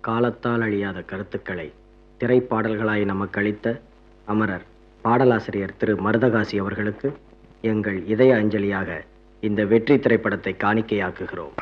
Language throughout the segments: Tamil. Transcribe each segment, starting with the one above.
காலத்தால் அழியாத கருத்துக்களை திரைப்பாடல்களாய் நமக்கு அளித்த அமரர் பாடலாசிரியர் திரு மருதகாசி அவர்களுக்கு எங்கள் இதய அஞ்சலியாக இந்த வெற்றி திரைப்படத்தை காணிக்கையாக்குகிறோம்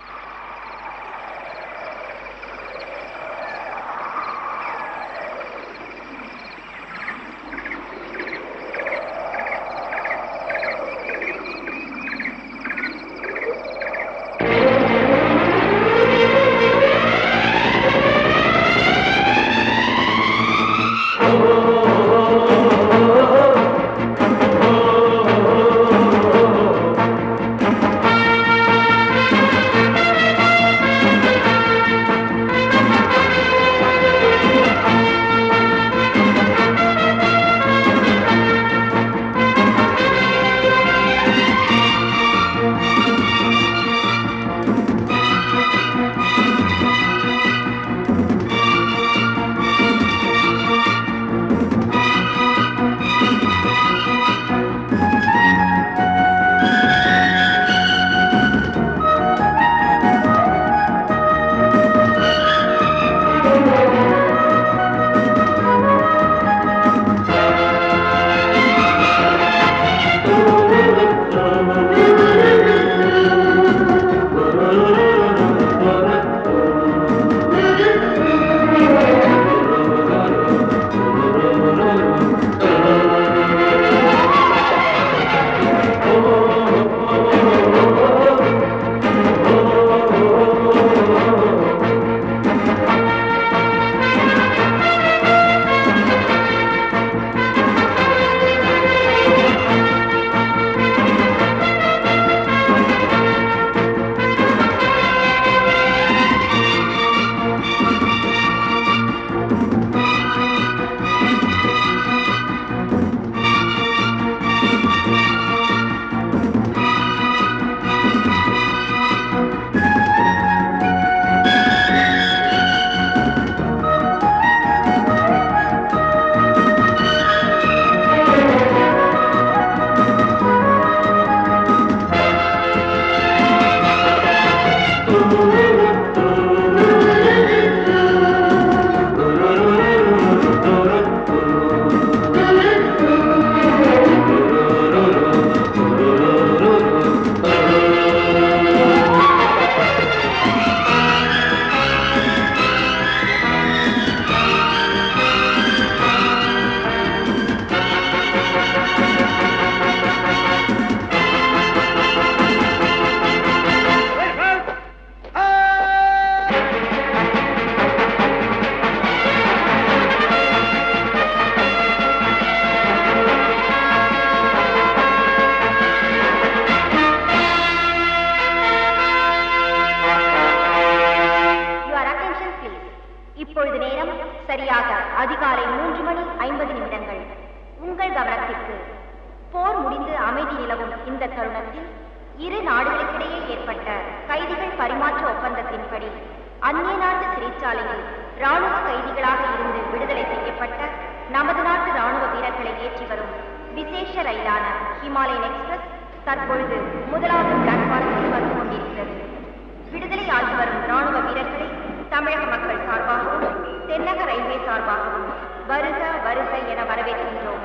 Your attention please. இப்பொழுது நேரம் சரியாக அதிகாலை மூன்று மணி ஐம்பது நிமிடங்கள் உங்கள் கவனத்திற்கு போர் முடிந்து அமைதி நிலவும் இந்த தருணத்தில் இரு நாடுகளுக்கிடையே ஏற்பட்ட கைதிகள் பரிமாற்ற ஒப்பந்தத்தின்படி அந்நிய நாட்டு சிறைச்சாலையில் ராணுவ கைதிகளாக இருந்து விடுதலை செய்யப்பட்ட நமது நாட்டு ராணுவ வீரர்களை ஏற்றி வரும் விசேஷ ரயிலான ஹிமாலயன் எக்ஸ்பிரஸ் தற்பொழுது முதலாவது பிளாட்பாரத்தில் வந்து கொண்டிருக்கிறது விடுதலை ஆகி வரும் ராணுவ வீரர்களை தமிழக மக்கள் சார்பாகவும் தென்னக ரயில்வே சார்பாகவும் வருக வருக என வரவேற்கின்றோம்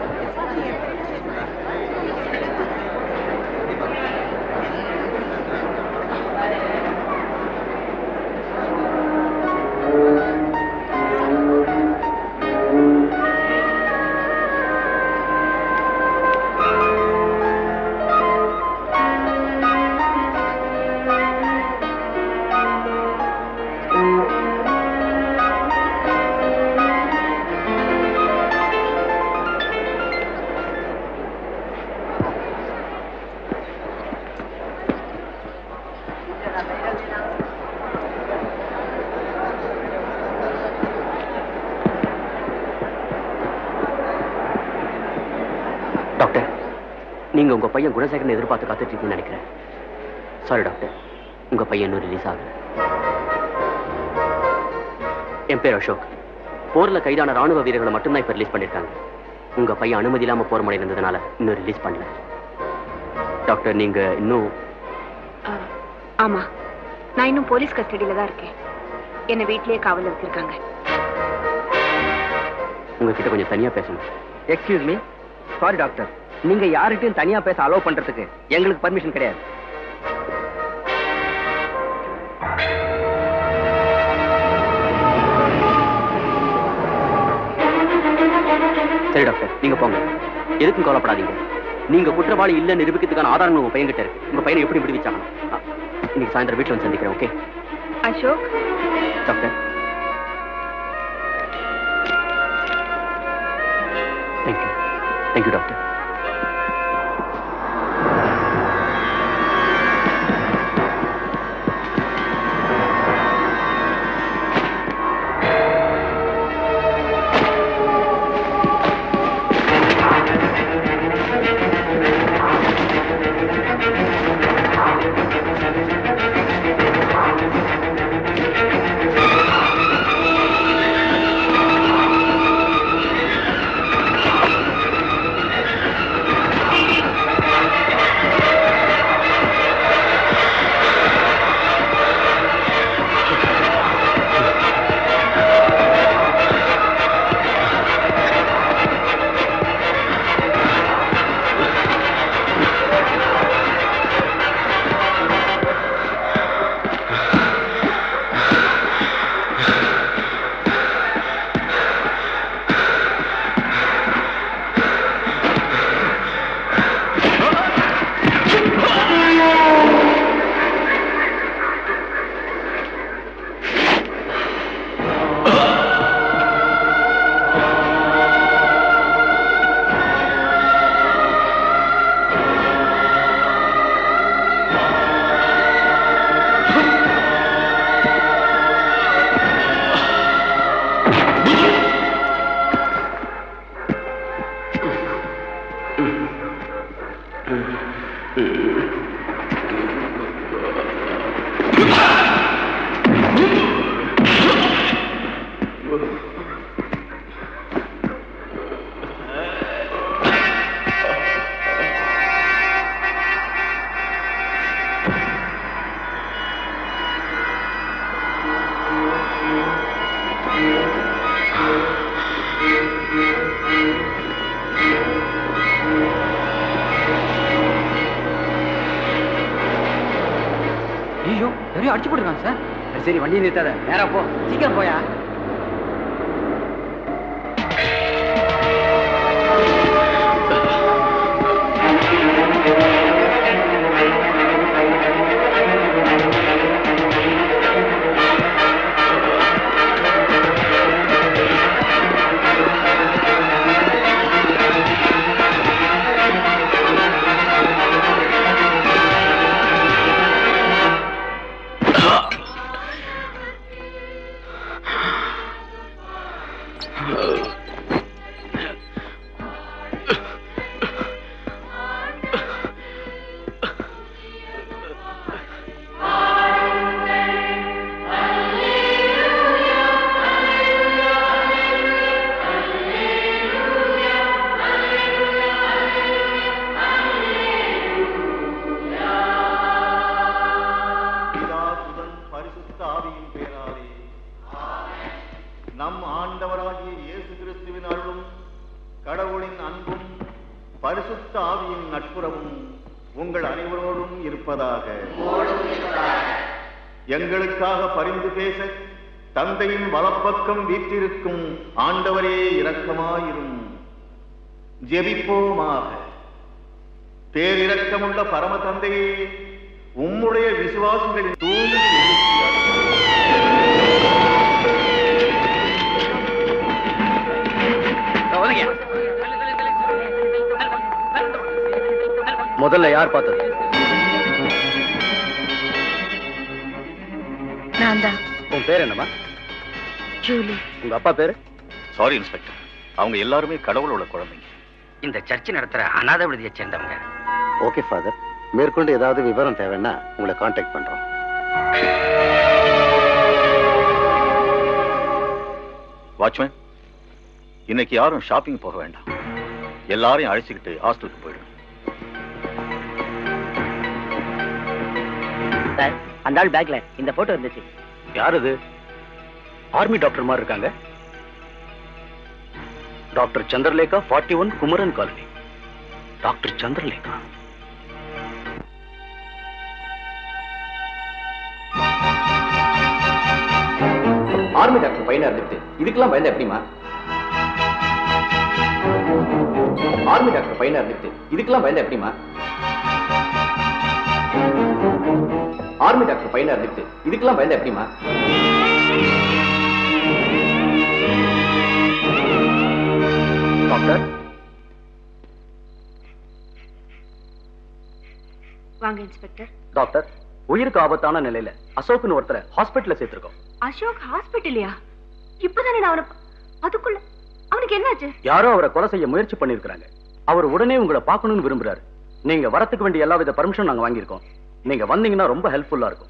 Thank டாக்டர் நீங்க உங்க பையன் குணசேகரன் எதிர்பார்த்து காத்துட்டு இருக்கீங்கன்னு நினைக்கிறேன் சாரி டாக்டர் உங்க பையன் இன்னும் ரிலீஸ் ஆகல என் பேர் அசோக் போர்ல கைதான ராணுவ வீரர்களை மட்டும்தான் இப்ப ரிலீஸ் பண்ணிருக்காங்க உங்க பையன் அனுமதி இல்லாம போர் முறை இருந்ததுனால இன்னும் ரிலீஸ் பண்ணல டாக்டர் நீங்க இன்னும் ஆமா நான் இன்னும் போலீஸ் கஸ்டடியில தான் இருக்கேன் என்ன வீட்லயே காவல் வச்சிருக்காங்க உங்ககிட்ட கொஞ்சம் தனியா பேசணும் எக்ஸ்கியூஸ் மீ சாரி டாக்டர் நீங்க யார்கிட்டயும் தனியா பேச அலோவ் பண்றதுக்கு எங்களுக்கு பர்மிஷன் கிடையாது சரி டாக்டர் நீங்க போங்க எதுக்கும் கவலைப்படாதீங்க நீங்க குற்றவாளி இல்ல நிரூபிக்கிறதுக்கான ஆதாரம் உங்க பையன் கிட்ட இருக்கு உங்க பையனை எப்படி விடுவிச்சாகணும் அ, இன்னைக்கு சாயந்தரம் வீட்டுல வந்து சந்திக்கிறேன் okay Ashok doctor thank you thank you doctor ஐயோ நிறைய அடிச்சு போட்டுருக்காங்க சார் சரி சரி வண்டி நிறுத்தாத நேரா போ சீக்கிரம் போயா பிதாசுதன் பரிசுத்த ஆவியின் பேராலே நம் ஆண்டவராகிய இயேசு கிறிஸ்துவின் அருளும் கடவுளின் அன்பும் பரிசுத்த ஆவியின் நட்புறவும் உங்கள் அனைவரோடும் இருப்பதாக எங்களுக்காக பரிந்து பேச தந்தையின் வலப்பக்கம் வீற்றிருக்கும் ஆண்டவரே இரக்கமாயிரும் ஜெபிப்போமாக பேரிரக்கமுள்ள பரம தந்தையே உம்முடைய விசுவாசங்களின் தூண்டு முதல்ல யார் பார்த்தது நான் தான் உன் பேர் என்னம்மா ஜூலி உங்க அப்பா பேரு சாரி இன்ஸ்பெக்டர் அவங்க எல்லாருமே கடவுளோட குழந்தைங்க இந்த சர்ச் நடத்துற அநாத விடுதியை சேர்ந்தவங்க ஓகே ஃபாதர் மேற்கொண்டு ஏதாவது விவரம் தேவைன்னா உங்களை காண்டாக்ட் பண்றோம் வாட்ச்மேன் இன்னைக்கு யாரும் ஷாப்பிங் போக வேண்டாம் எல்லாரையும் அழைச்சிக்கிட்டு ஹாஸ்டலுக்கு போயிடும் சார் அந்த ஆள் பேக்ல இந்த போட்டோ இருந்துச்சு யார் இது ஆர்மி டாக்டர் மாதிரி இருக்காங்க doctor Chandralekha forty one Kumaran colony doctor Chandralekha army doctor பையனா இருந்துட்டு இதுக்கெல்லாம் பயந்த எப்படிமா ஆர்மி டாக்டர் பையனா இருந்துட்டு இதுக்கெல்லாம் பயந்த எப்படிமா ஆர்மி டாக்டர் பையனா இருந்துட்டு இதுக்கெல்லாம் பயந்த எப்படிமா டாக்டர் வாங்க இன்ஸ்பெக்டர் டாக்டர் உயிருக்கு ஆபத்தான நிலையில அசோக்னு ஒருத்தரை ஹாஸ்பிட்டல்ல சேர்த்திருக்கோம் அசோக் ஹாஸ்பிட்டல்லையா இப்பதானே நான் அவனை ப- அதுக்குள்ள அவனுக்கு என்னாச்சு யாரோ அவரை கொலை செய்ய முயற்சி பண்ணிருக்காங்க அவர் உடனே உங்களை பார்க்கணும்னு விரும்புறாரு நீங்க வரத்துக்கு வேண்டிய எல்லா வித பர்மிஷன் நாங்க வாங்கியிருக்கோம் நீங்க வந்தீங்கன்னா ரொம்ப ஹெல்ப்ஃபுல்லா இருக்கும்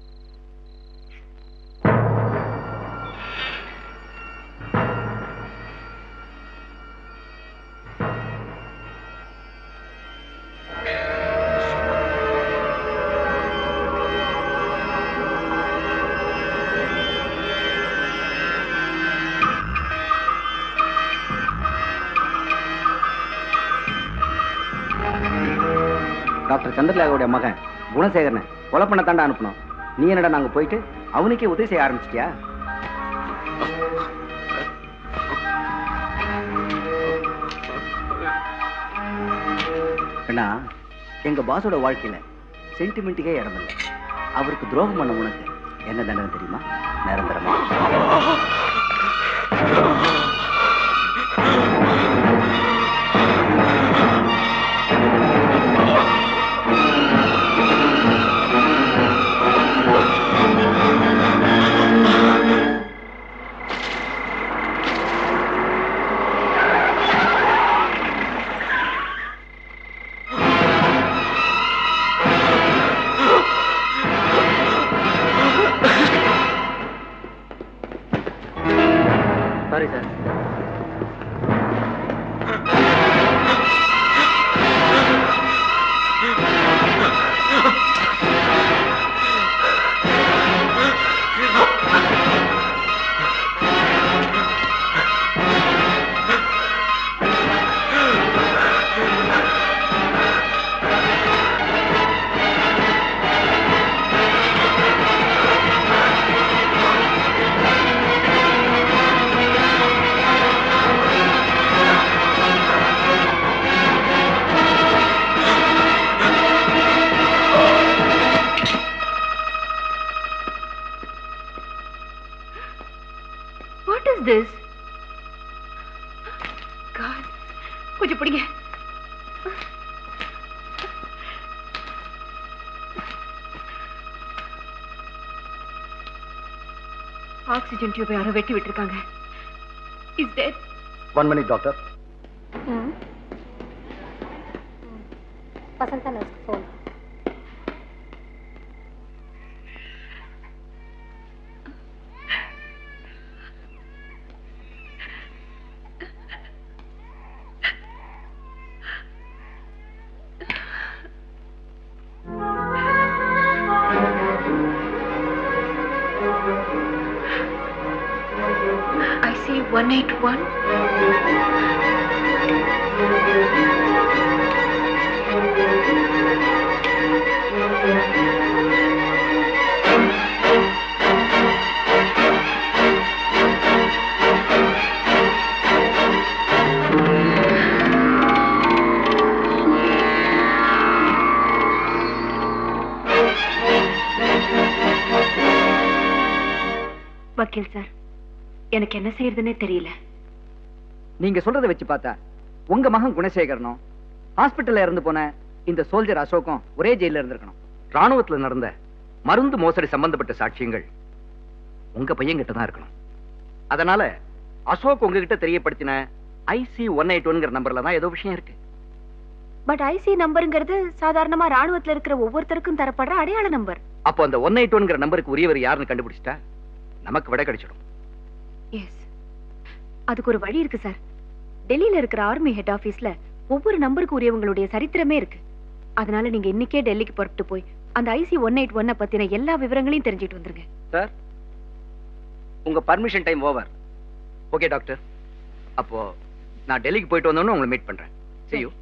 டாக்டர் சந்திரலேகாவுடைய மகன் குணசேகரனை கொலை பண்ண தாண்டா அனுப்பணும் நீ என்னடா நாங்க போயிட்டு அவனுக்கே உதவி செய்ய ஆரம்பிச்சிட்டியா அண்ணா எங்க பாஸோட வாழ்க்கையில சென்டிமெண்ட்டுக்கே இடமில்லை அவருக்கு துரோகம் பண்ண உனக்கு என்ன தண்டனை தெரியுமா நிரந்தரமா sorry sir what is this god கொஞ்சம் பிடிங்க ஆக்சிஜன் டியூப் யாரோ வெட்டி விட்டுருக்காங்க is dead one minute doctor Vasantha nurse phone I see 181. வக்கீல் சார் எனக்கு என்ன செய்யறதுன்னே தெரியல நீங்க சொல்றதை வச்சு பார்த்தா உங்க மகன் குணசேகரனும் ஹாஸ்பிட்டல்ல இருந்து போன இந்த சோல்ஜர் அசோக்கும் ஒரே ஜெயில இருந்திருக்கணும் ராணுவத்துல நடந்த மருந்து மோசடி சம்பந்தப்பட்ட சாட்சியங்கள் உங்க பையன் கிட்ட தான் இருக்கணும் அதனால அசோக் உங்ககிட்ட தெரியப்படுத்தின ஐசி ஒன் எயிட் ஒன்ங்கிற நம்பர்ல தான் ஏதோ விஷயம் இருக்கு பட் ஐசி நம்பருங்கிறது சாதாரணமா ராணுவத்துல இருக்கிற ஒவ்வொருத்தருக்கும் தரப்படுற அடையாள நம்பர் அப்போ அந்த ஒன் எயிட் ஒன்ங்கிற நம்பருக்கு உரியவர் யாருன்னு கண்டுபிடிச்சிட்டா நமக்கு விட கிடைச்சிடும் எஸ் அதுக்கு ஒரு வழி இருக்கு சார் டெல்லியில இருக்கிற ஆர்மி ஹெட் ஆபீஸ்ல ஒவ்வொரு நம்பருக்கு உரியவங்களுடைய சரித்திரமே இருக்கு அதனால நீங்க இன்னைக்கே டெல்லிக்கு புறப்பட்டு போய் அந்த ஐசி ஒன் எயிட் ஒன்னை பத்தின எல்லா விவரங்களையும் தெரிஞ்சுட்டு வந்துருங்க சார் உங்க permission time over okay doctor அப்போ நான் டெல்லிக்கு போயிட்டு வந்தோன்னு உங்களை மீட் பண்றேன் see you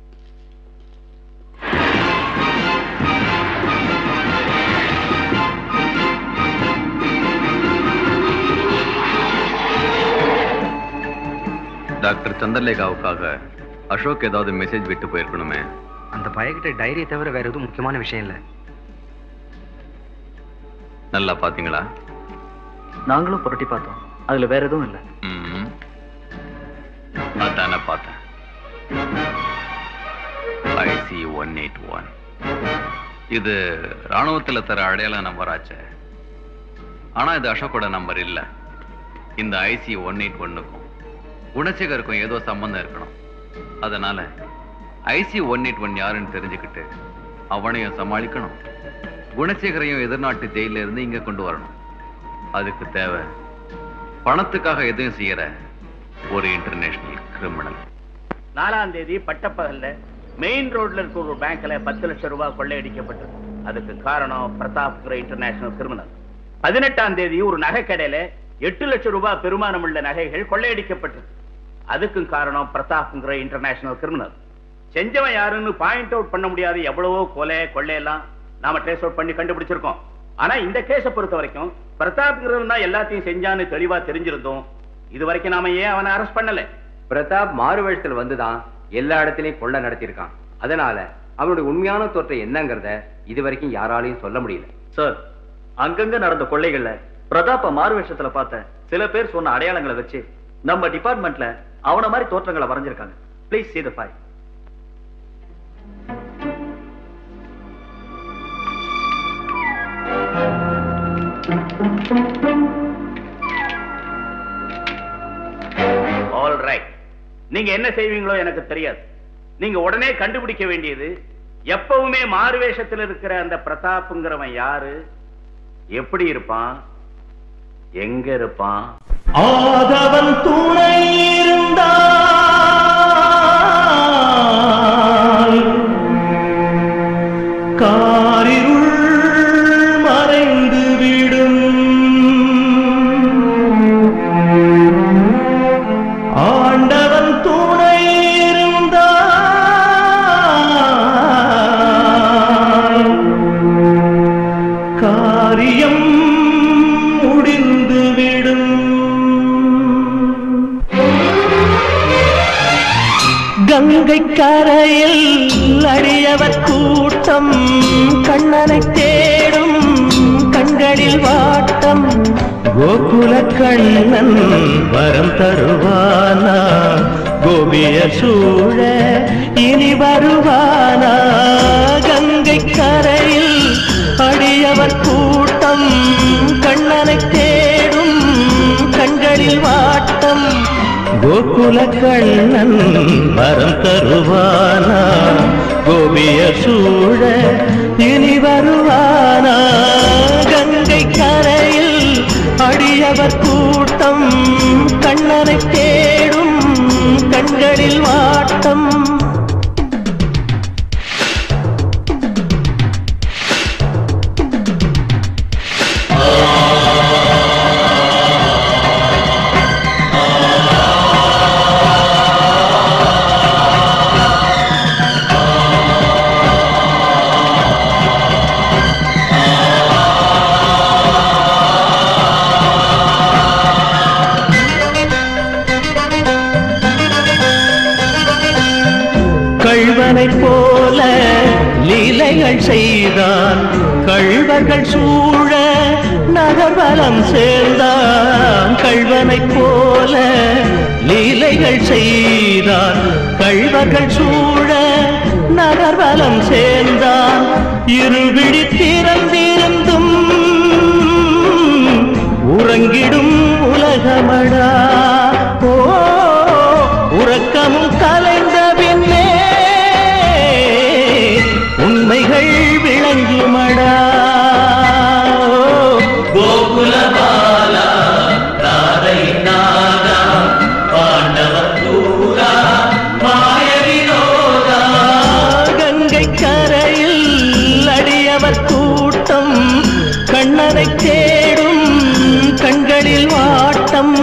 டாக்டர் சந்திரலேகாவுக்காக அசோக் ஏதாவது மெசேஜ் விட்டு போயிருக்கணுமே அந்த பையன்கிட்ட டைரியை தவிர வேற எதுவும் முக்கியமான விஷயம் இல்லை நல்லா பாத்தீங்களா நாங்களும் புரட்டி பார்த்தோம் அதுல வேற எதுவும் இல்லை ம்ம். அதானே பார்த்தேன் ஐசி ஒன் எயிட் ஒன் இது ராணுவத்துல தர அடையாள நம்பர் ஆச்சே ஆனா இது அசோக்கோட நம்பர் இல்ல இந்த ஐசி ஒன் எயிட் ஒன்னுக்கும் குணசேகருக்கும் ஏதோ சம்பந்தம் இருக்கணும் அதனால ஐசி ஒன் எயிட் ஒன் யாருன்னு தெரிஞ்சுக்கிட்டு அவனையும் சமாளிக்கணும் குணசேகரையும் எதிர்நாட்டு ஜெயில இருந்து இங்க கொண்டு வரணும் அதுக்கு தேவை பணத்துக்காக எதுவும் செய்யற ஒரு இன்டர்நேஷனல் கிரிமினல் நாலாம் தேதி பட்டப்பகல்ல மெயின் ரோட்ல இருக்க ஒரு பேங்க்ல பத்து லட்சம் ரூபாய் கொள்ளையடிக்கப்பட்டது அதுக்கு காரணம் பிரதாப்கிற இன்டர்நேஷனல் கிரிமினல் பதினெட்டாம் தேதி ஒரு நகை கடையில எட்டு லட்சம் ரூபாய் பெருமானம் உள்ள நகைகள் கொள்ளையடிக்கப்பட்டது அதுக்கும் காரணம் பிரதாப்ங்கிற இன்டர்நேஷனல் கிரிமினல் செஞ்சவன் யாருன்னு பாயிண்ட் அவுட் பண்ண முடியாத எவ்வளவோ கொலை கொள்ளையெல்லாம் நாம ட்ரேஸ் அவுட் பண்ணி கண்டுபிடிச்சிருக்கோம் ஆனா இந்த கேஸை பொறுத்த வரைக்கும் பிரதாப்ங்கிறவன் தான் எல்லாத்தையும் செஞ்சான்னு தெளிவா தெரிஞ்சிருந்தோம் இது வரைக்கும் நாம ஏன் அவனை அரெஸ்ட் பண்ணல பிரதாப் மாறு வேஷத்துல வந்துதான் எல்லா இடத்துலயும் கொள்ள நடத்தியிருக்கான் அதனால அவனுடைய உண்மையான தோற்றம் என்னங்கறத இது வரைக்கும் யாராலையும் சொல்ல முடியல சார் அங்கங்க நடந்த கொள்ளைகள்ல பிரதாப்ப மாறு வேஷத்துல பார்த்த சில பேர் சொன்ன அடையாளங்களை வச்சு நம்ம டிபார்ட்மெண்ட்ல அவன மாதிரி தோற்றங்களை வரைஞ்சிருக்காங்க please see the file all right நீங்க என்ன செய்வீங்களோ எனக்கு தெரியாது நீங்க உடனே கண்டுபிடிக்க வேண்டியது எப்பவுமே மாறுவேஷத்தில் இருக்கிற அந்த பிரதாப்ங்கிறவன் யாரு எப்படி இருப்பான் எங்க இருப்பான் ஆதவன் துணை இருந்தால் காரிருள் மறைந்து விடும் ஆண்டவன் துணை இருந்தால் காரியம் முடிந்துவிடும் கங்கை கரையில் அடியவர் கூட்டம் கண்ணனை தேடும் கண்களில் வாட்டம் கோகுல கண்ணன் வரம் தருவானா கோபிய சூழ இனி வருவானா கங்கை கரையில் அடியவர் கூட்டம் கண்ணனை தேடும் கண்களில் வாட்டம் கோகுல கண்ணன் வரம் தருவானா கோபிய சூழ இனி வருவானா கங்கை கரையில் அடியவர் கூட்டம் கண்ணனை தேடும் கண்களில் வாட்டம் கள்வனைப் போல லீலைகள் செய்தான் கள்வர்கள் சூழ நகர்வலம் சேர்ந்தான் கள்வனைப் போல லீலைகள் செய்தான் கள்வர்கள் சூழ நகர்வலம் சேர்ந்தான் இருவிழி திறந்திருந்தும் உறங்கிடும் உலகமடா ஓ உறக்க பாடடா கோகுலபாலா ராதை நாதா பாண்டவர் தூரா மாய வினோதா கங்கை கரையில் அடியவர் கூட்டம் கண்ணனை தேடும் கண்களில் வாட்டம்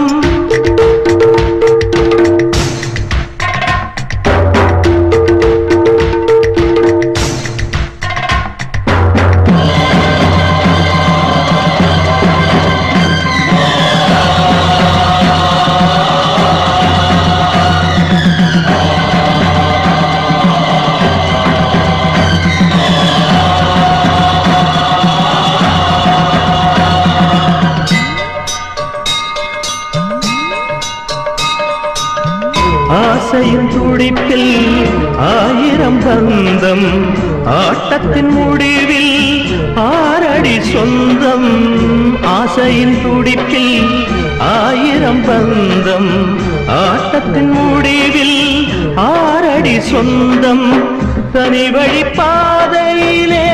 ஆசையின் துடிப்பில் ஆயிரம் பந்தம் ஆட்டத்தின் முடிவில் ஆரடி சொந்தம் ஆசையின் துடிப்பில் ஆயிரம் பந்தம் ஆட்டத்தின் முடிவில் ஆரடி சொந்தம் தனி வழி பாதையிலே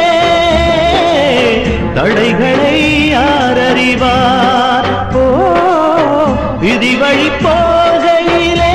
தடைகளை யார் அறிவார் ஓ விதி வழி போகையிலே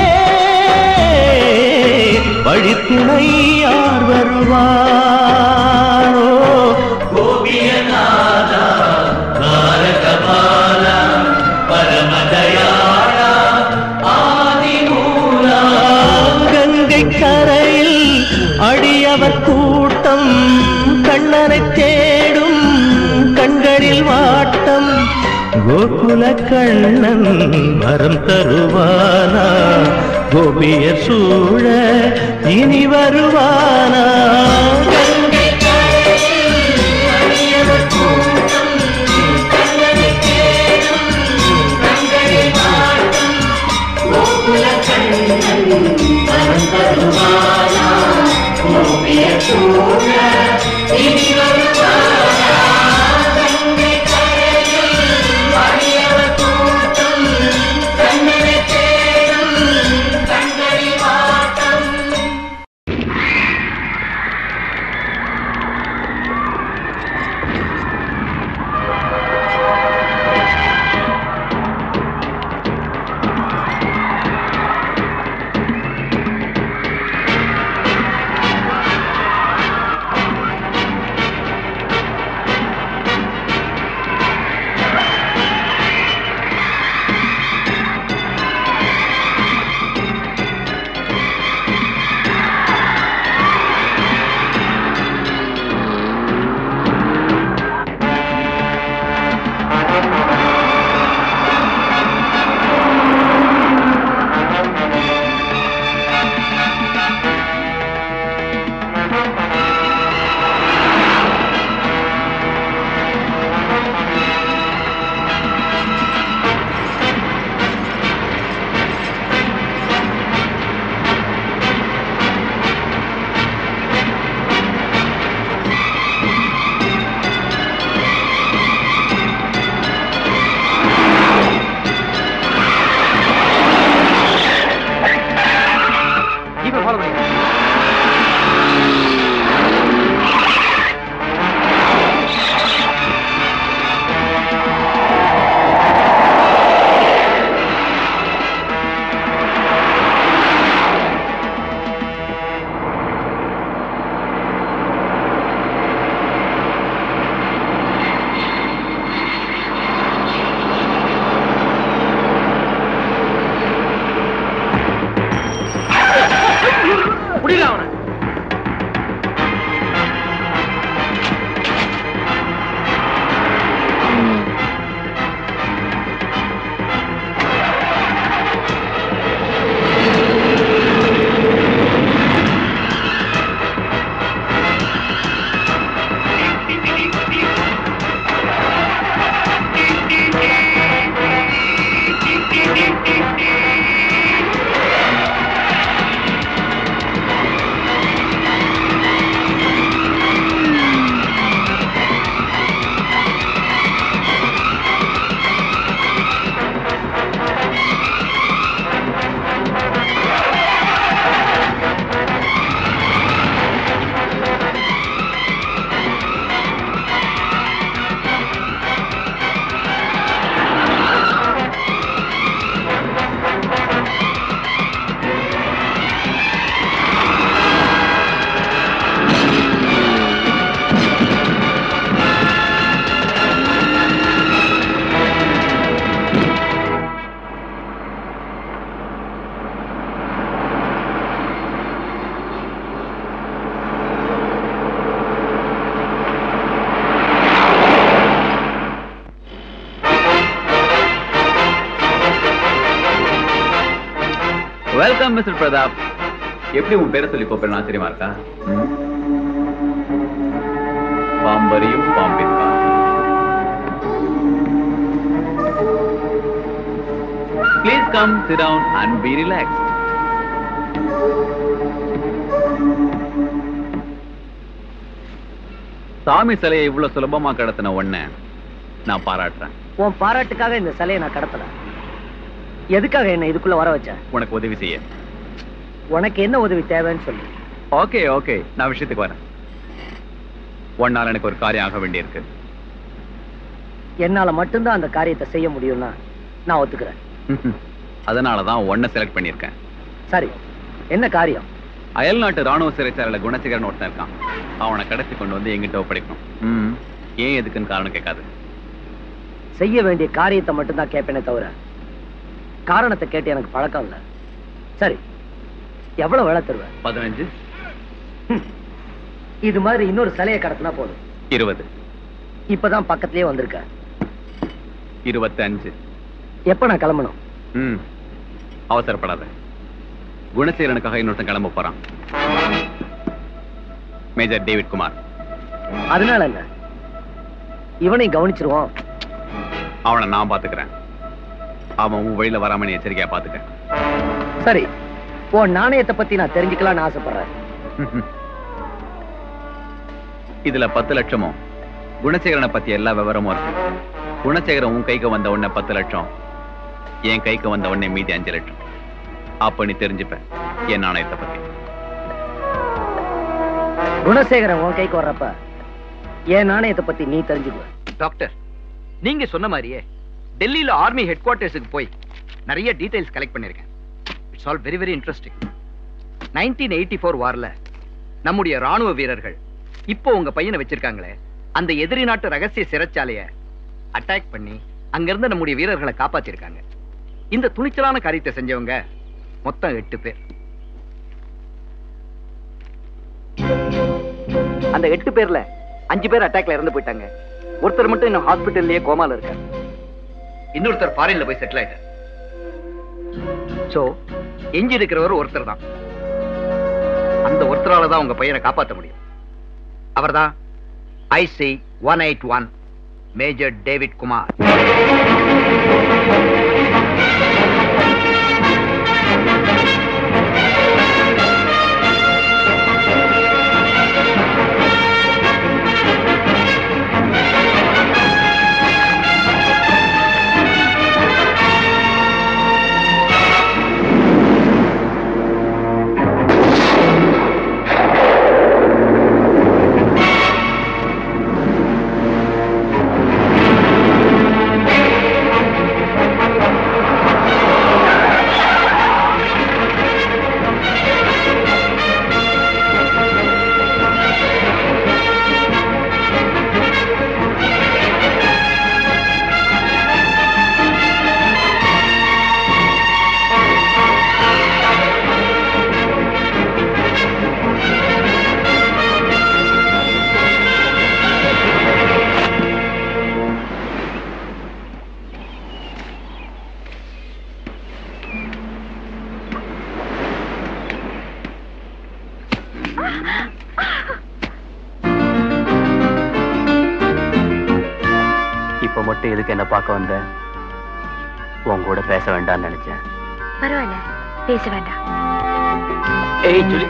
வழித்துணை யார் வருவார் ஓ கோபியநாதா தாரகபாலா பரமதயாளா ஆதிமூலா கங்கை கரையில் அடியவர் கூட்டம் கண்ணனை தேடும் கண்களில் வாட்டம் கோகுல கண்ணன் வரம் தருவானா கோபியர் சூழ இனி வருவானா கங்கை கரையில் அடியவர் கூட்டம் கண்ணனை தேடும் கண்களில் வாட்டம் கோகுல கண்ணன் வரம் தருவானா கோபியர் சூழ இனி வருவானா கங்கை கரையில் அடியவர் கூட்டம் கண்ணனை தேடும் கண்களில் வாட்டம் முடியல அவனை ஆ வெல்கம் மிஸ்டர் பிரதாப் எப்படி உன் பேரை சொல்லி கூப்பிடணும் ஆச்சரியமா இருக்கா ம்? பாம்பரியும் பாம்பின் please come sit down and be relaxed சாமி சிலையை இவ்வளவு சுலபமா கடத்தின உடனே நான் பாராட்டுறேன் உன் பாராட்டுக்காக இந்த சிலையை நான் கடத்தல எதுக்காக என்ன இதுக்குள்ள வர வச்ச உனக்கு உதவி செய்ய உனக்கு என்ன உதவி தேவைன்னு சொல்லு ஓகே ஓகே நான் விஷயத்துக்கு வரேன் ஒன்னால எனக்கு ஒரு காரியம் ஆக வேண்டியிருக்கு என்னால மட்டும்தான் அந்த காரியத்தை செய்ய முடியும்னா நான் ஒத்துக்கிறேன் அதனால தான் ஒன்ன செலக்ட் பண்ணியிருக்கேன் சரி என்ன காரியம் அயல் நாட்டு ராணுவ சிறைச்சாலையில குணசேகரன் ஒருத்தன் இருக்கான் அவனை கடத்தி கொண்டு வந்து எங்கிட்ட ஒப்படைக்கணும் ம். ஏன் எதுக்குன்னு காரணம் கேட்காது செய்ய வேண்டிய காரியத்தை மட்டும்தான் கேட்பேனே தவிர காரணத்தை கேட்டு எனக்கு பழக்கம் இல்லை சரி எவ்வளவு வேலை தருவேன் பதினஞ்சு இது மாதிரி இன்னொரு சிலையை கடத்தினா போதும் இருபது இப்பதான் பக்கத்துலயே வந்திருக்க இருபத்தி அஞ்சு எப்ப நான் கிளம்பணும் ம் அவசரப்படாத குணசேகரனுக்காக இன்னொருத்தன் கிளம்ப போறான் மேஜர் டேவிட் குமார் அதனால என்ன இவனையும் கவனிச்சிருவோம் அவனை நான் பாத்துக்கிறேன் அவன் உன் வழியில வராம நீ எச்சரிக்கையா பாத்துக்க சரி உன் நாணயத்தை பத்தி நான் தெரிஞ்சுக்கலாம்னு ஆசைப்படுறேன் இதுல பத்து லட்சமும் குணசேகரனை பத்தி எல்லா விவரமும் இருக்கு குணசேகரன் உன் கைக்கு வந்த உடனே பத்து லட்சம் என் கைக்கு வந்த உடனே மீதி அஞ்சு லட்சம் அப்ப நீ தெரிஞ்சுப்ப என் நாணயத்தை பத்தி குணசேகரன் உன் கைக்கு வர்றப்ப என் நாணயத்தை பத்தி நீ தெரிஞ்சுக்குவ டாக்டர் நீங்க சொன்ன மாதிரியே டெல்லியில ஆர்மி ஹெட் குவார்ட்டர்ஸுக்கு போய் நிறைய டீடைல்ஸ் கலெக்ட் பண்ணிருக்கேன் it's all very very interesting nineteen eighty four வார்ல நம்முடைய ராணுவ வீரர்கள் இப்போ உங்க பையனை வச்சிருக்காங்களே அந்த எதிரி நாட்டு ரகசிய சிறைச்சாலைய அட்டாக் பண்ணி அங்கிருந்து நம்முடைய வீரர்களை காப்பாத்திருக்காங்க இந்த துணிச்சலான காரியத்தை செஞ்சவங்க மொத்தம் எட்டு பேர் அந்த எட்டு பேர்ல அஞ்சு பேர் அட்டாக்ல இறந்து போயிட்டாங்க ஒருத்தர் மட்டும் இன்னும் ஹாஸ்பிட்டல்லயே கோமால இருக்கார் இன்னொருத்தர் ஃபாரின்ல போய் செட்டில் ஆயிட்டார் சோ எஞ்சி இருக்கிறவர் ஒருத்தர் தான் அந்த ஒருத்தரால தான் உங்க பையனை காப்பாத்த முடியும் அவர்தான் IC one eight one major David Kumar இப்ப மட்டும் எதுக்கு என்ன பார்க்க வந்த உன் கூட பேச வேண்டாம்னு நினைச்சேன் பரவாயில்ல பேச வேண்டாம் ஏய் சொல்லி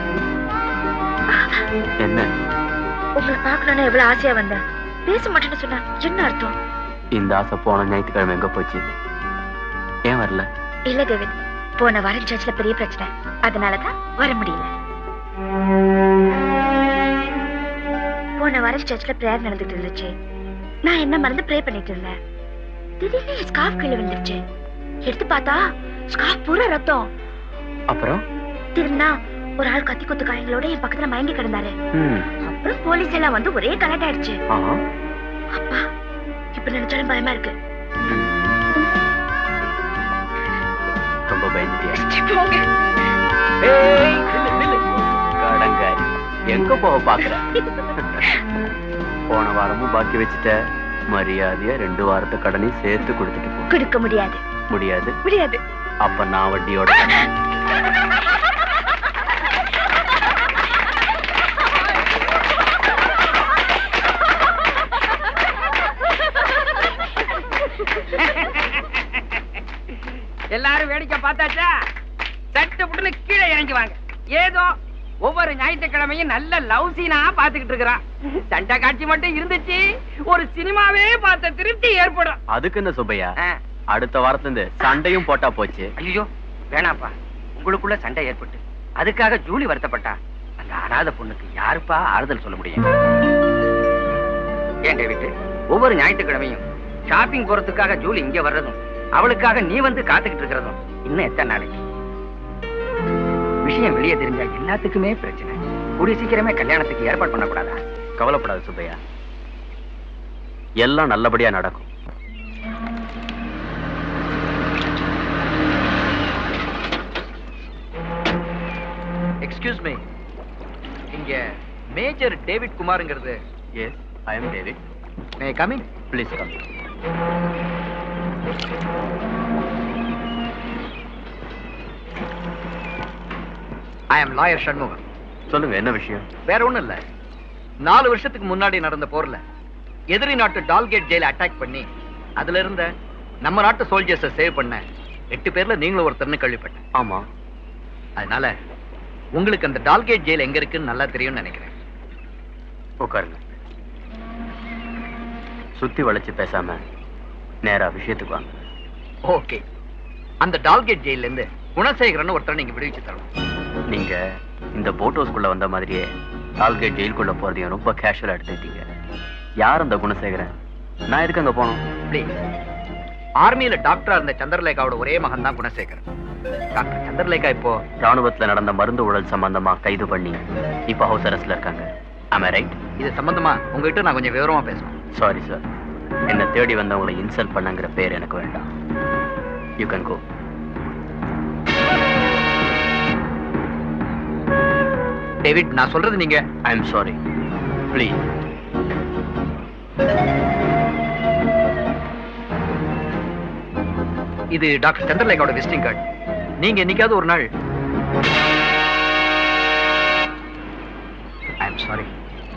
என்ன உங்களை பார்க்கணும்னு எவ்வளவு ஆசையா வந்தேன் பேச மாட்டேன்னு சொன்னா என்ன அர்த்தம் இந்த ஆசை போன ஞாயிற்றுக்கிழமை எங்க போச்சு ஏன் வரல இல்ல தேவின் போன வாரம் சர்ச்ல பெரிய பிரச்சனை அதனாலதான் வர முடியல போன வாரம் சர்ச்ல பிரேயர் நடந்துட்டு இருந்துச்சு நான் என்ன மறந்து ப்ரே பண்ணிட்டு இருந்தேன் திடீர்னு என் ஸ்கார்ஃப் கீழே விழுந்துருச்சு எடுத்து பார்த்தா ஸ்கார்ஃப் பூரா ரத்தம் அப்புறம் திரும்பினா ஒரு ஆள் கத்தி குத்து காயங்களோட என் பக்கத்துல மயங்கி கிடந்தாரு ம், அப்புறம் போலீஸ் எல்லாம் வந்து ஒரே கலெக்ட் ஆயிடுச்சு ஆஹா. அப்பா இப்ப நினைச்சாலும் பயமா இருக்கு ரொம்ப பயந்துட்டியா போங்க ஏய், நில்லு, நில்லு. கடங்காரி எங்க போக பாக்குற போன வாரமும் பாக்கி வச்சுட்ட மரியாதையா ரெண்டு வாரத்து கடனையும் சேர்த்து கொடுத்துட்டு போ கொடுக்க முடியாது முடியாது முடியாது அப்ப நான் வட்டியோட எல்லாரும் வேடிக்கை பார்த்தாச்சா சட்டு புட்டுன்னு கீழே இறங்கி வாங்க ஏதோ ஒவ்வொரு ஞாயிற்றுக்கிழமையும் நல்ல லவ் சீனா பாத்துக்கிட்டு இருக்கிறான் சண்டை காட்சி மட்டும் இருந்துச்சு ஒரு சினிமாவே பார்த்த திருப்தி ஏற்படும் அதுக்கு என்ன சுப்பையா அடுத்த வாரத்துல இருந்து சண்டையும் போட்டா போச்சு ஐயோ வேணாப்பா உங்களுக்குள்ள சண்டை ஏற்பட்டு அதுக்காக ஜூலி வருத்தப்பட்டா அந்த அனாதை பொண்ணுக்கு யாருப்பா ஆறுதல் சொல்ல முடியும் ஏன் டேவிட் ஒவ்வொரு ஞாயிற்றுக்கிழமையும் ஷாப்பிங் போறதுக்காக ஜூலி இங்க வர்றதும் அவளுக்காக நீ வந்து காத்துக்கிட்டு இருக்கிறதும் இன்னும் எத்தனை நாளைக்கு விஷயம் வெளியே தெரிஞ்சா எல்லாத்துக்குமே பிரச்சனை கூடிய சீக்கிரமே கல்யாணத்துக்கு ஏற்பாடு பண்ணக்கூடாதா கவலைப்படாத சுப்பையா எல்லாம் நல்லபடியா நடக்கும் எக்ஸ்கியூஸ் மீ இங்க மேஜர் டேவிட் குமார்ங்கிறது yes I am David may coming please come I am lawyer Shanmugam சொல்லுங்க என்ன விஷயம் வேற ஒண்ணும் இல்ல நாலு வருஷத்துக்கு முன்னாடி நடந்த போர்ல எதிரி நாட்டு டால்கேட் ஜெயில அட்டாக் பண்ணி அதுல இருந்த நம்ம நாட்டு சோல்ஜர்ஸ சேவ் பண்ண எட்டு பேர்ல நீங்களும் ஒருத்தர்னு கேள்விப்பட்டேன் ஆமா அதனால உங்களுக்கு அந்த டால்கேட் ஜெயில் எங்க இருக்குன்னு நல்லா தெரியும்னு நினைக்கிறேன் உட்காருங்க சுத்தி வளைச்சு பேசாம நேரா விஷயத்துக்கு வாங்க ஓகே அந்த டால்கேட் ஜெயில இருந்து குணசேகரன் ஒருத்தர் நீங்க விடுவிச்சு தரணும் நீங்க இந்த போட் ஹவுஸ்குள்ள வந்த மாதிரியே டால்கேட் ஜெயிலுக்குள்ள போறதையும் ரொம்ப கேஷுவலா எடுத்துக்கிட்டீங்க யார் அந்த குணசேகரன் நான் எதுக்கு அங்க போனோம் ப்ளீஸ் ஆர்மியில டாக்டரா இருந்த சந்திரலேகாவோட ஒரே மகன் தான் குணசேகரன் டாக்டர் சந்திரலேகா இப்போ ராணுவத்துல நடந்த மருந்து ஊழல் சம்பந்தமா கைது பண்ணி இப்ப ஹவுஸ் அரெஸ்ட்ல இருக்காங்க ஆமா ரைட் இது சம்பந்தமா உங்ககிட்ட நான் கொஞ்சம் விவரமா பேசணும் சாரி சார் என்ன தேடி வந்தவங்களை இன்சல்ட் பண்ணங்கிற பேர் எனக்கு வேண்டாம் யூ கேன் கோ டேவிட் நான் சொல்றது நீங்க ஐ எம் சாரி ப்ளீஸ் இது டாக்டர் சந்திரலேகாவோட விசிட்டிங் கார்டு நீங்க என்னைக்காவது ஒரு நாள் ஐ எம் சாரி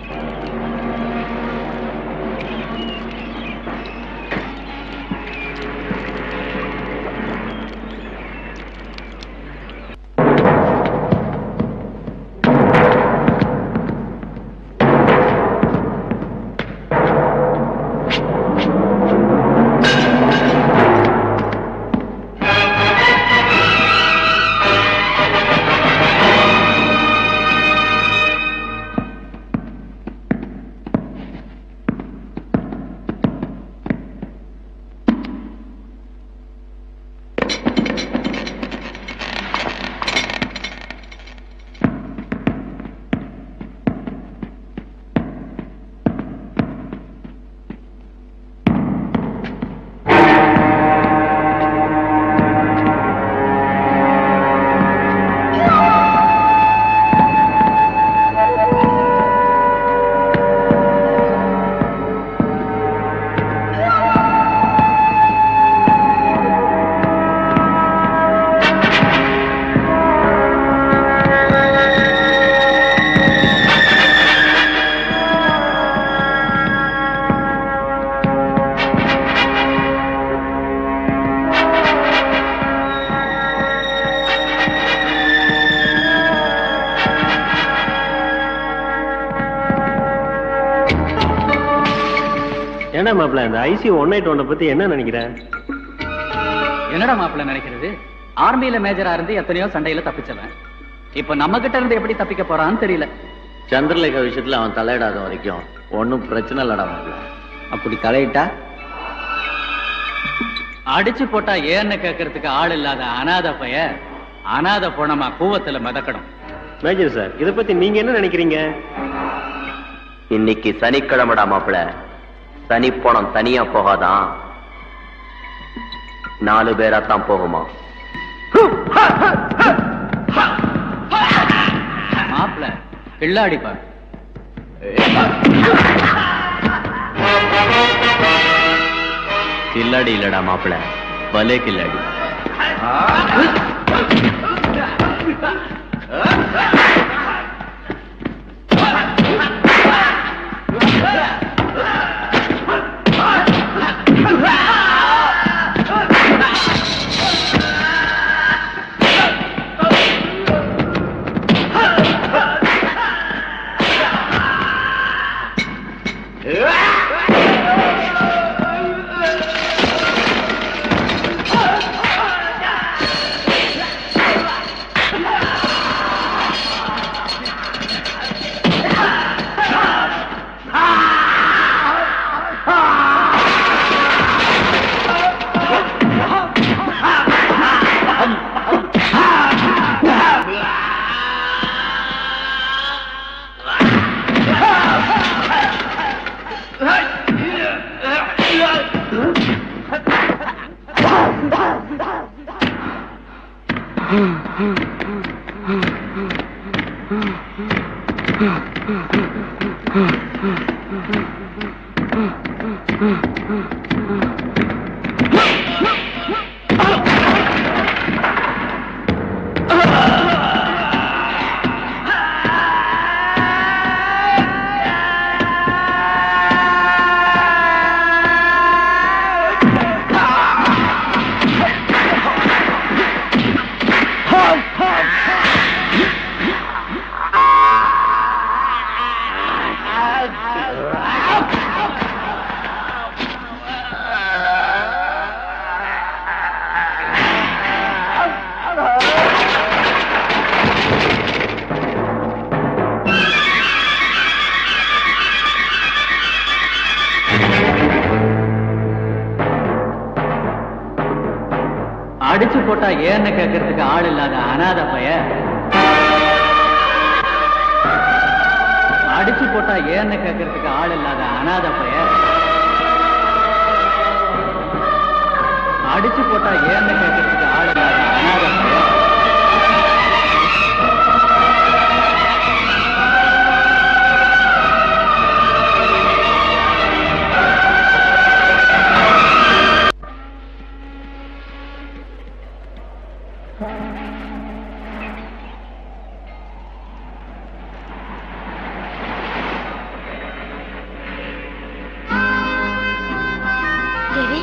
என்ன மாப்பிள்ள இந்த ஐசி ஒன் நைட் ஒன்னை பத்தி என்ன நினைக்கிற என்னடா மாப்பிள்ள நினைக்கிறது ஆர்மியில மேஜரா இருந்து எத்தனையோ சண்டையில தப்பிச்சவன் இப்ப நம்ம கிட்ட இருந்து எப்படி தப்பிக்க போறான்னு தெரியல சந்திரலேகா விஷயத்துல அவன் தலையிடாத வரைக்கும் ஒன்றும் பிரச்சனை இல்லடா மாப்பிள்ள அப்படி தலையிட்டா அடிச்சு போட்டா ஏன்னு கேட்கறதுக்கு ஆள் இல்லாத அனாதை பைய அனாத போனமா கூவத்துல மிதக்கணும் மேஜர் சார் இதை பத்தி நீங்க என்ன நினைக்கிறீங்க இன்னைக்கு சனிக்கிழமைடா மாப்பிள சனி பணம் தனியா போகாதான் நாலு பேரா தான் போகுமா மாப்பிள்ள கில்லாடி பாரு கில்லாடி இல்லடா மாப்பிள பலே கில்லாடி அடிச்சு போட்டா ஏன்னு கேட்கறதுக்கு ஆள் இல்லாத அனாதை பைய அடிச்சு போட்டா ஏன்னு கேட்கறதுக்கு ஆள் இல்லாத அனாதை பைய அடிச்சு போட்டா ஏன்னு கேட்கறதுக்கு ஆள் இல்லாத அனாதை பைய தேவி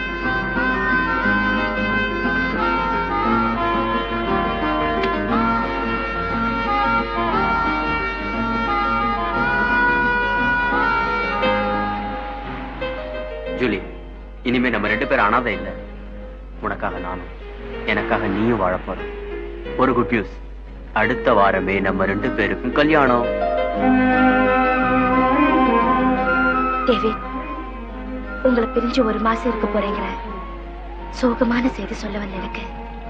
ஜூலி இனிமே நம்ம ரெண்டு பேரும் அனாதை இல்ல உனக்காக நானும் எனக்காக நீயும் வாழப் போற ஒரு குட் நியூஸ் அடுத்த வாரமே நம்ம ரெண்டு பேருக்கும் கல்யாணம் டேவிட் உங்களை பிரிஞ்சு ஒரு மாசம் இருக்க போறேங்கிற சோகமான செய்தி சொல்ல வந்த எனக்கு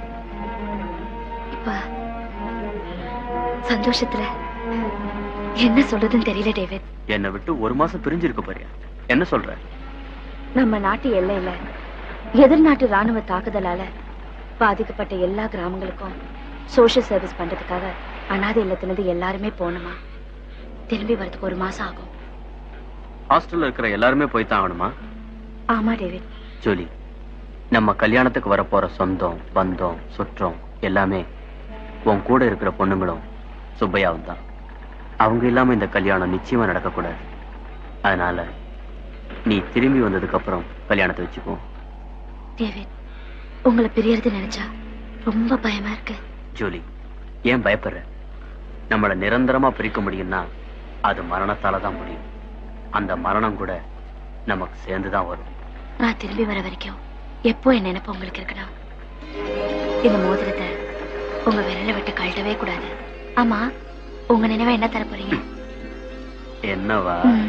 இப்ப சந்தோஷத்துல என்ன சொல்றதுன்னு தெரியல டேவிட் என்னை விட்டு ஒரு மாசம் பிரிஞ்சிருக்க போறியா என்ன சொல்ற நம்ம நாட்டு எல்லையில எதிர்நாட்டு ராணுவ தாக்குதலால பாதிக்கப்பட்ட எல்லா கிராமங்களுக்கும் சோஷியல் சர்வீஸ் பண்றதுக்காக அனாதை இல்லத்திலிருந்து எல்லாருமே போனோமா திரும்பி வரதுக்கு ஒரு மாசம் ஆகும் ஹாஸ்டல்ல இருக்கிற எல்லாருமே போய் தான் ஆகணுமா ஆமா டேவிட் ஜூலி நம்ம கல்யாணத்துக்கு வரப்போற சொந்தம் பந்தம் சுற்றம் எல்லாமே உன் கூட இருக்கிற பொண்ணுங்களும் சுப்பையாவும் தான் அவங்க இல்லாம இந்த கல்யாணம் நிச்சயமா நடக்கக்கூடாது அதனால நீ திரும்பி வந்ததுக்கு அப்புறம் கல்யாணத்தை வச்சுக்கோ டேவிட் உங்களை பிரியறது நினைச்சா ரொம்ப பயமா இருக்கு ஜூலி ஏன் பயப்படுற நம்மள நிரந்தரமா பிரிக்க முடியும்னா அது மரணத்தால தான் முடியும் அந்த மரணம் கூட நமக்கு சேர்ந்துதான் வரும் நான் திரும்பி வர வரைக்கும் எப்போ என் நினைப்பு உங்களுக்கு இருக்கணும் இந்த மோதிரத்தை உங்க விரல விட்டு கழட்டவே கூடாது ஆமா உங்க நினைவை என்ன தர போறீங்க என்னவா ம்.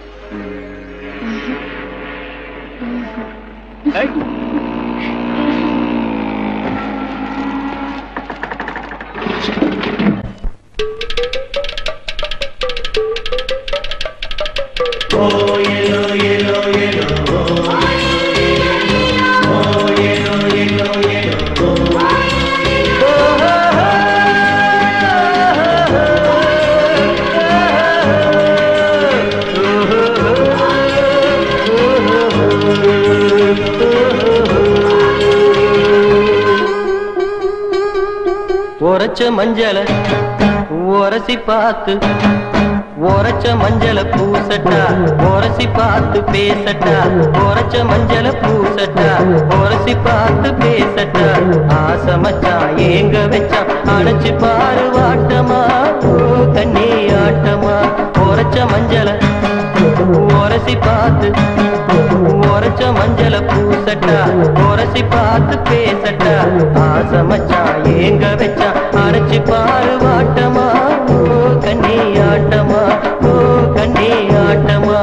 உரைச்ச மஞ்சள உரசி பார்த்து உரைச்ச மஞ்சள பூசட்டா உரசி பார்த்து பேசட்டா உரைச்ச மஞ்சள பூசட்டா உரசி பார்த்து பேசட்டா ஆசை மச்சான் ஏங்க வச்சான் அணைச்சு பாரு வாட்டமா ஓ கண்ணே ஆட்டமா உரைச்ச மஞ்சள உரசி பார்த்து உரைச்ச மஞ்சள பூசட்டா உரசி பார்த்து பேசட்டா ஆசை மச்சான் ஏங்க வச்சா அரைச்சு பாரு வாட்டமா ஓ கண்ணே ஆட்டமா ஓ கண்ணே ஆட்டமா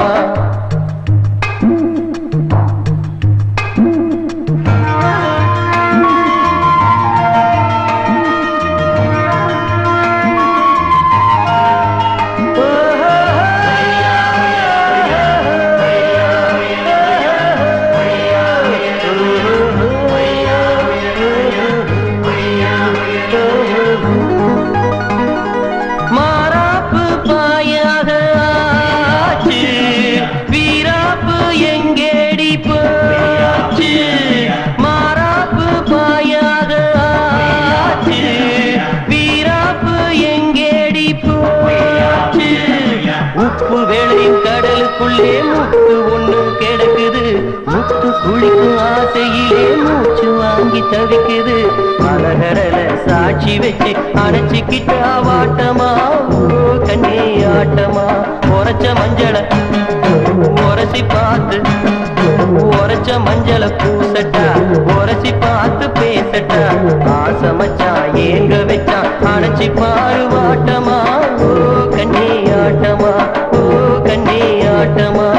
அணைச்சி வச்சு அணைச்சிக்கிட்ட வாட்டமா ஓ கண்ணே ஆட்டமா உரைச்ச மஞ்சள உரசி பார்த்து உரைச்ச மஞ்சள பூசட்டா உரசி பார்த்து பேசட்டா ஆசை மச்சான் ஏங்க வச்சான் அணைச்சி பாரு வாட்டமா ஓ கண்ணே ஆட்டமா ஓ கண்ணே ஆட்டமா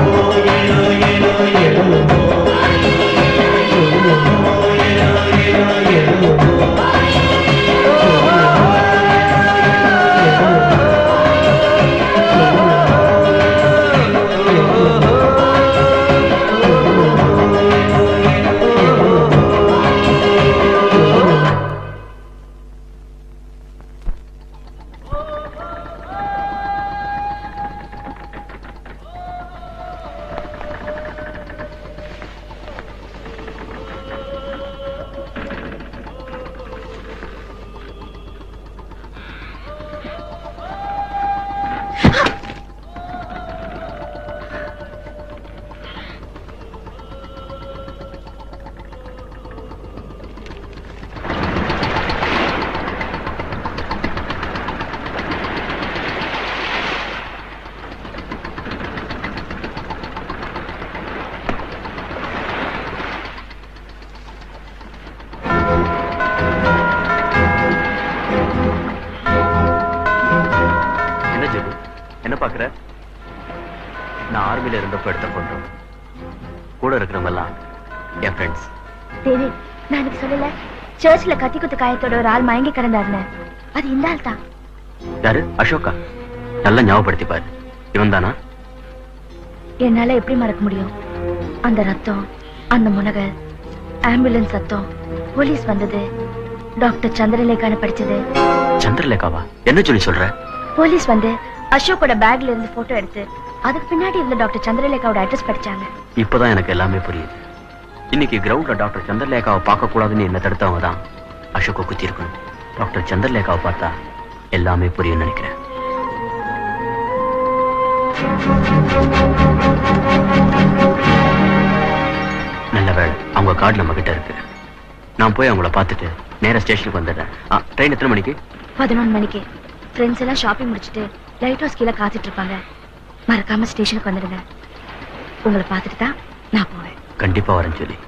என்ன ஜெகு என்ன பாக்குற நான் ஆர்மில இருந்தப்ப எடுத்த போட்டோ கூட இருக்கிறவங்க எல்லாம் என் ஃப்ரெண்ட்ஸ் டேவிட் நான் எனக்கு சொல்லல சர்ச்ல கத்தி குத்து காயத்தோட ஒரு ஆள் மயங்கி கிடந்தாருன்னு அது இந்த ஆள் தான் யாரு அசோகா நல்லா ஞாபகப்படுத்தி பாரு இவன் தானா என்னால எப்படி மறக்க முடியும் அந்த ரத்தம் அந்த முனகல் ஆம்புலன்ஸ் சத்தம் போலீஸ் வந்தது டாக்டர் சந்திரலேகான படிச்சது சந்திரலேகாவா என்ன சொல்லி சொல்ற போலீஸ் வந்து அசோக்கோட பேக்ல இருந்து போட்டோ எடுத்து அதுக்கு பின்னாடி இருந்த டாக்டர் சந்திரலேகாவோட அட்ரஸ் படிச்சாங்க இப்பதான் எனக்கு எல்லாமே புரியுது இன்னைக்கு கிரவுண்ட்ல டாக்டர் சந்திரலேகாவை பார்க்க கூடாதுன்னு என்ன தடுத்தவங்க தான் அசோக்கை குத்தி இருக்கணும் டாக்டர் சந்திரலேகாவை பார்த்தா எல்லாமே புரியும் நினைக்கிறேன் நல்ல வேலை அவங்க கார்டு நம்ம கிட்ட இருக்கு நான் போய் அவங்கள பார்த்துட்டு நேரா ஸ்டேஷனுக்கு வந்துடுறேன் ட்ரெயின் எத்தனை மணிக்கு பதினொன்று மணிக்கு ஃப்ரெண்ட்ஸ் எல்லாம் ஷாப்பிங் முடிச்சுட்டு லைட் ஹவுஸ் கீழே காத்துட்டு இருப்பாங்க மறக்காம ஸ்டேஷனுக்கு வந்துடுங்க உங்களை பார்த்துட்டு தான் நான் போவேன் கண்டிப்பா வரேன் சொல்லி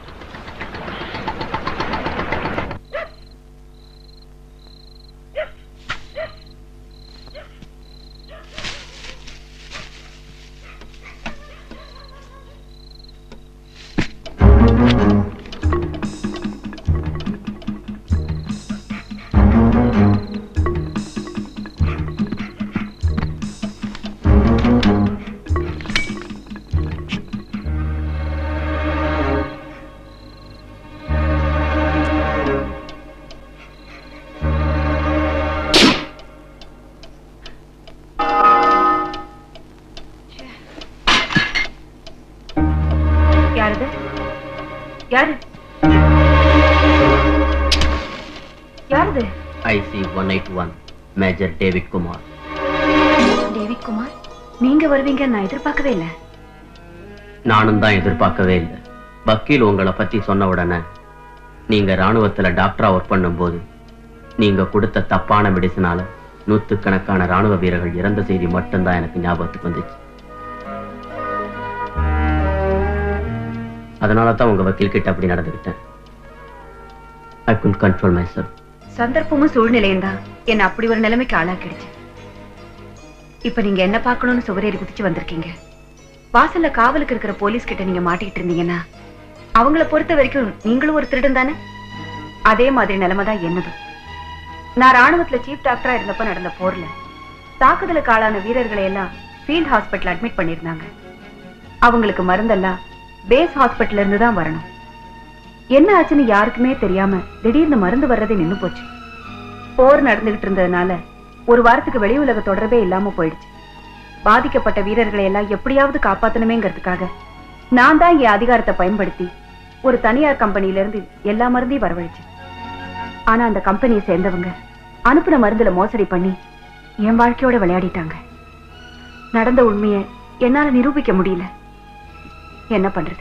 யாரது யாரு யாரது IC one eight one major David Kumar David Kumar நீங்க வருவீங்க நான் எதிர்பார்க்கவே இல்லை நானும் தான் எதிர்பார்க்கவே இல்லை வக்கீல் உங்களை பத்தி சொன்ன உடனே நீங்க ராணுவத்துல டாக்டரா ஒர்க் பண்ணும்போது நீங்க கொடுத்த தப்பான மெடிசனால நூத்துக்கணக்கான ராணுவ வீரர்கள் இறந்த செய்தி மட்டும்தான் எனக்கு ஞாபகத்துக்கு வந்துச்சு அதனால தான் உங்க வக்கீல் கிட்ட அப்படி நடந்துக்கிட்டேன் I couldn't control myself சந்தர்ப்பமும் சூழ்நிலையும் தான் என்ன அப்படி ஒரு நிலைமைக்கு ஆளாக்கிடுச்சு இப்ப நீங்க என்ன பார்க்கணும்னு சுவரேறி குதிச்சு வந்திருக்கீங்க வாசல்ல காவலுக்கு இருக்கிற போலீஸ் கிட்ட நீங்க மாட்டிக்கிட்டு இருந்தீங்கன்னா அவங்கள பொறுத்த வரைக்கும் நீங்களும் ஒரு திருடன் தானே அதே மாதிரி நிலைமை தான் என்னதும் நான் ராணுவத்துல சீஃப் டாக்டரா இருந்தப்ப நடந்த போர்ல தாக்குதலுக்கு ஆளான வீரர்களை எல்லாம் ஃபீல்ட் ஹாஸ்பிட்டல் அட்மிட் பண்ணிருந்தாங்க அவங்களுக்கு மருந்தெல்லாம் பேஸ் ஹாஸ்பிட்டல்ல இருந்து தான் வரணும் என்ன ஆச்சுன்னு யாருக்குமே தெரியாம திடீர்னு மருந்து வர்றதே நின்னு போச்சு போர் நடந்துகிட்டு இருந்ததுனால ஒரு வாரத்துக்கு வெளி உலக தொடர்பே இல்லாம போயிடுச்சு பாதிக்கப்பட்ட வீரர்களை எல்லாம் எப்படியாவது காப்பாத்தணுமேங்கிறதுக்காக நான் தான் என் அதிகாரத்தை பயன்படுத்தி ஒரு தனியார் கம்பெனில இருந்து எல்லா மருந்தையும் வரவழைச்சேன் ஆனா அந்த கம்பெனியை சேர்ந்தவங்க அனுப்புன மருந்துல மோசடி பண்ணி என் வாழ்க்கையோட விளையாடிட்டாங்க நடந்த உண்மையை என்னால நிரூபிக்க முடியல என்ன பண்றது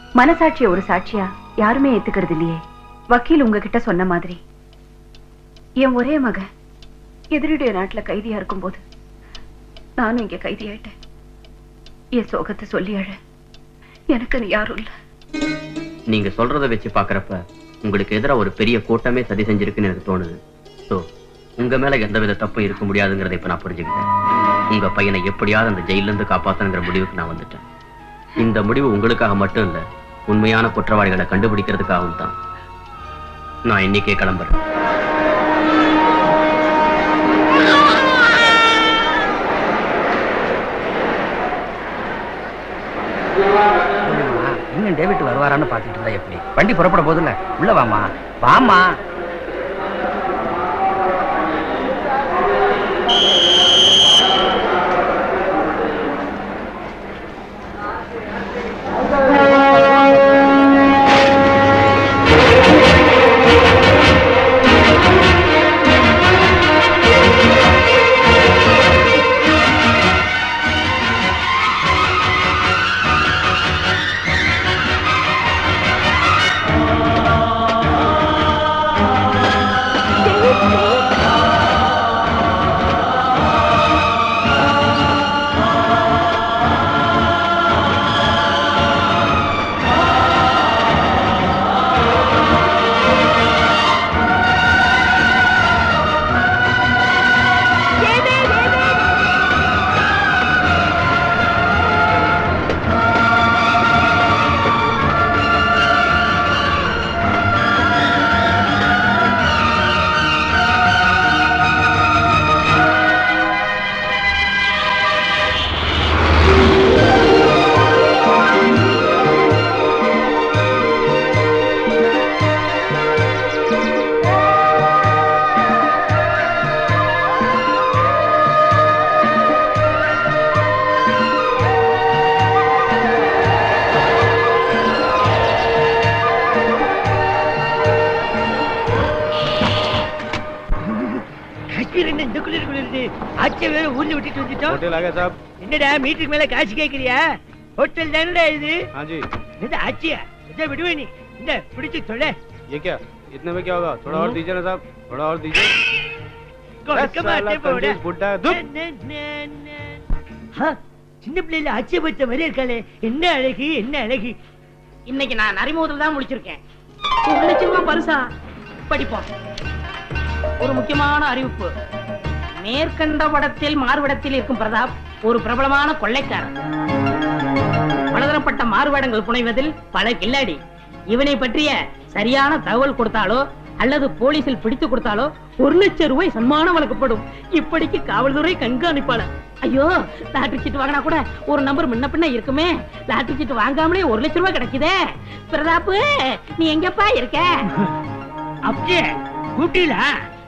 மனசாட்சிய ஒரு சாட்சியா யாருமே ஏத்துக்கிறது இல்லையே வக்கீல் உங்ககிட்ட சொன்ன மாதிரி என் ஒரே மக எதிரிடைய நாட்டுல கைதியா இருக்கும்போது நானும் இங்க கைதி ஆயிட்டேன் என் சோகத்தை சொல்லி அழ எனக்கு யாரும் இல்ல நீங்க சொல்றத வச்சு பாக்குறப்ப உங்களுக்கு எதிரா ஒரு பெரிய கூட்டமே சதி செஞ்சிருக்குன்னு எனக்கு தோணுது சோ உங்க மேல எந்தவித தப்பும் இருக்க முடியாதுங்கிறத இப்ப நான் புரிஞ்சுக்கிட்டேன் உங்க பையனை எப்படியாவது அந்த ஜெயில இருந்து காப்பாத்தணுங்கிற முடிவுக்கு நான் வந்துட்டேன் இந்த முடிவு உங்களுக்காக மட்டும் இல்ல உண்மையான குற்றவாளிகளை கண்டுபிடிக்கிறதுக்காகவும் தான் நான் இன்னைக்கே கிளம்புறேன் இன்னும் டேவிட் வருவாரான்னு பார்த்துட்டு இருந்தா எப்படி வண்டி புறப்பட போதில்ல உள்ள வாமா வாமா காஷ்மீர் என்ன இந்த குளிர் குளிருது ஆட்சியை வேற ஊர்ல விட்டுட்டு வந்துட்டோம் होटल आ गया साहब என்னடா மீட்டருக்கு மேல காசு கேக்குறியா ஹோட்டல் தானடா இது हाँ जी இது ஆட்சியா இதை விடுவே நீ இந்த பிடிச்சு தொலை ये क्या इतने में क्या होगा थोड़ा और दीजिए ना साहब थोड़ा और दीजिए கொடுக்க साला மாட்டேன் போடா. कंजूस बुड्ढा है, धुप। நே, நே, நே. ஆ, சின்ன பிள்ளைல ஆட்சியை பத்த மாதிரி இருக்காளே என்ன அழகு என்ன அழகு இன்னைக்கு நான் அறிமுகத்தில் தான் முடிச்சிருக்கேன் ஒரு லட்சம் ரூபாய் பரிசா படிப்போம் ஒரு முக்கியமான அறிவிப்பு மேற்கண்ட படத்தில் மாறுவிடத்தில் இருக்கும் பிரதாப் ஒரு பிரபலமான கொள்ளைக்காரன் பலதரப்பட்ட மாறுவேடங்கள் புனைவதில் பல கில்லாடி இவனை பற்றிய சரியான தகவல் கொடுத்தாலோ அல்லது போலீசில் பிடித்து கொடுத்தாலோ ஒரு லட்சம் ரூபாய் சன்மானம் வழங்கப்படும் இப்படிக்கு காவல்துறை கண்காணிப்பாளர் ஐயோ லாட்டரி சீட்டு வாங்கினா கூட ஒரு நம்பர் முன்ன பின்ன இருக்குமே லாட்டரி சீட்டு வாங்காமலே ஒரு லட்சம் ரூபாய் கிடைக்குதே பிரதாப்பு நீ எங்கப்பா இருக்க அப்படியே கூட்டிலா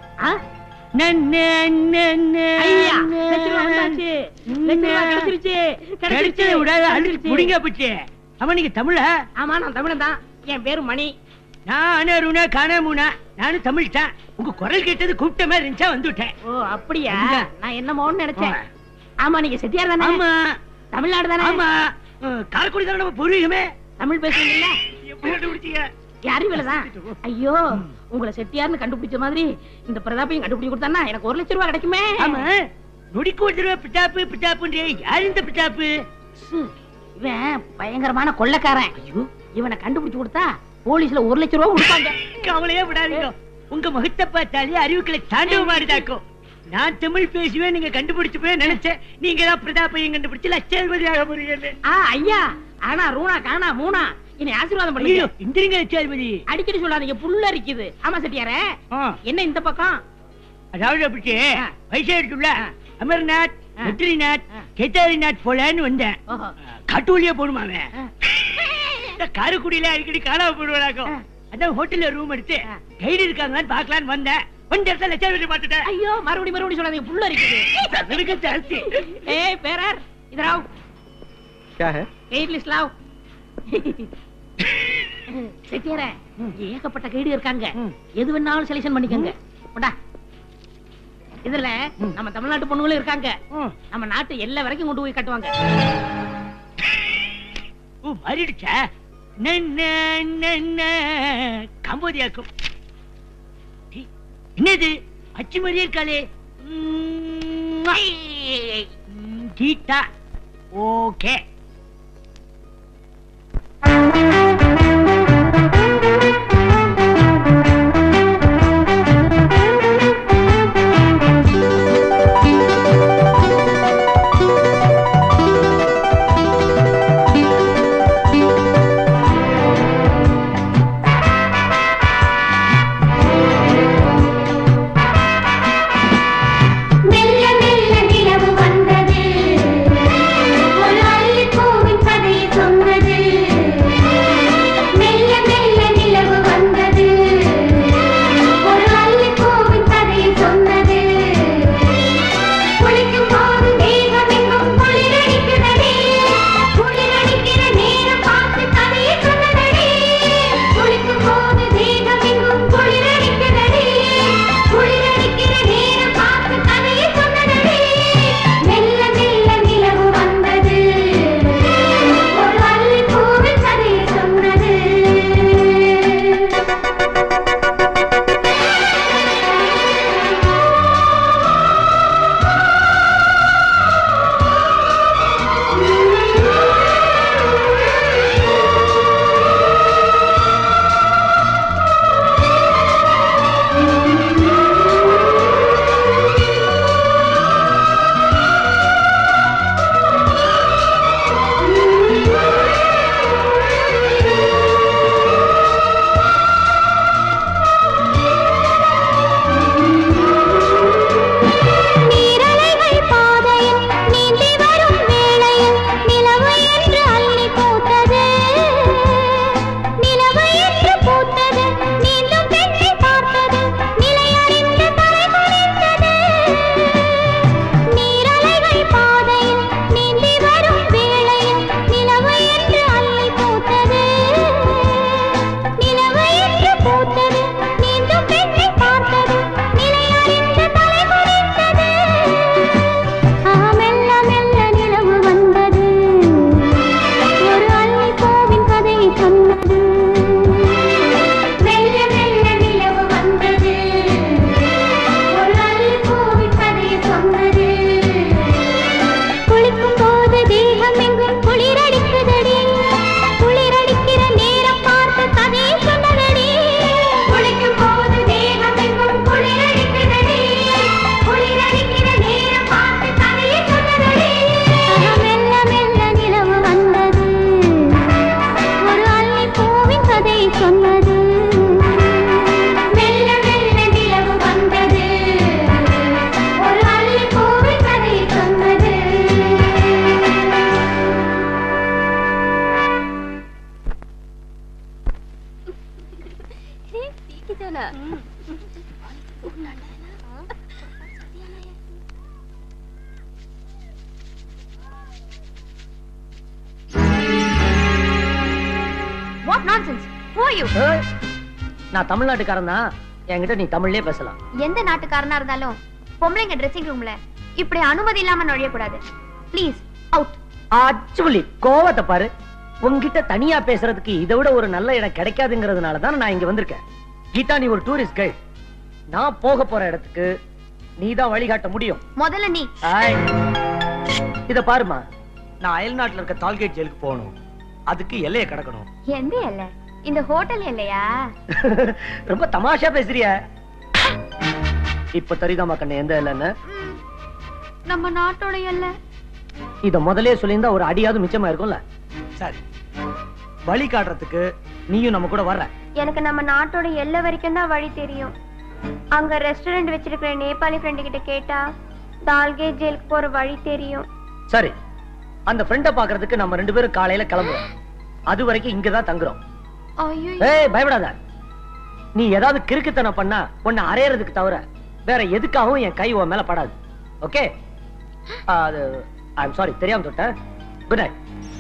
ஐயா, லட்ச ரூபா வந்தாச்சு. லட்ச ரூபா கிடைச்சிருச்சு. கிடைச்சிருச்சு. கிடைச்சதை விடாத அள்ளி கிடைச்சிருச்சு. புடிங்க பிச்சு அவன் நீங்க தமிழா ஆமா நான் தமிழன் தான் என் பேரு மணி நான் அருணா காணாமுனா நானும் தமிழ் தான் உங்க குரல் கேட்டது கூப்பிட்ட மாதிரி இருந்துச்சா வந்துட்டேன் ஓ அப்படியா இங்க. நான் என்னமோன்னு நினைச்சேன் ஆமா நீங்க செட்டியார் தானே ஆமா தமிழ்நாடு தானே ஆமா அஹ், காரைக்குடி தானே நம்ம பூர்வீகமே தமிழ் பேசுறீங்கல்ல எப்படி கண்டுபிடிச்சீங்க அறிவியலதான் ஐயோ உங்களை செட்டியார்னு கண்டுபிடிச்ச மாதிரி இந்த பிரதாப்பையும் கண்டுபிடிச்சு கொடுத்தானா எனக்கு ஒரு லட்சம் ரூபாய் கிடைக்குமே ஆமா நொடிக்கு ஒரு தடவை பிட்டாப்பு பிட்டாப்புன்றே யார் இந்த பிட்டாப்பு சு, இவன் பயங்கரமான கொள்ளைக்காரன் இவனை கண்டுபிடிச்சு கொடுத்தா போலீஸ்ல ஒரு லட்சம் ரூபாய் கொடுப்பாங்க கவலையே விடாதீங்க உங்க முகத்தை பார்த்தாலே அறிவுக்களை தாண்டவ மாதிரிதாக்கும் நான் தமிழ் பேசுவேன் நீங்க கண்டுபிடிச்சு போய் நினைச்சேன் நீங்க தான் பிரதாபையும் கண்டுபிடிச்சு லட்சாதிபதியாக போறீங்க ஆ ஐயா ஆனா ரூணா காணா மூணா என்னை ஆசீர்வாதம் ஐயோ பண்ணுங்க இந்திரிங்க லட்சாதிபதி அடிக்கடி சொல்லாதீங்க புல்ல இருக்குது ஆமா செட்டியாரே ஆ. என்ன இந்த பக்கம் அதாவது அப்படி பைசா எடுத்துள்ள அமர்நாத் ஆ. பத்ரிநாத் கேதாரிநாத் போலான்னு வந்தேன் ஓஹோ. காட்டூலியா போடுமாமே இந்த காரைக்குடியில அடிக்கடி காணாம போடுவாராக்கும் அதான் ஹோட்டல்ல ரூம் எடுத்து கைடு இருக்காங்களான்னு பார்க்கலான்னு வந்தேன் கொஞ்ச இடத்துல லட்சாதிபதி பார்த்துட்டேன் ஐயோ மறுபடியும் மறுபடியும் சொல்லாதீங்க புல்ல இருக்குது சதுரங்க ஜாஸ்தி ஏய் பேரர் இதர் ஆவ் क्या है கைட் லிஸ்ட் லாவ் செட்டியாரே ஏகப்பட்ட கைடு இருக்காங்க எது வேணாலும் செலக்ஷன் பண்ணிக்கங்க போடா இதுல நம்ம தமிழ்நாட்டு பொண்ணுங்களும் இருக்காங்க நம்ம நாட்டு எல்லை வரைக்கும் கொண்டு போய் கட்டுவாங்க ஓ மாறிடுச்சா கம்போதியாக்கும் என்னது அச்சு மாதிரியே இருக்காளே ம்ம். ம், கீதா ஓகே மெல்ல மெல்ல நிலவு வந்தது ஒரு அள்ளிப்பூவின் கதையை சொன்னது மெல்ல மெல்ல நிலவு வந்தது ஒரு அள்ளிப்பூவின் கதையை சொன்னது குளிக்கும் போது தேகமெங்கும் குளிரடிக்குதடி குளிரடிக்கிற நேரம் பார்த்து கதையை சொன்னதடி குளிக்கும் போது தேகமெங்கும் குளிரடிக்குதடி குளிரடிக்கிற நேரம் பார்த்து கதையை சொன்னதடி மெல்ல மெல்ல நிலவு வந்தது ஒரு அள்ளிப்பூவின் கதையை சொன்னது நீரலைகள் பாதையில் நீந்தி வரும் வேளையில் நிலவு என்று அள்ளி பூத்தது நிலவு என்று பூத்தது மீண்டும் பெண்ணை பார்த்தது நிலையறிந்து தலை குனிந்தது நீரலைகள் பாதையில் நீந்தி வரும் வேளையில் நிலவு என்று அள்ளி பூத்தது நிலவு என்று பூத்தது மீண்டும் பெண்ணை பார்த்தது நிலையறிந்து தலை குனிந்தது ஆ, மெல்ல மெல்ல நிலவு வந்தது ஒரு அள்ளி பூவின் கதையை சொன்னது மெல்ல மெல்ல நிலவு வந்தது ஒரு அள்ளி பூவின் கதையை சொன்னது குளிக்கும் போது தேகம் எங்கும் குளிரடிக்குதடி குளிரடிக்கிற நேரம் பார்த்து கதையை சொன்னதடி குளிக்கும் போது தேகம் எங்கும் குளிரடிக்குதடி குளிரடிக்கிற நேரம் பார்த்து கதையை சொன்னதடி மெல்ல மெல்ல நிலவு வந்தது ஒரு அள்ளி பூவின் கதையை சொன்னது மெல்ல மெல்ல நிலவு வந்தது ஒரு அள்ளி பூவின் கதையை சொன்னது வாட் நான்சென்ஸ் ஹூ யூ நான் தமிழ்நாட்டுக்காரன் தான் என்கிட்ட நீ தமிழ்லயே பேசலாம் எந்த நாட்டுக்காரனா இருந்தாலும் பொம்பளைங்க ட்ரெஸ்ஸிங் ரூம்ல இப்படி அனுமதி இல்லாம நுழைய கூடாது ப்ளீஸ் அவுட் ஆக்சுவலி கோவத்தை பாரு உன்கிட்ட தனியா பேசுறதுக்கு இதை விட ஒரு நல்ல இடம் கிடைக்காதுங்கிறதுனால தான் நான் இங்க வந்திருக்கேன் கீதா நீ ஒரு டூரிஸ்ட் கைட் நான் போக போற இடத்துக்கு நீ தான் வழிகாட்ட முடியும் முதல்ல நீ ஆய். இத பாருமா நான் அயல்நாட்டுல இருக்க டால்கேட் ஜெயிலுக்கு போகணும் அதுக்கு எல்லையை கடக்கணும் எந்த எல்லை இந்த ஹோட்டல் இல்லையா ரொம்ப தமாஷா பேசுறிய இப்ப தெரியுதாமா கண்ணு எந்த இல்லைன்னு நம்ம நாட்டோட எல்லை இத முதல்லயே சொல்லியிருந்தா ஒரு அடியாவது மிச்சமா இருக்கும்ல சரி வழி காட்டுறதுக்கு நீயும் நம்ம கூட வர்ற எனக்கு நம்ம நாட்டோட எல்லை வரைக்கும் தான் வழி தெரியும் அங்க ரெஸ்டாரண்ட் வச்சிருக்கிற நேபாளி ஃப்ரெண்டு கிட்ட கேட்டா தால்கேட் ஜெயிலுக்கு போற வழி தெரியும் சரி அந்த ஃப்ரெண்ட பாக்குறதுக்கு நம்ம ரெண்டு பேரும் காலையில கிளம்புறோம் அது வரைக்கும் இங்கதான் தங்குறோம் ஐயோ ஏய் பயப்படாத நீ ஏதாவது கிறுக்குத்தனம் பண்ணா உன்னை அரையறதுக்கு தவிர வேற எதுக்காகவும் என் கை உன் மேல படாது ஓகே அது ஐ எம் சாரி தெரியாம தொட்டேன் குட் நைட்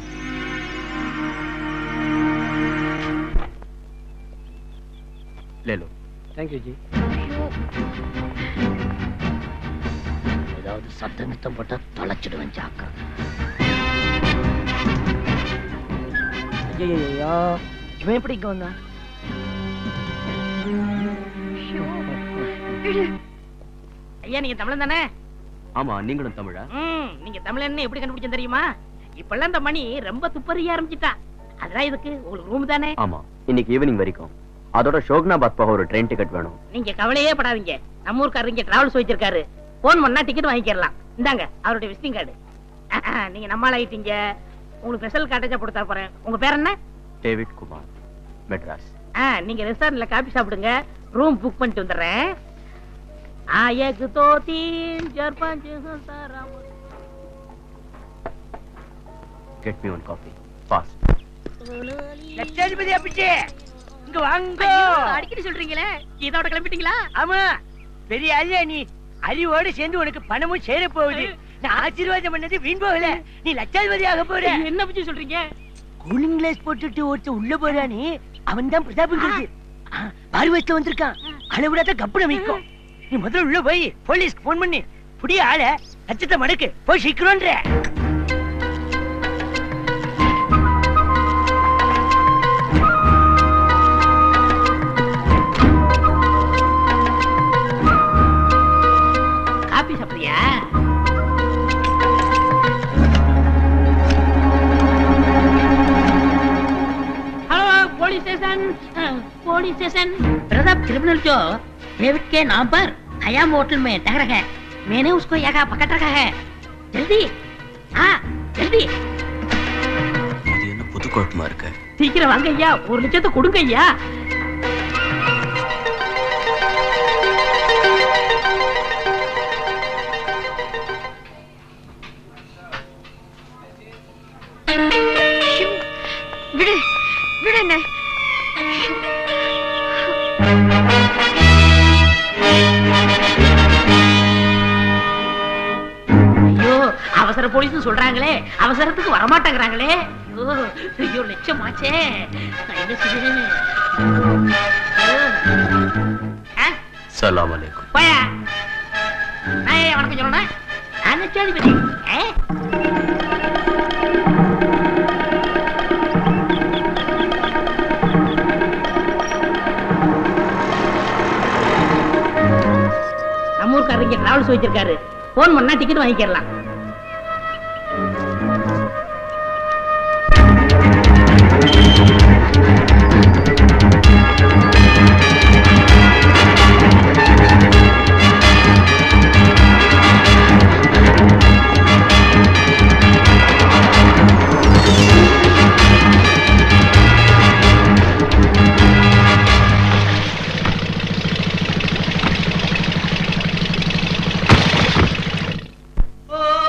ले लो தேங்க்யூ ஜி ஏதாவது சத்த நித்தம் போட்டா தொலைச்சிடுவேன் ஜாக்கிரதை ஐயோ இவன் எப்படி இங்க வந்தான் ஐயா நீங்க தமிழன் தானே ஆமா நீங்களும் தமிழா ம் நீங்க தமிழன்னு எப்படி கண்டுபிடிச்சேன் தெரியுமா இப்பெல்லாம் இந்த மணி ரொம்ப துப்பறிய ஆரம்பிச்சிட்டா அதெல்லாம் இதுக்கு உங்களுக்கு ரூம் தானே ஆமா இன்னைக்கு ஈவினிங் வரைக்கும் அதோட ஷோக்னாபாத் போக ஒரு ட்ரெயின் டிக்கெட் வேணும் நீங்க கவலையே படாதீங்க நம்ம ஊர்க்காரர் இங்க டிராவல்ஸ் வச்சிருக்காரு போன் பண்ணா டிக்கெட் வாங்கிக்கலாம் இந்தாங்க அவருடைய விசிட்டிங் கார்டு நீங்க நம்மால் ஆயிட்டீங்க உங்களுக்கு ஸ்பெஷல் கார்டேஜா கொடுத்தா போறேன் உங்க பேர் என்ன டேவிட் குமார் மெட்ராஸ் ஆ, நீங்க ரெஸ்டாரண்ட்ல காபி சாப்பிடுங்க ரூம் புக் பண்ணிட்டு வந்துடுறேன் ஆ ஏக் தோ தீன் சார் பாஞ்ச் சார் get me one coffee fast லட்சாதிபதி அப்பிச்சே இங்க வாங்க அடிக்கடி சொல்றீங்களே இதோட கிளம்பிட்டீங்களா ஆமா பெரிய ஆளியா நீ அறிவோடு சேர்ந்து உனக்கு பணமும் சேர போகுது நான் ஆசீர்வாதம் பண்ணது வீண் போகல நீ லட்சாதிபதி ஆக போற என்ன பத்தி சொல்றீங்க கூலிங் கிளாஸ் போட்டுட்டு ஒருத்த உள்ள போறானே அவன் தான் பிரதாபங்கிறது பார்வத்துல வந்திருக்கான் அளவிடாத கப்புன வைக்கும் நீ முதல்ல உள்ள போய் போலீஸ்க்கு போன் பண்ணி புடிய ஆள லட்சத்தை மடக்கு போய் சீக்கிரம்ன்ற காபி சாப்பிடுறியா hello police station police station Pratap criminal जो डेविड के नाम पर हयाम होटल में ठहरा है मैंने उसको यहाँ पकड़ रखा है जल्दी हाँ जल्दी இது என்ன புது குழப்பமா இருக்கு சீக்கிரம் வாங்க ஐயா ஒரு லட்சத்தை கொடுங்க ஐயா விடு விடு என்ன ஐயோ அவசர போலீஸ் சொல்றாங்களே அவசரத்துக்கு வரமாட்டேங்கிறாங்களே ஐயோ, ஐயோ லட்சம் ஆச்சே நான் என்ன செய்வேன் ஆ, சலாம் அலைக்கும் போயா நான் ஏன் வணக்கம் சொல்லணும் நான் லட்சாதிபதி ஆ? நம்ம ஊருக்காரர் இங்க டிராவல்ஸ் வச்சிருக்காரு போன் பண்ணா டிக்கெட் வாங்கிக்கலாம் ஓ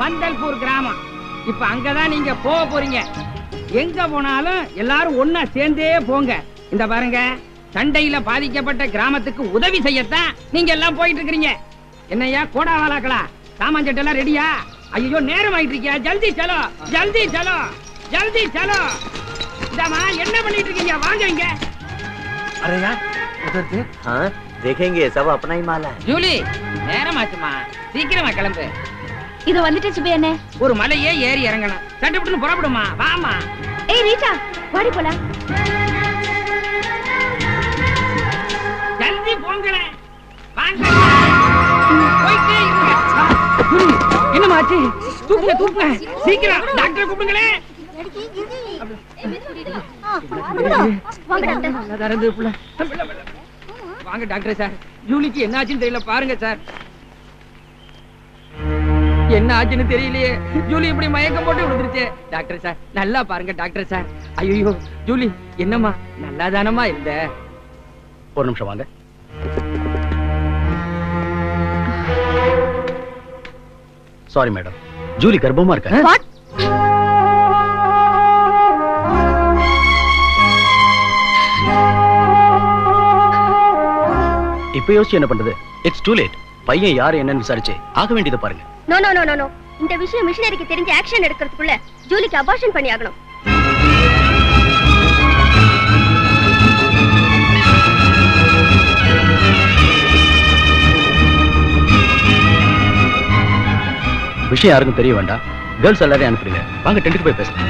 பந்தல்பூர் கிராமம் இப்ப அங்கதான் நீங்க போக போறீங்க எங்க போனாலும் எல்லாரும் ஒன்னா சேர்ந்தே போங்க இந்த பாருங்க சண்டையில பாதிக்கப்பட்ட கிராமத்துக்கு உதவி செய்யத்தான் நீங்க எல்லாம் போயிட்டு இருக்கிறீங்க என்னய்யா கோடாவாலாக்களா சாமான் எல்லாம் ரெடியா ஐயோ நேரம் ஆயிட்டு இருக்கியா ஜல்தி சலோ ஜல்தி சலோ ஜல்தி சலோ இந்தாமா என்ன பண்ணிட்டு இருக்கீங்க வாங்க இங்க अरे यार उधर देख हाँ देखेंगे सब अपना ही माल है ஜூலி நேரமாச்சுமா சீக்கிரமா கிளம்பு இது வந்துட்டு சுபி அண்ணே ஒரு மலையே ஏறி இறங்கணும் சட்டுப்பட்டுன்னு புறப்படுமா வாமா ஏய் ரீட்டா வாடி போலாம் ஜல்தி போங்களேன் வாங்க போயிட்டே இருங்க குரு, என்னமாச்சு தூக்குங்க தூக்குங்க சீக்கிரம் டாக்டரை கூப்பிடுங்களே வாங்க டாக்டர் நல்லா திறந்து புள்ள. புள்ள, புள்ள. வாங்க டாக்டர் சார் ஜூலிக்கு என்ன ஆச்சுன்னு தெரியல பாருங்க சார் என்ன ஆச்சுன்னு தெரியலையே ஜூலி இப்படி மயக்கம் போட்டு விழுந்துருச்சு டாக்டர் சார் நல்லா பாருங்க டாக்டர் சார் ஐயோ ஜூலி என்னம்மா நல்லா தானம்மா இருந்த ஒரு நிமிஷம் வாங்க சாரி மேடம் ஜூலி கர்ப்பமா இருக்க வாட் இப்ப யோசிச்சு என்ன பண்றது இட்ஸ் டூ லேட் பையன் யாரு என்னன்னு விசாரிச்சு ஆக வேண்டியதை பாருங்க no no no no no இந்த விஷயம் மிஷனரிக்கு தெரிஞ்சு ஆக்ஷன் எடுக்கிறதுக்குள்ள ஜூலிக்கு அபார்ஷன் பண்ணி ஆகணும் விஷயம் யாருக்கும் தெரிய வேண்டாம் கேர்ள்ஸ் எல்லாரையும் அனுப்பிடுங்க வாங்க டென்ட்டுக்கு போய் பேசலாம்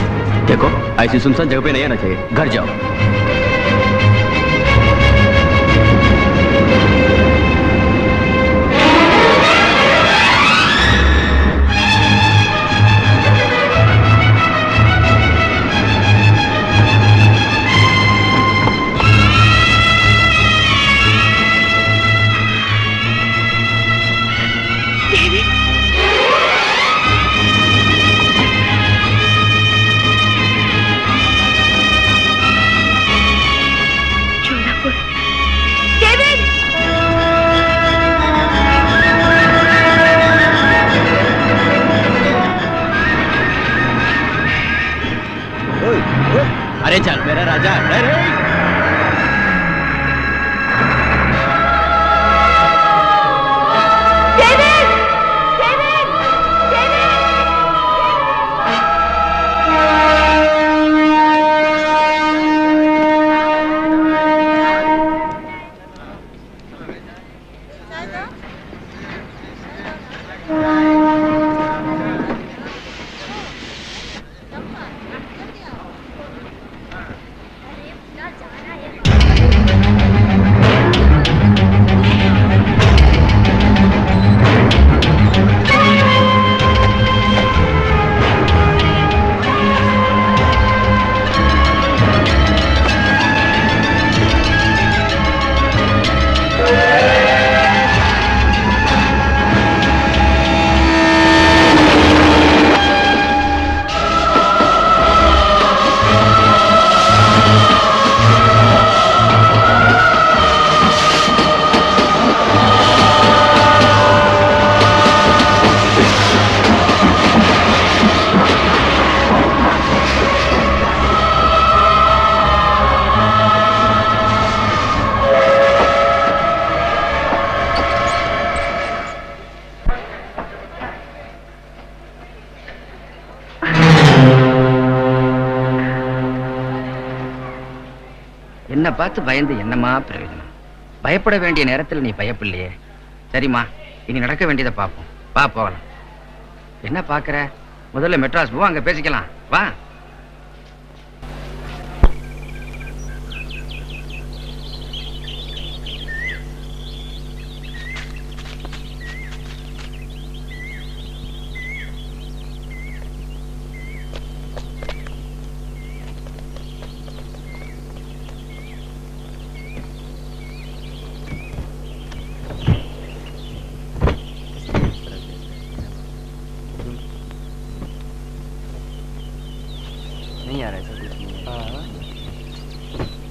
देखो ऐसी सुनसान जगह पे नहीं आना चाहिए घर जाओ अरे चल मेरा राजा अरे என்ன பார்த்து பயந்து என்னமா பிரயோஜனம் பயப்பட வேண்டிய நேரத்தில் நீ பயப்பில்லையே சரிம்மா இனி நடக்க வேண்டியதை பார்ப்போம் வா போகலாம் என்ன பார்க்கற முதல்ல மெட்ராஸ் போ அங்க பேசிக்கலாம் வா नहीं आ रहा ऐसा कुछ नहीं है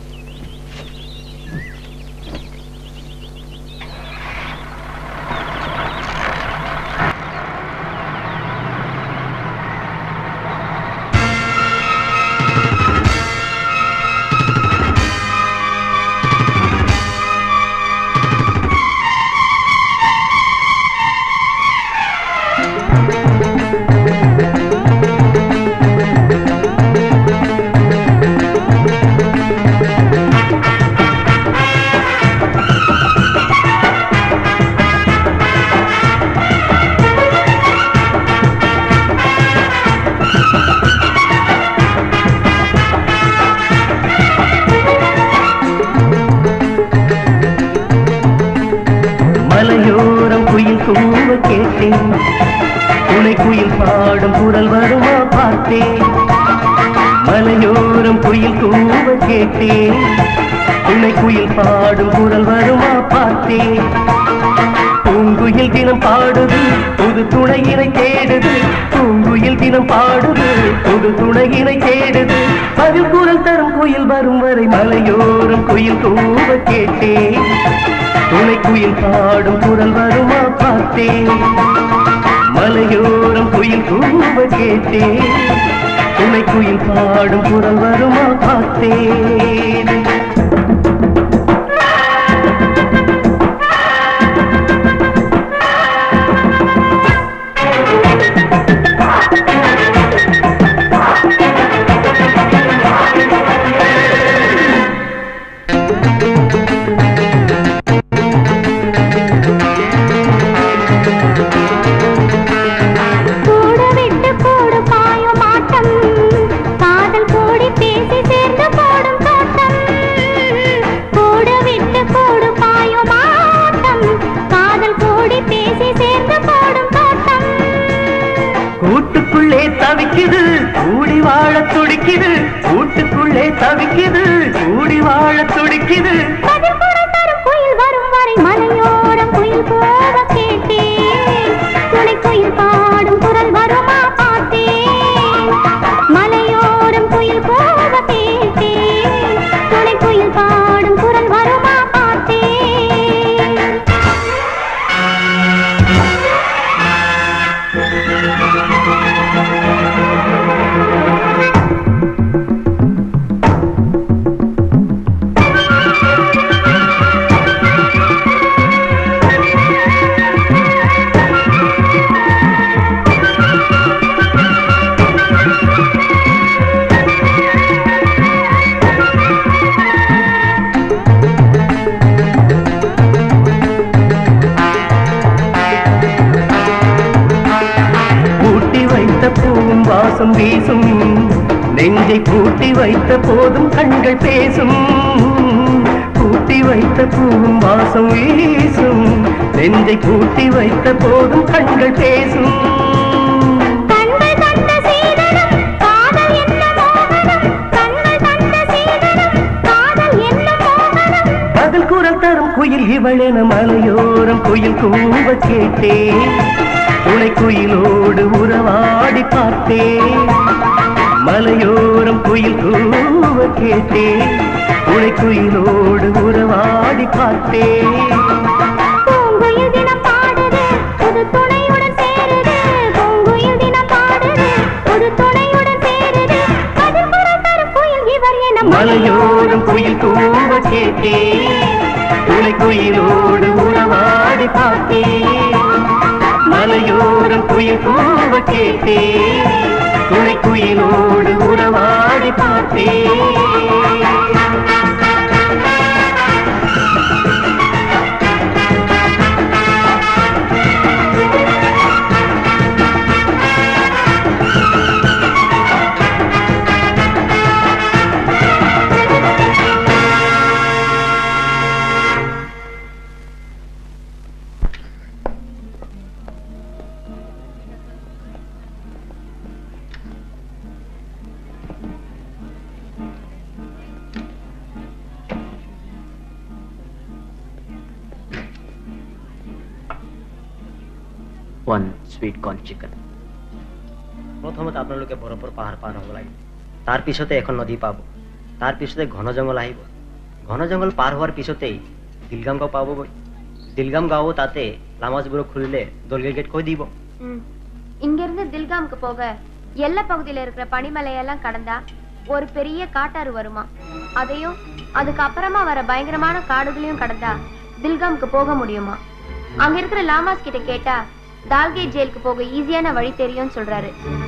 மலையோரம் குயில் கூவ கேட்டேன் துணை குயில் பாடும் குரல் வருமா பார்த்தேன் மலையோரம் குயில் கூவ கேட்டேன் துணை குயில் பாடும் குரல் வருமா பார்த்தேன் பூங்குயில் தினம் பாடுது புது துணையினை தேடுது பூங்குயில் தினம் பாடுது புது துணையினை தேடுது பதில் குரல் தரும் குயில் வரும் வரை மலையோரம் குயில் கூவ கேட்டேன் துணை குயில் பாடும் குரல் வருமா பார்த்தேன் மலையோரம் குயில் கூவ கேட்டேன் துணை குயில் பாடும் குரல் வருமா பார்த்தேன் கூடு விட்டு கூடு பாயும் ஆட்டம் காதல் கூடி பேசி சேர்ந்து போடும் தோட்டம் கூடு விட்டு கூடு பாயும் ஆட்டம் காதல் கூடி பேசி சேர்ந்து போடும் தோட்டம் கூட்டுக்குள்ளே தவிக்குது கூடி வாழ துடிக்குது கூட்டுக்குள்ளே தவிக்குது கூடி வாழ துடிக்குது பதில் குரல் தரும் குயில் வரும் வரை மலையோரம் குயில் போக கேட்டேன் துணை குயில் பாடும் குரல் வருமா பார்த்தேன் மலையோரம் குயில் போக கேட்டேன் துணை குயில் பாடும் குரல் வருமா பார்த்தேன் பூவும் வாசம் வீசும் நெஞ்சை பூட்டி வைத்த போதும் கண்கள் பேசும் பூட்டி வைத்த பூவும் வாசம் வீசும் நெஞ்சை பூட்டி வைத்த போதும் கண்கள் பேசும் கண்கள் தந்த சீதனம் காதல் என்ன மோகனம் கண்கள் தந்த சீதனம் காதல் என்ன மோகனம் பதில் குரல் தரும் குயில் இவளென மலையோரம் குயில் கூவ கேட்டேன் துணை குயிலோடு உறவாடி பார்த்தேன் மலையோரம் குயில் கூவ கேட்டேன் துணை குயிலோடு உறவாடி பார்த்தேன் பூங்குயில் தினம் பாடுது புது துணையுடன் சேருது பூங்குயில் தினம் பாடுது புது துணையுடன் சேருது பதில் குரல் தரும் குயில் இவர் என மலையோரம் குயில் கூவ கேட்டேன் துணை குயிலோடு உறவாடி பார்த்தேன் மலையோரம் குயில் கூவ கேட்டேன் துணை குயிலோடு உறவாடி பார்த்தேன் ওয়ান সুইট কর্ন চিকেন প্ৰথমতে আপোনালোকে বৰফৰ পাহাৰ পাৰ হ'ব লাগিব তাৰ পিছতে এখন নদী পাব তাৰ পিছতে ঘন জংঘল আহিব ঘন জংঘল পাৰ হোৱাৰ পিছতেই দিলগাম গাঁও পাবগৈ দিলগাম গাঁও তাতে লামাজবোৰক খুলিলে দলগেট গেট কৈ দিব ம். இங்கிருந்து தில்காமுக்கு போக எல்லை பகுதியில இருக்கிற பனிமலையெல்லாம் கடந்தா ஒரு பெரிய காட்டாறு வருமா அதையும் அதுக்கப்புறமா வர பயங்கரமான காடுகளையும் கடந்தா தில்காமுக்கு போக முடியுமா அங்க இருக்கிற லாமாஸ் கிட்ட கேட்டா டால்கேட் ஜெயிலுக்கு போக ஈஸியான வழி தெரியும்னு சொல்றாரு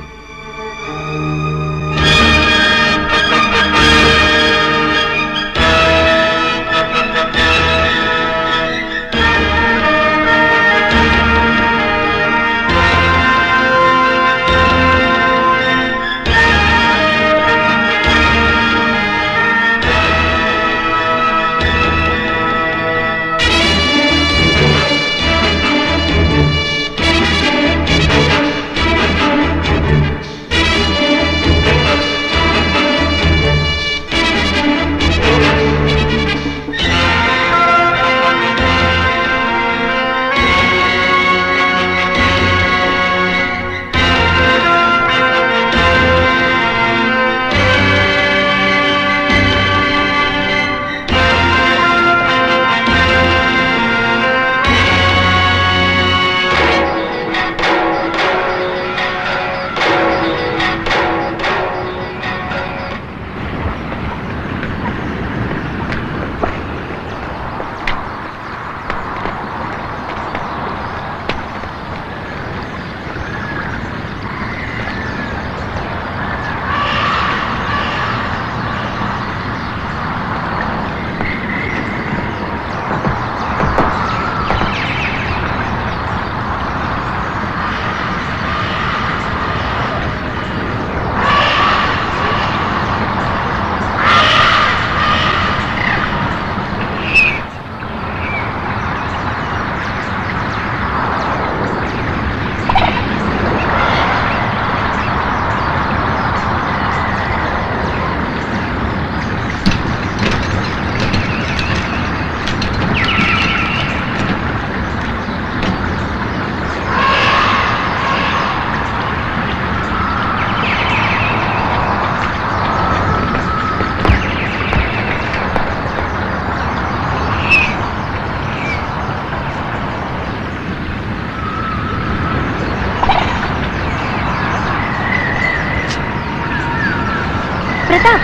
பிரதாப்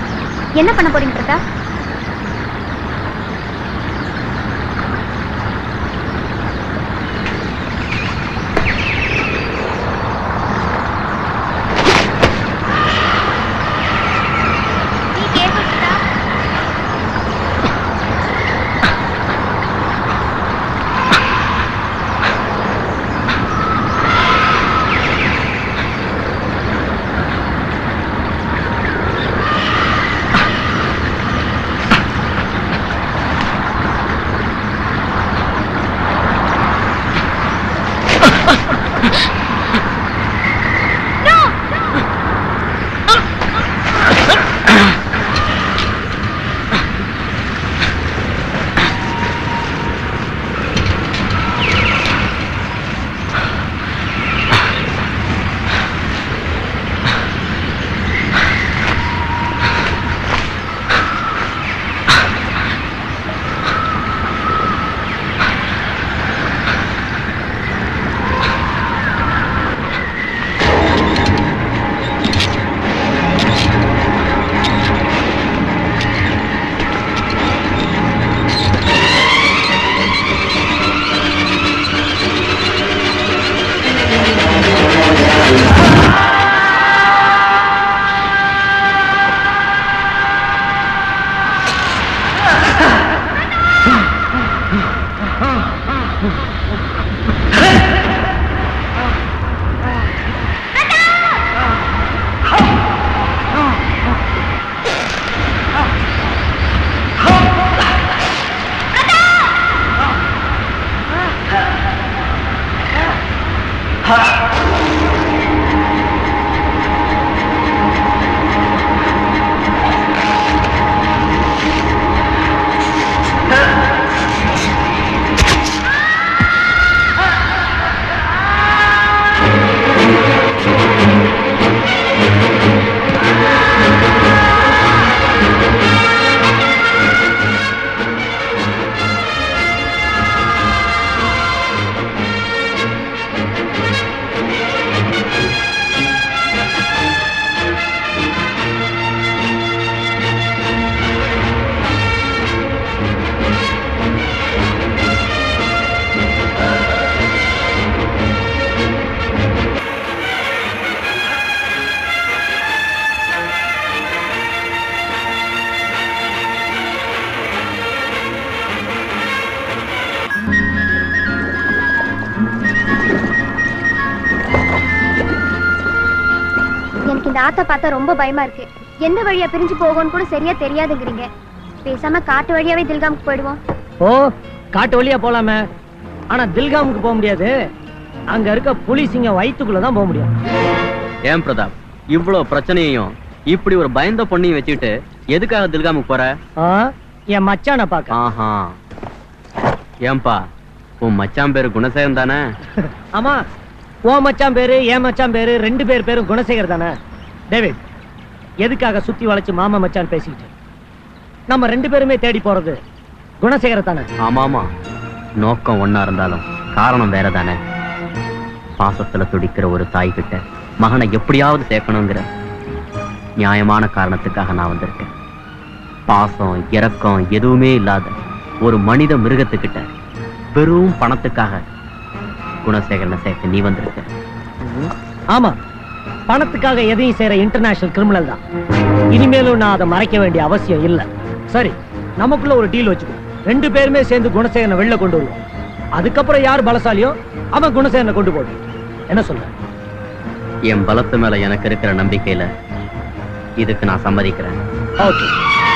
என்ன பண்ண போறீங்க பிரதாப் எனக்கு இந்த ஆத்த பார்த்தா ரொம்ப பயமா இருக்கு எந்த வழியா பிரிஞ்சு போகும்னு கூட சரியா தெரியாதுங்கிறீங்க பேசாம காட்டு வழியாவே தில்காமுக்கு போயிடுவோம் ஓ காட்டு வழியா போலாமே ஆனா தில்காமுக்கு போக முடியாது அங்க இருக்க புலிசிங்க வயித்துக்குள்ள தான் போக முடியும் ஏன் பிரதாப் இவ்வளவு பிரச்சனையையும் இப்படி ஒரு பயந்த பொண்ணையும் வச்சுக்கிட்டு எதுக்காக தில்காமுக்கு போற ஆ, என் மச்சான பாக்க ஆஹா ஏன்பா உன் மச்சான் பேரு குணசேகரன் தானே ஆமா ஓ மச்சான் பேரு என் மச்சான் பேரு ரெண்டு பேர் பேரும் குணசேகர் தானே டேவிட் எதுக்காக சுத்தி வளைச்சு மாமா மச்சான் பேசிக்கிட்டு நம்ம ரெண்டு பேருமே தேடி போறது குணசேகர தானே ஆமாமா நோக்கம் ஒண்ணா இருந்தாலும் காரணம் வேற தானே பாசத்துல துடிக்கிற ஒரு தாய் கிட்ட மகனை எப்படியாவது சேர்க்கணுங்கிற நியாயமான காரணத்துக்காக நான் வந்திருக்கேன் பாசம் இரக்கம் எதுவுமே இல்லாத ஒரு மனித மிருகத்துக்கிட்ட வெறும் பணத்துக்காக குணசேகரனை சேர்க்க நீ வந்திருக்க ஆமா பணத்துக்காக எதையும் செய்யற இன்டர்நேஷனல் கிரிமினல் தான் இனிமேலும் நான் அதை மறைக்க வேண்டிய அவசியம் இல்ல சரி நமக்குள்ள ஒரு டீல் வச்சுக்கோ ரெண்டு பேருமே சேர்ந்து குணசேகரனை வெளில கொண்டு வருவோம் அதுக்கப்புறம் யார் பலசாலியோ அவன் குணசேகரனை கொண்டு போடும் என்ன சொல்ற என் பலத்து மேல எனக்கு இருக்கிற நம்பிக்கையில இதுக்கு நான் சம்மதிக்கிறேன் ஓகே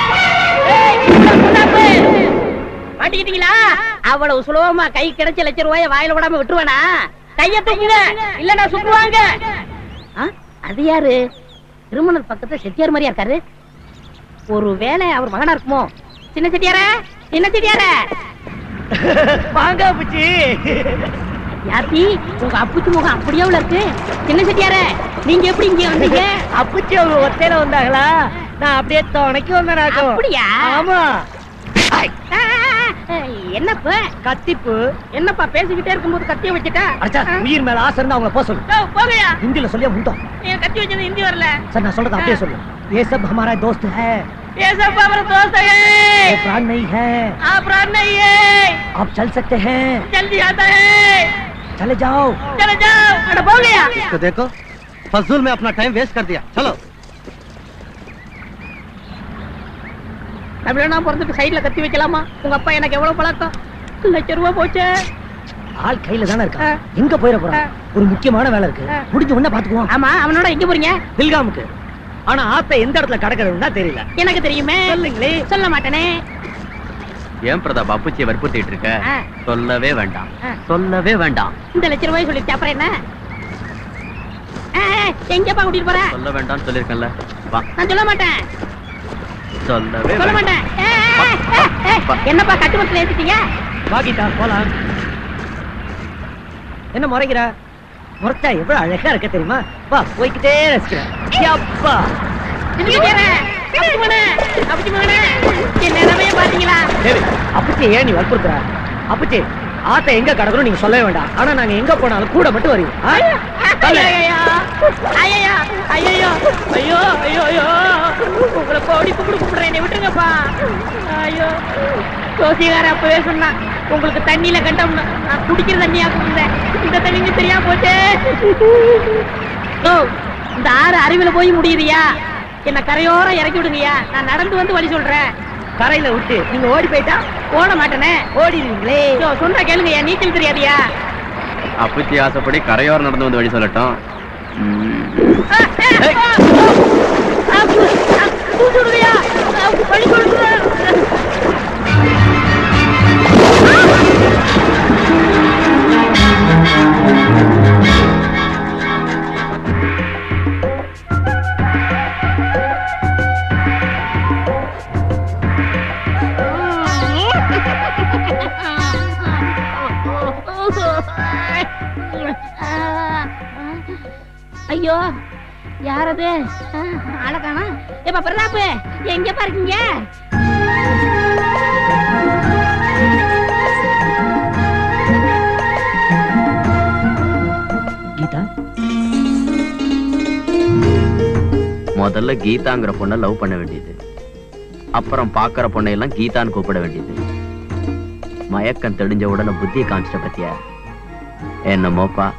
மாட்டிக்கிட்டீங்களா அவ்வளவு சுலபமா கை கிடைச்ச லட்ச ரூபாய வாயில விடாம விட்டுருவானா கைய தூக்குங்க இல்லன்னா சுட்டுவாங்க ஆ, அது யாரு திருமணம் பக்கத்துல செட்டியார் மாதிரியா இருக்காரு ஒரு வேலை அவர் மகனா இருக்குமோ சின்ன செட்டியார சின்ன செட்டியார வாங்க அப்புச்சி யாத்தி உங்க அப்புச்சி முகம் அப்படியே உள்ள இருக்கு சின்ன செட்டியார நீங்க எப்படி இங்க வந்தீங்க அப்புச்சி அவங்க ஒத்தையில வந்தாங்களா நான் அப்படியே துணைக்கு வந்தேனாக்கும் அப்படியா? ஆமா என்னப்பா கத்திப்பு என்னப்பா பேசிக்கிட்டே இருக்கும்போது கத்திய வச்சுட்டா அச்சா உயிர் மேல ஆசை இருந்தா அவங்கள போக சொல்லு ஓ, போங்கயா ஹிந்தில சொல்லியா முட்டோம் நீங்க கத்தி வச்சது ஹிந்தி வரல सर நான் சொல்றது அப்படியே சொல்லு ये सब हमारा दोस्त है ये सब हमारा दोस्त है ये प्राण नहीं है आप प्राण नहीं है आप चल सकते हैं जल्दी आता है चले जाओ चले जाओ अरे बोल गया इसको देखो फजूल में अपना टाइम वेस्ट कर दिया चलो தமிழனா பிறந்துட்டு சைடுல கத்தி வைக்கலாமா உங்க அப்பா எனக்கு எவ்வளவு பழக்கம் லட்ச ரூபா போச்சு ஆள் கையில தானே இருக்கா எங்க போயிட போறான் ஒரு முக்கியமான வேலை இருக்கு முடிஞ்ச உடனே பாத்துக்குவோம் ஆமா அவனோட எங்க போறீங்க தில்காமுக்கு ஆனா ஆத்த எந்த இடத்துல கடக்கிறதுன்னு தான் தெரியல எனக்கு தெரியுமே சொல்லுங்களே சொல்ல மாட்டேனே ஏன் பிரதாப் அப்புச்சியை வற்புறுத்திட்டு இருக்க ஆ. சொல்லவே வேண்டாம் ஆ. சொல்லவே வேண்டாம் இந்த லட்ச ரூபாய் சொல்லிட்டு அப்புறம் என்ன ஆ, ஆ, எங்கப்பா கூட்டிட்டு போற சொல்ல வேண்டாம்னு சொல்லிருக்கேன்ல வா நான் சொல்ல மாட்டேன் சொல்லவே சொல்ல வேண்டாம் மாட்டேன் ஏ, ஏ, ஏ, ஏ, என்னப்பா கட்டுமரத்துல ஏத்திட்டீங்க வாகிட்டா போலாம் என்ன முறைக்கிற முறைச்சா எவ்வளவு அழகா இருக்க தெரியுமா வா போய்கிட்டே ரசிக்கிறேன் யப்பா சின்ன செட்டியாரே, அப்புச்சி மகனே, அப்புச்சி மகனே, என் நிலைமைய பாத்தீங்களா டேவிட் அப்புச்சி ஏன் நீ வற்புறுத்துற அப்புச்சி ஆத்த எங்க கடக்கணும் நீங்க சொல்லவே வேண்டாம் ஆனா நாங்க எங்க போனாலும் கூட மட்டும் வருவீங்க ஆ? சொல்லு. ஐயையோ, ஐயையோ, ஐயையோ, ஐயோ, ஐயோ, ஐயோ. உங்களை கோடி கும்பிடு கும்பிடுறேன் என்னை விட்டுருங்கப்பா ஐயோ ஜோசிகார அப்பவே சொன்னா உங்களுக்கு தண்ணியில கண்டோம்னு நான் குடிக்கிற தண்ணியா குடிந்தேன் இந்த தண்ணிங்க தெரியாம போச்சே ஓ, இந்த ஆறு அருவில போய் முடியுறியா என்ன கரையோரம் இறக்கி விடுங்கய்யா நான் நடந்து வந்து வழி சொல்றேன் கரையில விட்டு நீங்க ஓடி போயிட்டா ஓட மாட்டேனே ஓடிடுவீங்களே ஐயோ, சொன்னா கேளுங்கய்யா நீச்சல் தெரியாதியா அப்பச்சி ஆசைப்படி கரையோரம் நடந்து வந்து வழி சொல்லட்டும் ஐயோ யாரது அழகானா ஏப்பா பிரதாப் எங்க பாருக்கீங்க கீதா முதல்ல கீதாங்கிற பொண்ணை லவ் பண்ண வேண்டியது அப்புறம் பாக்குற பொண்ணையெல்லாம் கீதான்னு கூப்பிட வேண்டியது மயக்கம் தெளிஞ்ச உடனே புத்தியை காமிச்சிட்ட பத்தியா என்னமோப்பா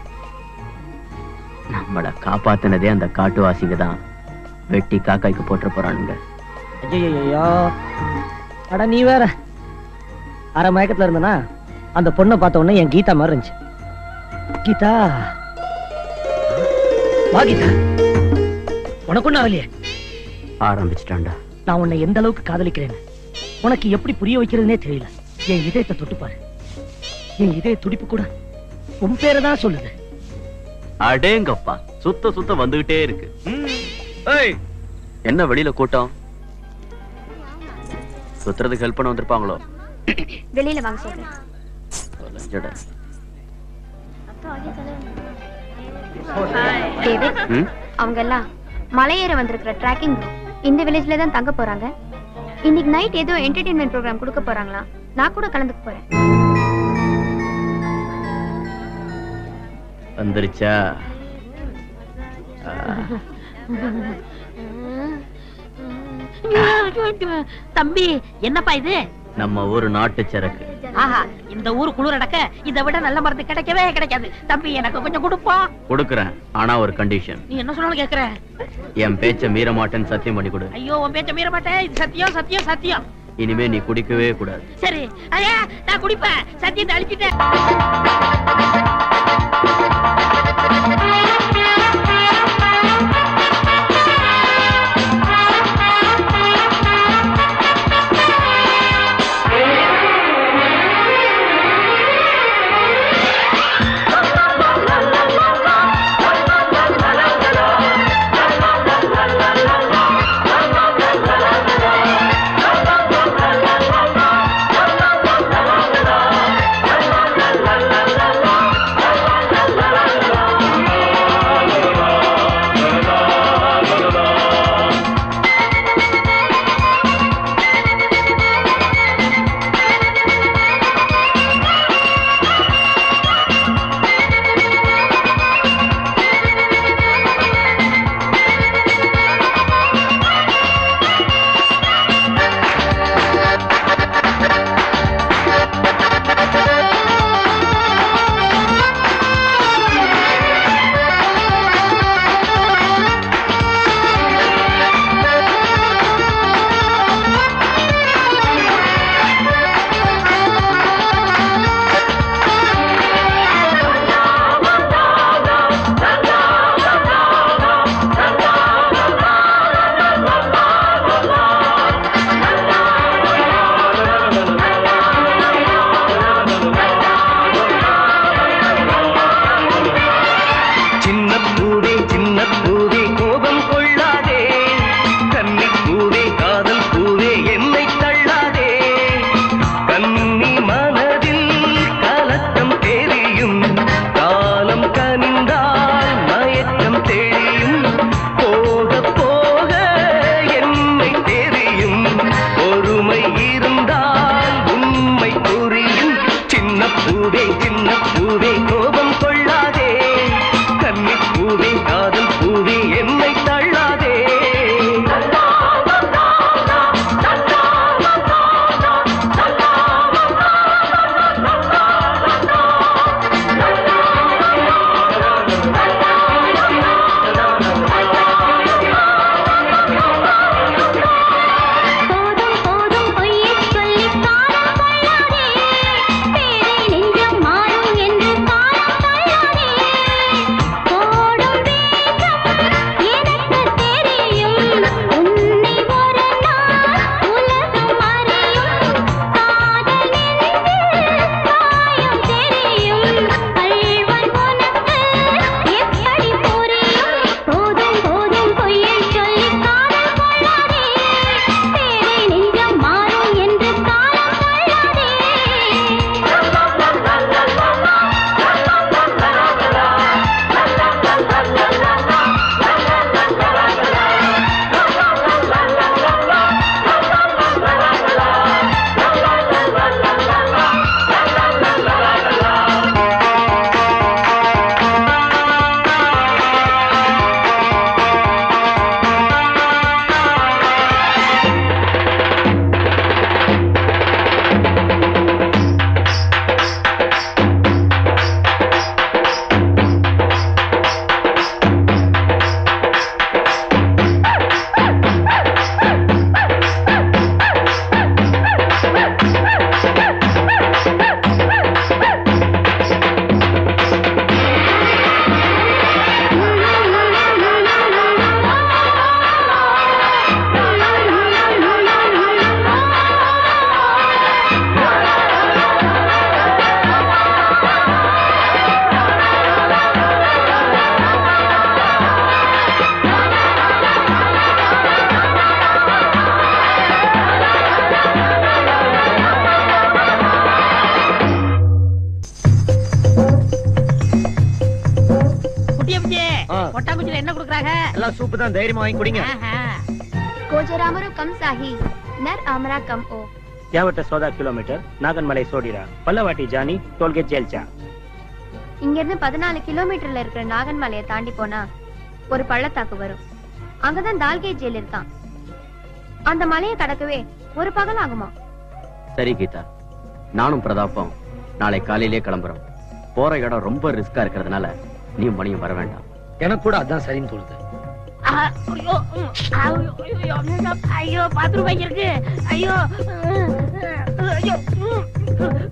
நம்மள காப்பாத்தினதே அந்த காட்டுவாசிங்க தான் வெட்டி காக்காய்க்கு போட்டு போறானுங்க ஐயோ அட நீ வேற அரை மயக்கத்துல இருந்தனா அந்த பொண்ணை பார்த்த உடனே என் கீதா மாதிரி இருந்துச்சு கீதா வா கீதா உனக்கு ஒண்ணும் ஆகலையே ஆரம்பிச்சிட்டான்டா நான் உன்னை எந்த அளவுக்கு காதலிக்கிறேன்னு உனக்கு எப்படி புரிய வைக்கிறதுனே தெரியல என் இதயத்தை தொட்டு பாரு என் இதய துடிப்பு கூட உன் பேரை தான் சொல்லுது அடேங்கப்பா சுத்த சுத்த வந்துகிட்டே இருக்கு ஏய், என்ன வெளியில கூட்டம் சுத்துறதுக்கு ஹெல்ப் பண்ண வந்திருப்பாங்களோ வெளியில வாங்க சொல்றேன் தொலைஞ்சடா. டேவிட் ம்? அவங்க எல்லாம் மலையேற வந்திருக்கிற ட்ராக்கிங் இந்த வில்லேஜ்ல தான் தங்க போறாங்க இன்னைக்கு நைட் ஏதோ என்டர்டெயின்மெண்ட் ப்ரோக்ராம் கொடுக்க போறாங்களாம் நான் கூட கலந்துக்க போறேன் வந்துருச்சா ஆ, தம்பி என்னப்பா இது நம்ம ஊரு நாட்டு சரக்கு ஆஹா இந்த ஊரு குளிர் அடக்க இதை விட நல்ல மருந்து கிடைக்கவே கிடைக்காது தம்பி எனக்கு கொஞ்சம் கொடுப்பா கொடுக்கறேன் ஆனா ஒரு கண்டிஷன் நீ என்ன சொன்னாலும் கேக்குற என் பேச்ச மீற மாட்டேன்னு சத்தியம் பண்ணி கொடு ஐயோ உன் பேச்ச மீற மாட்டேன் இது சத்தியம் சத்தியம் சத்தியம் இனிமே நீ குடிக்கவே கூடாது சரி ஐயா நான் குடிப்பேன் சத்தியத்தை அழிச்சிட்டேன் சின்ன பூவே சின்ன பூவே கோபம் கொள்ளாதே கன்னி பூவே காதல் பூவே என்னை தள்ளாதே கன்னி மனதில் கலக்கம் தெரியும் காலம் கனிந்தால் மயக்கம் தெரியும் போக போக என்னை தெரியும் பொறுமை இருந்தால் உண்மை புரியும் சின்ன பூவே சின்ன பூவே கோபம் கொள்ளாதே கன்னி பூவே காதல் பூவே என்னை தள்ளாதே போதும் போதும் பொய் கொட்டாங்குச்சியில என்ன கொடுக்குறாங்க எல்லாம் சூப்பு தான் தைரியமா வாங்கி குடிங்க கோஜராமரு கம் சாஹி நர் ஆமரா கம் ஓ ಯಾವತ್ತ ಸೋದಾ ಕಿಲೋಮೀಟರ್ ನಾಗನ್ಮಲೈ ಸೋಡಿರಾ ಪಲ್ಲವಾಟಿ ಜಾನಿ ಟೋಲ್ಗೇಟ್ ಜೇಲ್ಚಾ இங்க இருந்து பதினாலு கிலோமீட்டர்ல இருக்கிற நாகன்மலையை தாண்டி போனா ஒரு பள்ளத்தாக்கு வரும் அங்கதான் தால்கேட் ஜெயில் இருக்கான் அந்த மலையை கடக்கவே ஒரு பகல் ஆகுமா சரி கீதா நானும் பிரதாப்பும் நாளை காலையிலே கிளம்புறோம் போற இடம் ரொம்ப ரிஸ்கா இருக்கிறதுனால நீ மணியும் வர வேண்டாம் எனக்கு கூட அதான் சரின்னு தோணுது ஆ, ஐயோ ம், ஐயோ, ஐயோ, ஐயோ, ஐயோ பாத்ரூம் வைக்க இருக்கு ஐயோ ம், ஐயோ ம்.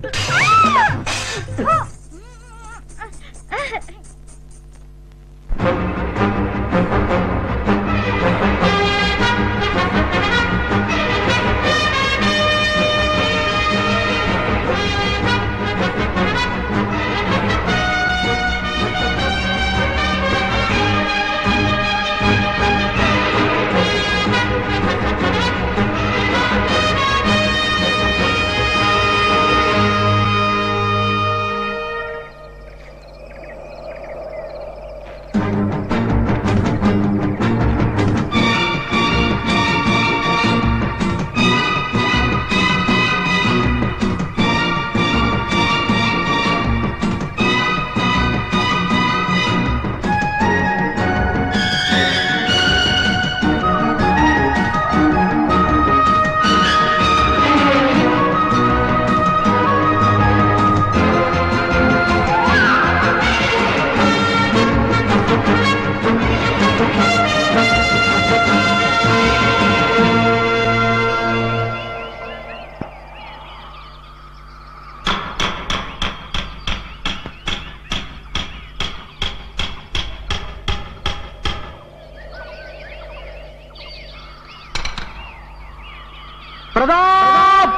Pratap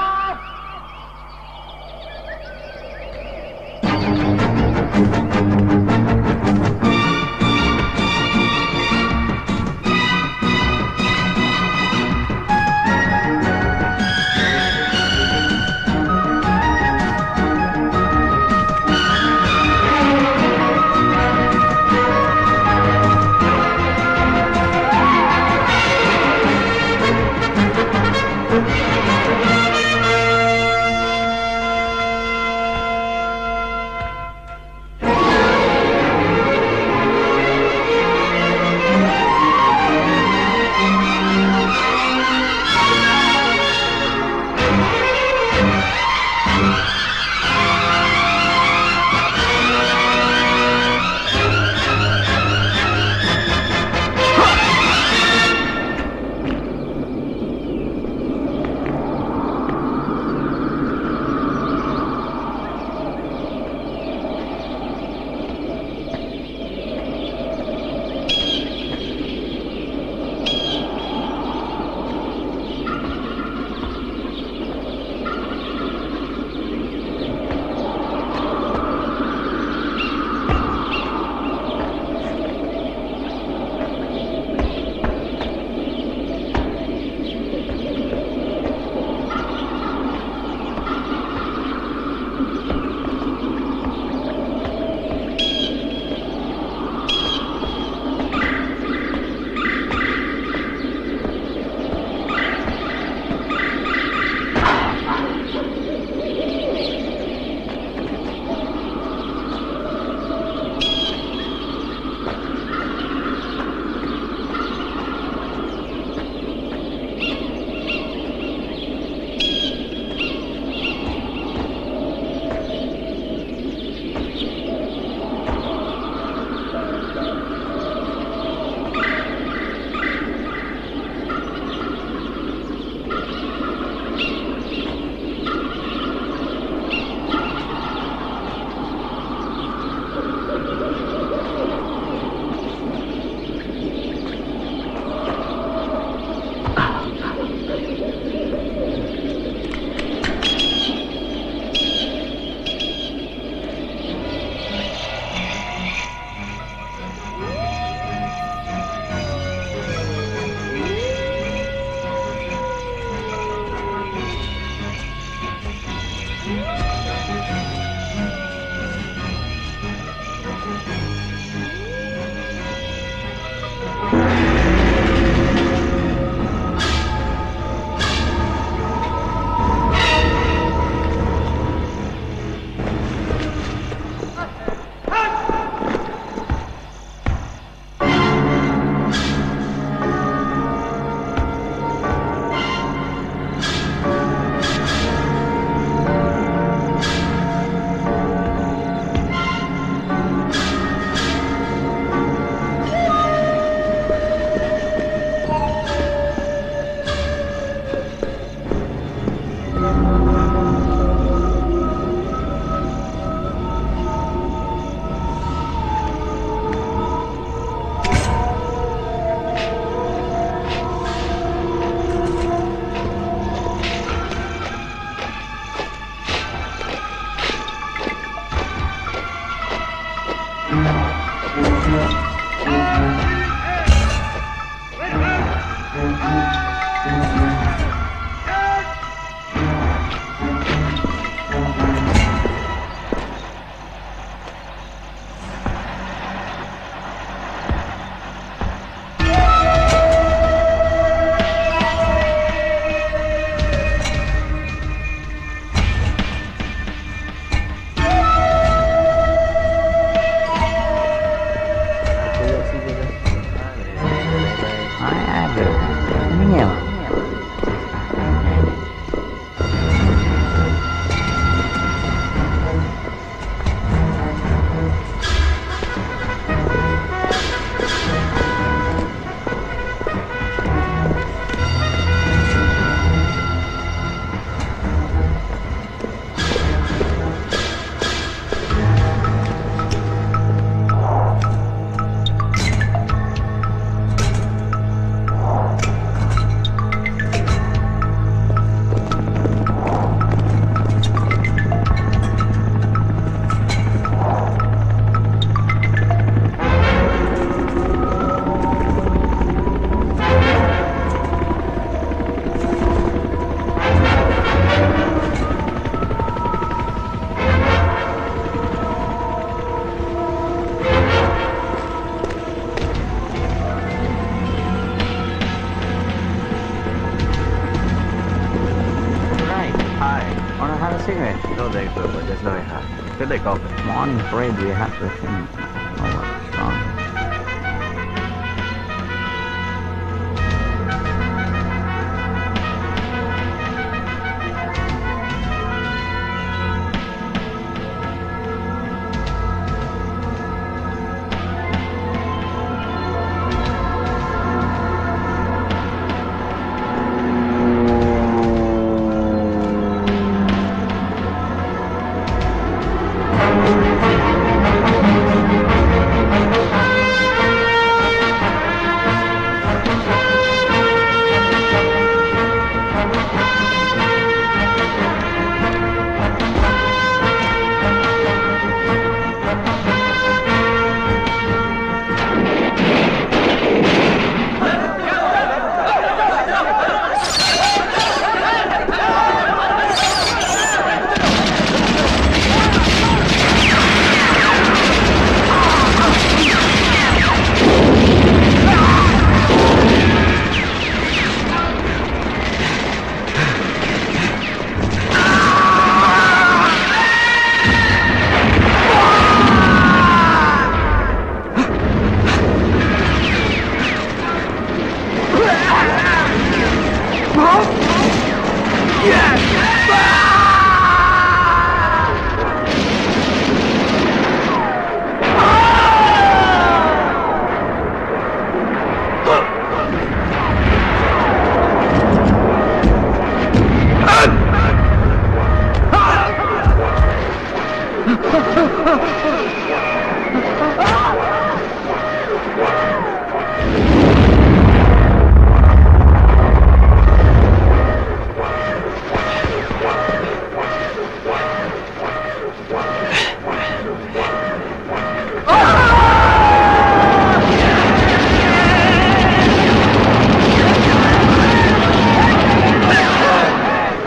Right. Hi. Wanna have a cigarette? No, thanks, sir, but just let me have. Good day, coffee. Morning parade we have with him. Oh, what strong.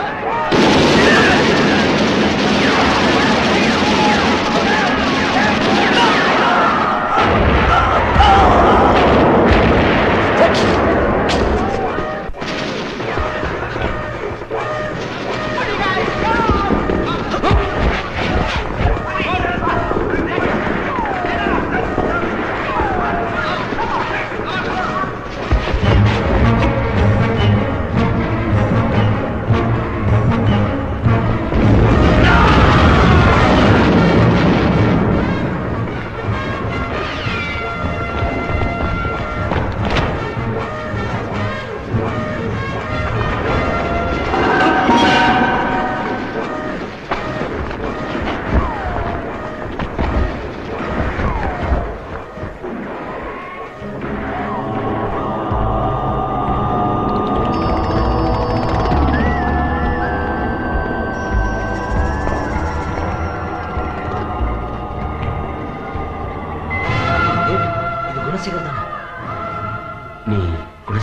Ah!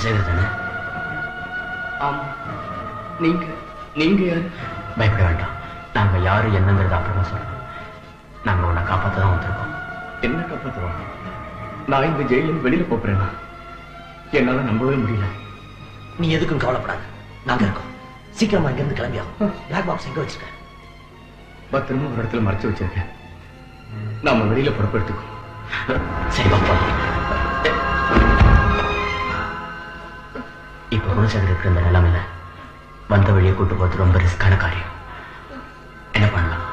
Gunasekar தானே ஆமா நீங்க நீங்க யாரு பயப்பட வேண்டாம் நாங்க யாரு என்னங்கிறத அப்புறமா சொல்றோம் நாங்க உன்னை காப்பாத்த தான் வந்திருக்கோம் என்ன காப்பாத்துவாங்க நான் இந்த ஜெயில இருந்து வெளியில போறேன்னா என்னால நம்பவே முடியல நீ எதுக்கும் கவலைப்படாத நாங்க இருக்கோம் சீக்கிரமா இங்க இருந்து கிளம்பியாகும் பிளாக் பாக்ஸ் எங்க வச்சிருக்க பத்திரமா ஒரு இடத்துல மறைச்சு வச்சிருக்கேன் நாம வெளியில புறப்படுத்துக்கோ சரி பாப்பா இப்ப குணசேகர் இருக்கிற இந்த நிலைமையில வந்த வழியை கூட்டு போறது ரொம்ப ரிஸ்கான காரியம் என்ன பண்ணலாம்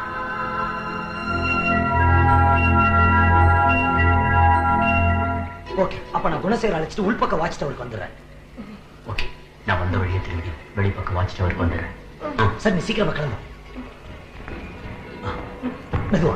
ஓகே அப்ப நான் குணசேகர் அழைச்சிட்டு உள்பக்க வாட்ச் டவருக்கு வந்துடுறேன் ஓகே நான் வந்த வழியை திரும்பி வெளிப்பக்கம் வாட்ச் டவருக்கு வந்துடுறேன் சார் நீ சீக்கிரமா கிளம்பு ஆ, மெதுவா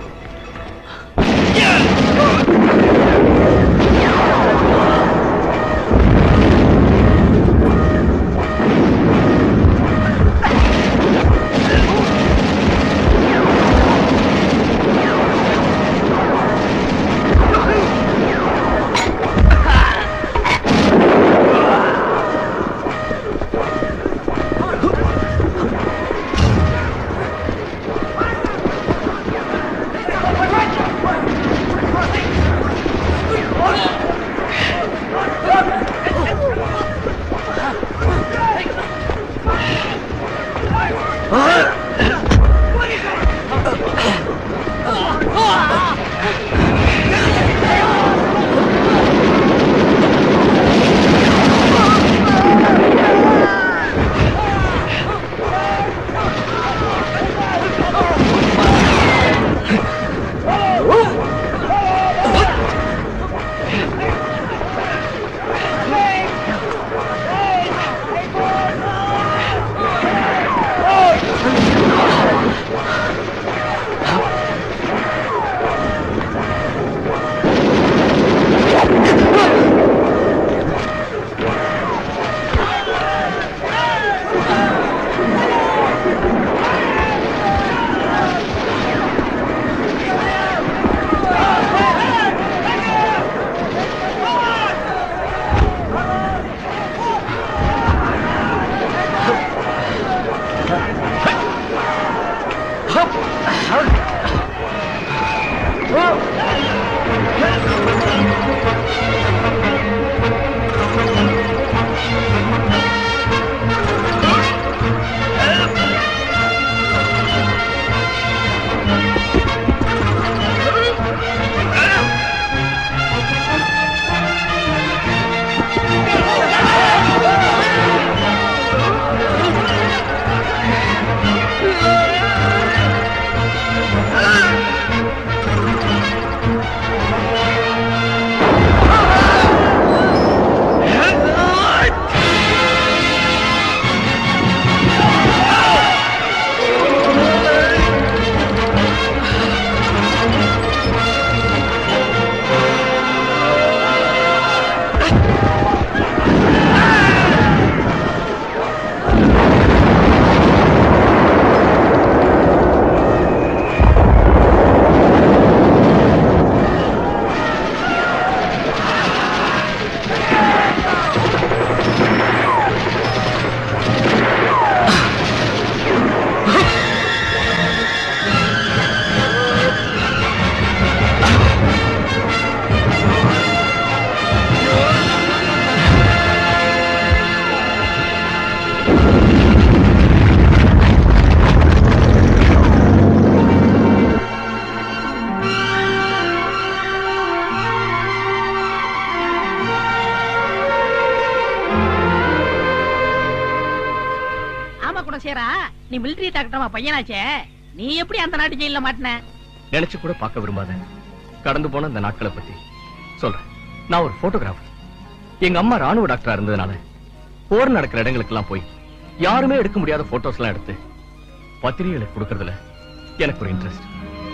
ஆமா குணசேரா நீ மிலிட்டரி டாக்டர்மா பையனாச்சே நீ எப்படி அந்த நாட்டு ஜெயில மாட்டின நினைச்சு கூட பார்க்க விரும்பாத கடந்து போன இந்த நாட்களை பத்தி சொல்றேன் நான் ஒரு போட்டோகிராஃபர் எங்க அம்மா ராணுவ டாக்டரா இருந்ததுனால போர் நடக்கிற இடங்களுக்கெல்லாம் போய் யாருமே எடுக்க முடியாத போட்டோஸ் எல்லாம் எடுத்து பத்திரிகைகளுக்கு கொடுக்கறதுல எனக்கு ஒரு இன்ட்ரெஸ்ட்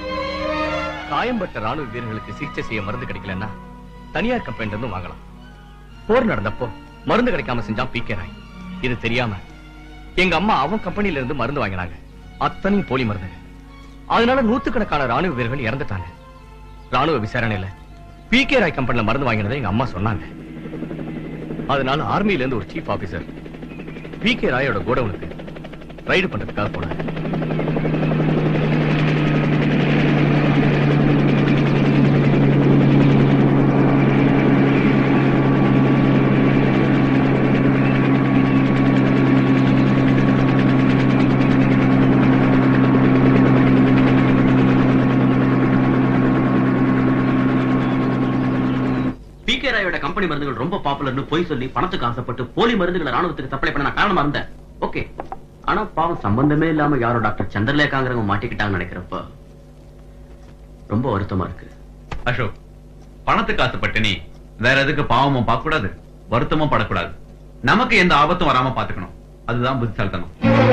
காயம்பட்ட ராணுவ வீரர்களுக்கு சிகிச்சை செய்ய மருந்து கிடைக்கலன்னா தனியார் கம்பெனில இருந்து வாங்கலாம் போர் நடந்தப்போ மருந்து கிடைக்காம செஞ்சான் பி கே ராய் இது தெரியாம எங்க அம்மா அவன் கம்பெனில இருந்து மருந்து வாங்கினாங்க அத்தனையும் போலி மருந்து அதனால நூத்துக்கணக்கான ராணுவ வீரர்கள் இறந்துட்டாங்க ராணுவ விசாரணையில பி கே ராய் கம்பெனில மருந்து வாங்கினதை எங்க அம்மா சொன்னாங்க அதனால ஆர்மியில இருந்து ஒரு சீஃப் ஆபீசர் பி கே ராயோட கோடவுனுக்கு ரைடு பண்றதுக்காக போனார் பி கே ராயோட கம்பெனி மருந்துகள் ரொம்ப பாப்புலர்னு போய் சொல்லி பணத்துக்கு ஆசைப்பட்டு போலி மருந்துகளை ராணுவத்துக்கு சப்ளை பண்ண நான் காரணமா இருந்தேன் ஓகே ஆனா பாவம் சம்பந்தமே இல்லாம யாரோ டாக்டர் சந்திரலேகாங்கிறவங்க மாட்டிக்கிட்டாங்கன்னு நினைக்கிறப்ப ரொம்ப வருத்தமா இருக்கு அசோக் பணத்துக்கு ஆசைப்பட்டு நீ வேற எதுக்கு பாவமும் பார்க்க கூடாது வருத்தமும் படக்கூடாது நமக்கு எந்த ஆபத்தும் வராம பாத்துக்கணும் அதுதான் புத்திசாலித்தனம்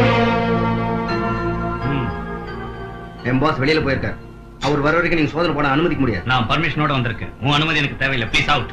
என் பாஸ் வெளியில போயிருக்காரு அவர் வர வரைக்கும் நீங்க சோதனை போட அனுமதிக்க முடியாது நான் பர்மிஷனோட வந்திருக்கேன் உன் அனுமதி எனக்கு தேவையில்லை ப்ளீஸ் அவுட்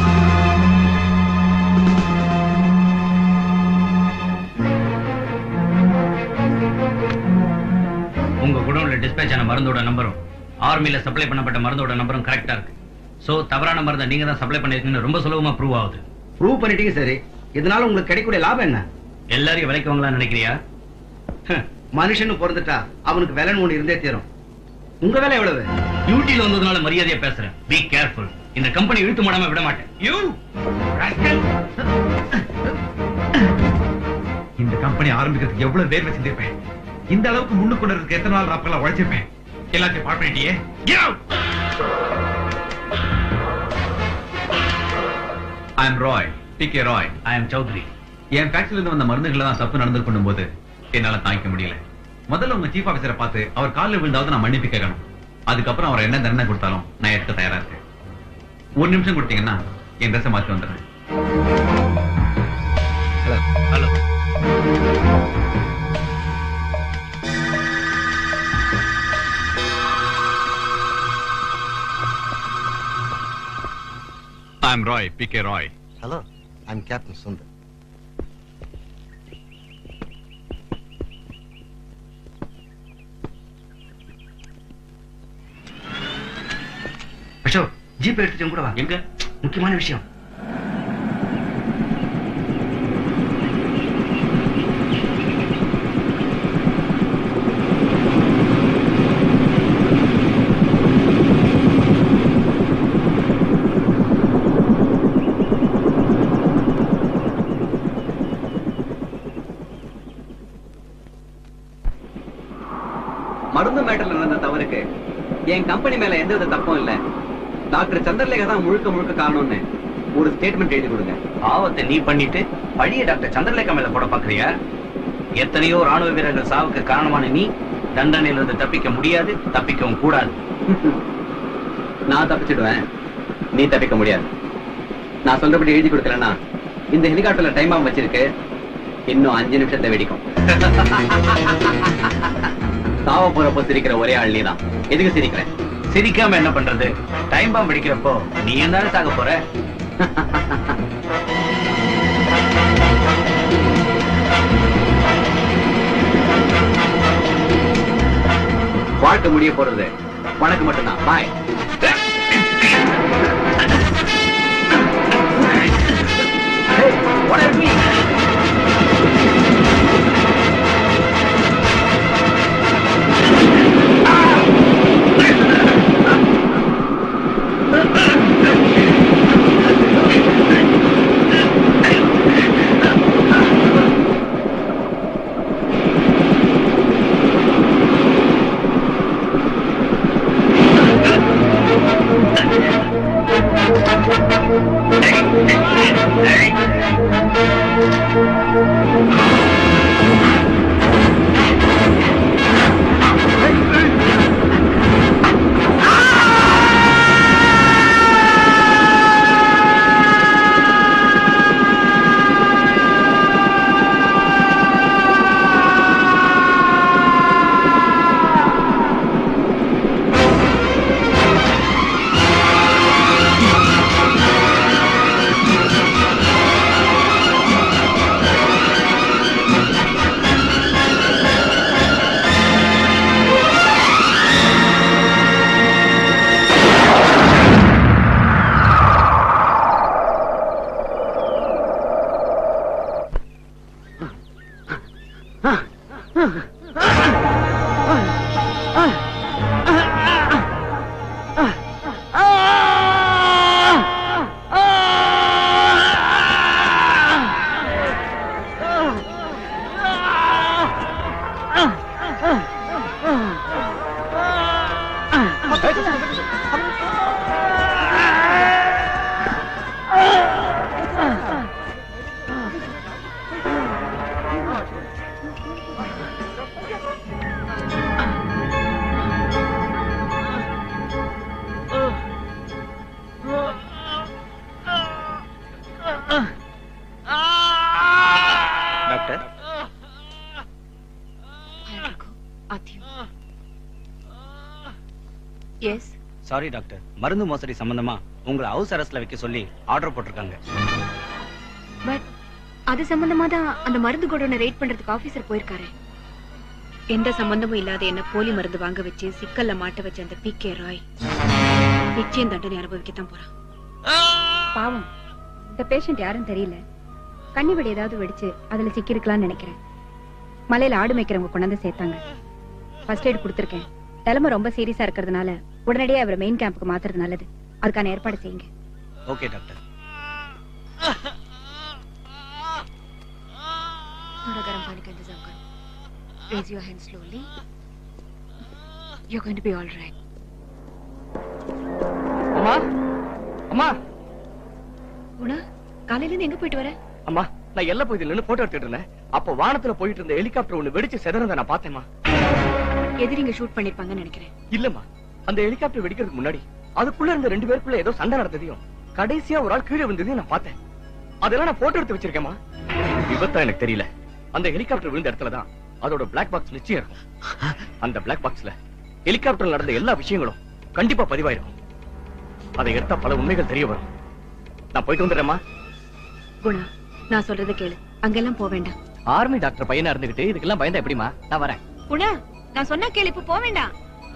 உங்க குடோன்ல டிஸ்பேச் ஆன மருந்தோட நம்பரும் ஆர்மில சப்ளை பண்ணப்பட்ட மருந்தோட நம்பரும் கரெக்டா இருக்கு சோ தவறான மருந்தை நீங்க தான் சப்ளை பண்ணிருக்கீங்கன்னு ரொம்ப சுலபமா ப்ரூவ் ஆகுது ப்ரூவ் பண்ணிட்டீங்க சரி இதனால உங்களுக்கு கிடைக்கக்கூடிய லாபம் என்ன எல்லாரையும் விலைக்கு வாங்கலாம் நினைக்கிறியா மனுஷன் பிறந்துட்டா அவனுக்கு விலைன்னு ஒண்ணு இருந்தே தீரும் உங்க வேலை எவ்வளவு டியூட்டில வந்ததுனால மரியாதையா பேசுறேன் பி கேர்ஃபுல் இந்த கம்பெனி இழுத்து மூடாம விட மாட்டேன் யூ இந்த கம்பெனி ஆரம்பிக்கிறதுக்கு எவ்வளவு வேர்வை செஞ்சிருப்பேன் இந்த அளவுக்கு முன்னுக்கு கொண்டு வரதுக்கு எத்தனை நாள் ராப்பெல்லாம் உழைச்சிருப்பேன் எல்லாத்தையும் பாட் பண்ணிட்டியே I am Roy D K Roy I am Chowdhury என் ஃபேக்டரியில இருந்து வந்த மருந்துகள் தான் தப்பு நடந்து போது என்னால தாங்கிக்க முடியல முதல்ல உங்க சீஃப் ஆபீசரை பார்த்து அவர் காலில் விழுந்தாவது நான் மன்னிப்பு கேட்கணும் அதுக்கப்புறம் அவர் என்ன தண்டனை கொடுத்தாலும் நான் எடுக்க தயாரா இருக்கேன் ஒரு நிமிஷம் கொடுத்தீங்கன்னா என் ட்ரெஸ்ஸை மாத்தி வந்துடுறேன் hello I am Roy P K Roy Hello, I'm Captain Sundar. Ashok jeep எடுத்துட்டு கூட வா எங்க முக்கியமான விஷயம் மருந்து மேட்டர்ல நடந்த தவறுக்கு என் கம்பெனி மேல எந்த வித தப்பும் இல்ல டாக்டர் சந்திரலேகா தான் முழுக்க முழுக்க காரணம்னு ஒரு ஸ்டேட்மெண்ட் எழுதி கொடுங்க பாவத்தை நீ பண்ணிட்டு பழிய டாக்டர் சந்திரலேகா மேல போட பாக்குறியா எத்தனையோ ராணுவ வீரர்கள் சாவுக்கு காரணமான நீ தண்டனையில இருந்து தப்பிக்க முடியாது தப்பிக்கவும் கூடாது நான் தப்பிச்சிடுவேன் நீ தப்பிக்க முடியாது நான் சொல்றபடி எழுதி கொடுக்கலன்னா இந்த ஹெலிகாப்டர்ல டைம் ஆகும் வச்சிருக்கு இன்னும் அஞ்சு நிமிஷத்தை வெடிக்கும் சாவ போறப்போ சிரிக்கிற ஒரே ஆள் நீதான் எதுக்கு சிரிக்கிற சிரிக்காம என்ன பண்றது டைம் பாம் வெடிக்கிறப்போ நீ என்ன சாக போற வாழ்க்கை முடிய போறது உனக்கு மட்டும்தான் bye Thank you. Doctor yes sorry doctor மருந்து மோசடி சம்பந்தமா உங்களை ஹவுஸ் அரெஸ்ட்ல வைக்க சொல்லி ஆர்டர் போட்டிருக்காங்க பட் அது சம்பந்தமா தான் அந்த மருந்து கோடோனை ரேட் பண்றதுக்கு ஆபீசர் போயிருக்காரு எந்த சம்பந்தமும் இல்லாத என்ன போலி மருந்து வாங்க வச்சு சிக்கல்ல மாட்ட வச்ச அந்த பி கே ராய் நிச்சயம் தண்டனை அனுபவிக்கத்தான் போறான் பாவம் இந்த பேஷண்ட் யாரும் தெரியல கண்ணி வெடி ஏதாவது வெடிச்சு அதுல சிக்கிருக்கலாம்னு நினைக்கிறேன் மலையில ஆடு மேய்க்கிறவங்க கொண்டாந்து சேர்த்தாங்க ஃபர்ஸ்ட் எய்ட் கொடுத்துருக்கேன் நிலைமை ரொம்ப சீரியஸா இருக்கிறதுனால உடனடியே அவரை மெயின் கேம்புக்கு மாத்துறது நல்லது அதுக்கான ஏற்பாடு செய்யுங்க ஓகே டாக்டர் थोड़ा गर्म पानी का इंतजाम करो raise your hand slowly you're going to be all right அம்மா அம்மா குணா காலையில இருந்து எங்க போயிட்டு வர அம்மா நான் எல்ல போய் நின்னு போட்டோ எடுத்துட்டு இருந்தேன் அப்போ வானத்துல போயிட்டு இருந்த ஹெலிகாப்டர் ஒண்ணு வெடிச்சு செதறத நான் பார்த்தேம்மா எதிரிங்க ஷூட் பண்ணிருப்பாங்கன்னு நினைக்கிறேன் இல்லம்மா அந்த ஹெலிகாப்டர் வெடிக்கிறதுக்கு முன்னாடி அதுக்குள்ள இருந்த ரெண்டு பேருக்குள்ள ஏதோ சண்டை நடந்ததையும் கடைசியா ஒரு ஆள் கீழே விழுந்ததையும் நான் பார்த்தேன் அதெல்லாம் நான் போட்டோ எடுத்து வச்சிருக்கேம்மா விபத்தா எனக்கு தெரியல அந்த ஹெலிகாப்டர் விழுந்த இடத்துல தான் அதோட பிளாக் பாக்ஸ் நிச்சயம் இருக்கும் அந்த பிளாக் பாக்ஸ்ல ஹெலிகாப்டர்ல நடந்த எல்லா விஷயங்களும் கண்டிப்பா பதிவாயிருக்கும் அதை எடுத்தா பல உண்மைகள் தெரிய வரும் நான் போயிட்டு வந்துடுறேம்மா குணா நான் சொல்றதை கேளு அங்கெல்லாம் போக வேண்டாம் ஆர்மி டாக்டர் பையனா இருந்துகிட்டு இதுக்கெல்லாம் பயந்தா எப்படிமா நான் வரேன் குணா நான் சொன்னா கேளு இப்ப போக வேண்டாம்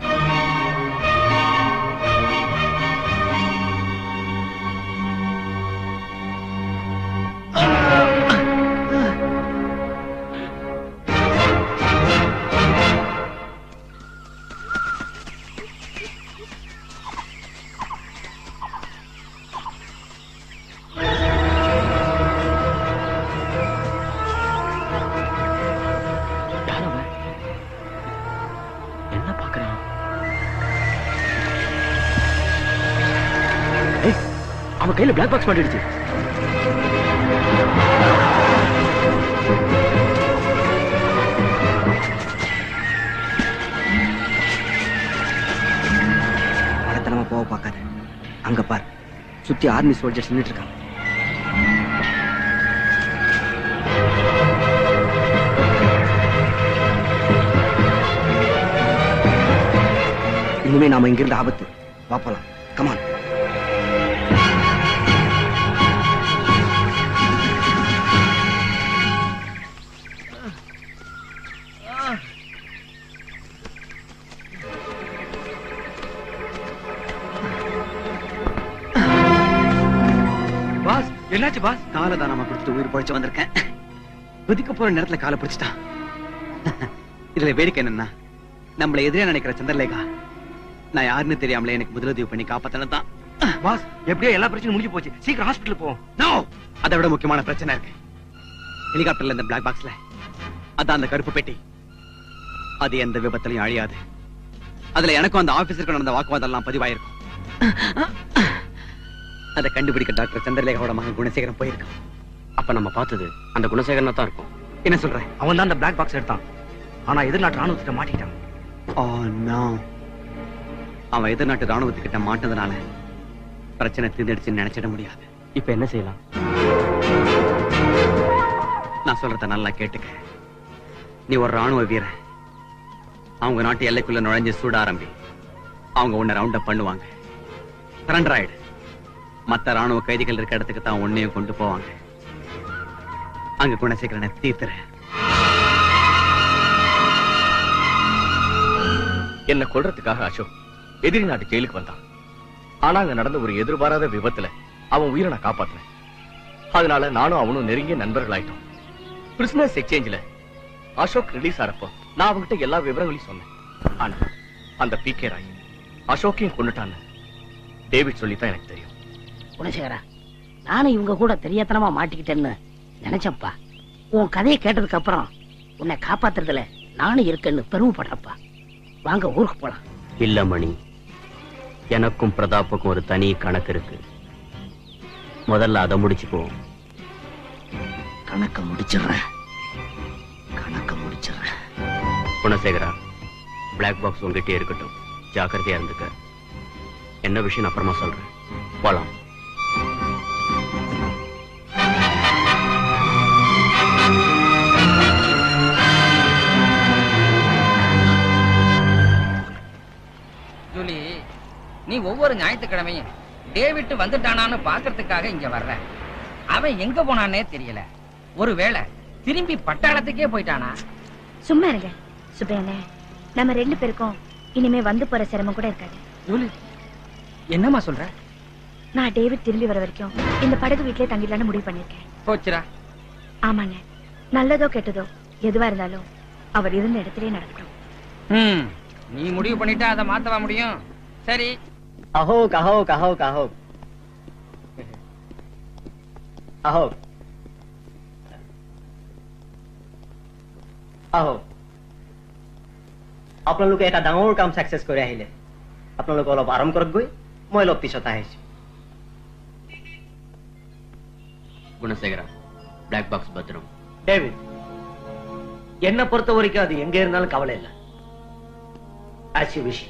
யார் அவன்? என்ன பாக்குறான் ஏய், அவன் கையில பிளாக் பாக்ஸ் மாட்டிடுச்சு மடத்தனமா போக பார்க்காத அங்க பார் சுத்தி ஆர்மி சோல்ஜர்ஸ் நின்னுட்டு இருக்காங்க இனிமே நாம இங்கிருந்து ஆபத்து வா போலாம் கமான் பாஸ் என்னாச்சு பாஸ் காலை தானமா கொடுத்துட்டு உயிர் பழிச்சு வந்திருக்கேன் குதிக்க போற நேரத்துல காலை பிடிச்சிட்டான் இதுல வேடிக்கை என்னன்னா நம்மள எதிரே நினைக்கிற சந்திரலேகா நான் யாருன்னு தெரியாமலே எனக்கு முதலுதவி பண்ணி காப்பாத்தினது தான் பாஸ் எப்படியோ எல்லா பிரச்சனையும் முடிஞ்சு போச்சு சீக்கிரம் ஹாஸ்பிடல் போவோம் நோ அதை விட முக்கியமான பிரச்சனை இருக்கு ஹெலிகாப்டர்ல இந்த பிளாக் பாக்ஸ்ல அதான் அந்த கருப்பு பெட்டி அது எந்த விபத்திலையும் அழியாது அதுல எனக்கும் அந்த ஆபீசருக்கு நடந்த வாக்குவாதம் எல்லாம் பதிவாயிருக்கும் அதை கண்டுபிடிக்க டாக்டர் சந்திரலேகாவோட மகன் குணசேகரன் போயிருக்கான் அப்ப நம்ம பார்த்தது அந்த குணசேகரனா தான் இருக்கும் என்ன சொல்றேன் அவன் தான் அந்த பிளாக் பாக்ஸ் எடுத்தான் ஆனா எதிர்நாட்டு ராணுவத்திட்ட மாட்டிட்டான் ஓ நோ அவன் எதிர்நாட்டு ராணுவத்துக்கிட்ட மாட்டதுனால பிரச்சனை தீர்ந்துடுச்சுன்னு நினைச்சிட முடியாது இப்ப என்ன செய்யலாம் நான் சொல்றத நல்லா கேட்டுக்க நீ ஒரு ராணுவ வீரன் அவங்க நாட்டு எல்லைக்குள்ள நுழைஞ்சு சூட ஆரம்பி அவங்க உன்னை ரவுண்ட் அப் பண்ணுவாங்க சரண்டர் ஆயிடு மத்த ராணுவ கைதிகள் இருக்க இடத்துக்கு தான் உன்னையும் கொண்டு போவாங்க அங்க குணசேகரனை தீர்த்துற என்ன கொல்றதுக்காக அசோக் எதிரி நாட்டு ஜெயிலுக்கு வந்தான் ஆனா அங்க நடந்த ஒரு எதிர்பாராத விபத்துல அவன் உயிரை நான் காப்பாத்தினேன் அதனால நானும் அவனும் நெருங்கிய நண்பர்களாயிட்டோம் பிரிசனர்ஸ் எக்ஸ்சேஞ்சில் அசோக் ரிலீஸ் ஆறப்போ நான் அவன்கிட்ட எல்லா விவரங்களையும் சொன்னேன் ஆனா அந்த பி கே ராய் அசோக்கையும் கொண்டுட்டான்னு டேவிட் சொல்லித்தான் எனக்கு தெரியும் குணசேகரா நானும் இவங்க கூட தெரியாத்தனமா மாட்டிக்கிட்டேன்னு நினைச்சப்பா உன் கதையை கேட்டதுக்கு அப்புறம் உன்னை காப்பாத்துறதுல நானும் இருக்கேன்னு பெருமைப்படுறப்பா வாங்க ஊருக்கு போலாம் இல்ல மணி எனக்கும் பிரதாப்புக்கும் ஒரு தனி கணக்கு இருக்கு முதல்ல அதை முடிச்சுக்குவோம் கணக்க முடிச்சிடுறேன் கணக்க முடிச்சிடுறேன் குணசேகரா பிளாக் பாக்ஸ் உங்ககிட்டயே இருக்கட்டும் ஜாக்கிரதையா இருந்துக்க என்ன விஷயம் அப்புறமா சொல்றேன் போலாம் ஜூலி நீ ஒவ்வொரு ஞாயிற்றுக்கிழமையும் டேவிட் வந்துட்டானான்னு பாக்குறதுக்காக இங்க வர்ற அவன் எங்க போனானே தெரியல ஒருவேளை திரும்பி பட்டாளத்துக்கே போயிட்டானா சும்மா இருங்க சுப்பையண்ணே நம்ம ரெண்டு பேருக்கும் இனிமே வந்து போற சிரமம் கூட இருக்காது ஜூலி என்னம்மா சொல்ற நான் டேவிட் திரும்பி வர வரைக்கும் இந்த படகு வீட்லயே தங்கிடலான்னு முடிவு பண்ணிருக்கேன் போச்சுரா ஆமாங்க நல்லதோ கெட்டதோ எதுவா இருந்தாலும் அவர் இருந்த இடத்திலே நடக்கட்டும் ம் நீ முடிவு பண்ணிட்டா அதை மாத்தவா முடியும் சரி அஹோக் அஹோக் அஹோக் அஹோக் அஹோக் আহক আপোনালোকে এটা ডাঙৰ কাম ছাকচেছ কৰি আহিলে আপোনালোকে অলপ আৰাম কৰক গৈ মই অলপ পিছত আহিছো குணசேகரா பிளாக் பாக்ஸ் பத்திரம் டேவிட் என்னை பொறுத்த வரைக்கும் அது எங்க இருந்தாலும் கவலை இல்லை ஆஸ் யூ விஷ்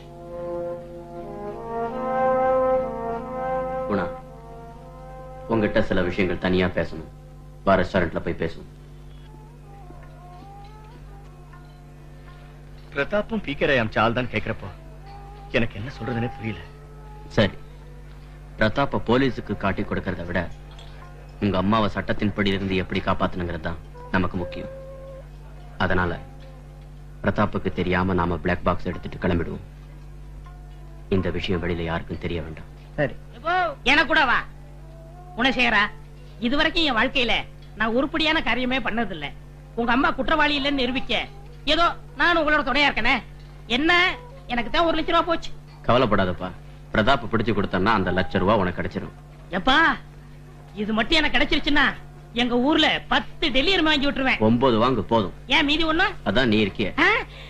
குணா உங்ககிட்ட சில விஷயங்கள் தனியா பேசணும் வா ரெஸ்டாரண்ட்ல போய் பேசணும் பிரதாப்பும் பீக்கரை அமிச்ச ஆள் தான் கேட்கிறப்போ எனக்கு என்ன சொல்றதுன்னே புரியல சரி பிரதாப்ப போலீஸுக்கு காட்டி கொடுக்கறத விட உங்க அம்மாவை சட்டத்தின்படி இருந்து எப்படி காப்பாத்தணுங்கிறது தான் நமக்கு முக்கியம் அதனால பிரதாப்புக்கு தெரியாம நாம பிளாக் பாக்ஸ் எடுத்துட்டு கிளம்பிடுவோம் இந்த விஷயம் வெளியில யாருக்கும் தெரிய வேண்டாம் சரி எனக்கு கூட வா குணசேகரா இதுவரைக்கும் என் வாழ்க்கையில நான் உருப்படியான காரியமே பண்ணதில்ல உங்க அம்மா குற்றவாளி இல்லைன்னு நிரூபிக்க ஏதோ நான் உங்களோட துணையா இருக்கனே என்ன எனக்கு தான் ஒரு லட்சம் ரூபா போச்சு கவலைப்படாதப்பா பிரதாப் பிடிச்சு கொடுத்தோம்னா அந்த லட்ச ரூபா உனக்கு கிடைச்சிரும் எப்பா இது மட்டும் எனக்கு கிடைச்சிருச்சுன்னா எங்க ஊர்ல பத்து டெல்லியர் வாங்கி விட்டுருவேன் ஒன்பது வாங்கு போதும் ஏன் மீதி ஒண்ணு அதான் நீ இருக்கிய ஆ?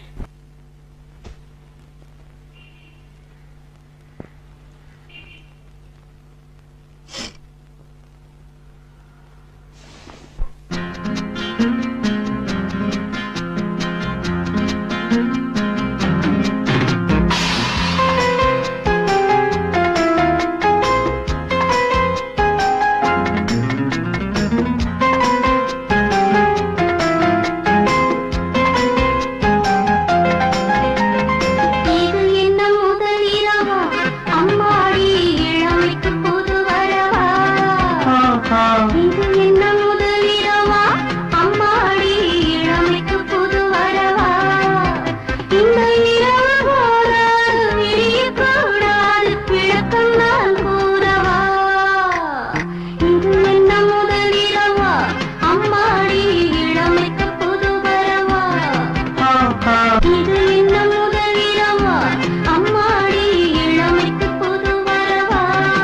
இது என்ன முதல் இரவா அம்மாடி இளமைக்கு புது வரவா இது என்ன முதல் இரவா அம்மாடி இளமைக்கு புது வரவா இந்த இரவு போராது விடியக்கூடாது விளக்கம் நான் கூறவா இது என்ன முதல் இரவா அம்மாடி இளமைக்கு புது வரவா இது என்ன முதல் இரவா அம்மாடி இளமைக்கு புது வரவா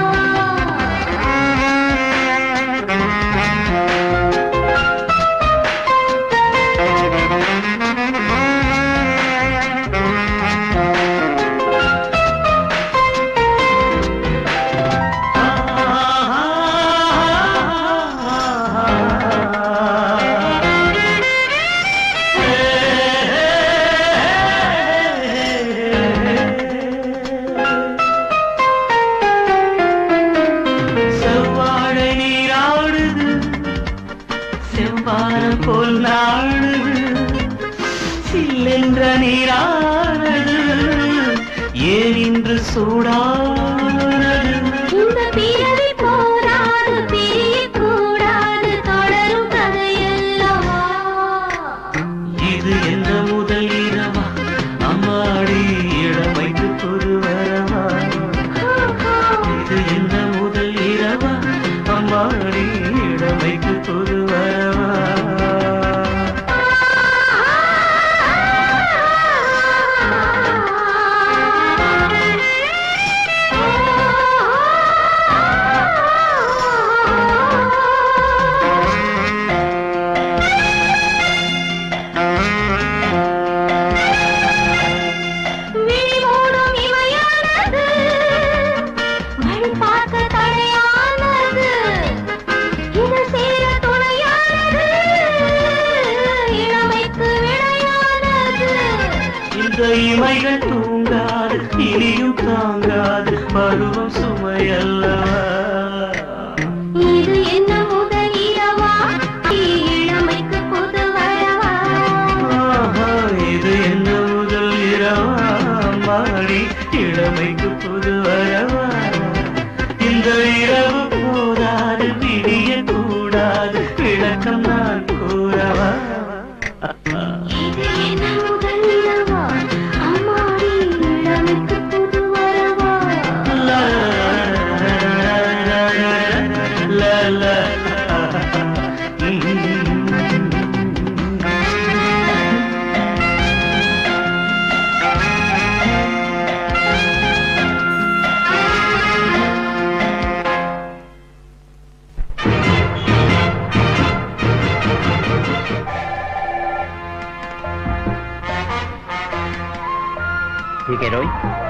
செவ்வாழை நீராடுது செவ்வானம் போல் நாடுது சில்லென்ற நீரானது ஏன் இன்று சூடானது இந்த பிறவி போராது பிரியக்கூடாது தொடரும் கதையல்லவா இது என்ன முதல் இரவா அம்மாடி இளமைக்கு புது வரவா இது என்ன முதல் இரவா அம்மாடி இளமைக்கு புது வரவா ஆ சுமைகள் தூங்காது இனியும் தாங்காது பருவம் சுமையல்லவா இது என்ன முதல் இரவா இளமைக்கு புது வரவா ஆஹா, இது என்ன முதல் இரவா மாடி இளமைக்கு புது வரவா இந்த இரவு போதாது விடிய கூடாது விளக்கம் நான் கூறவா இது என்ன முதல் இரவா அம்மாடி இளமைக்கு புது வரவா லா, லா, லா. ठीक है रोई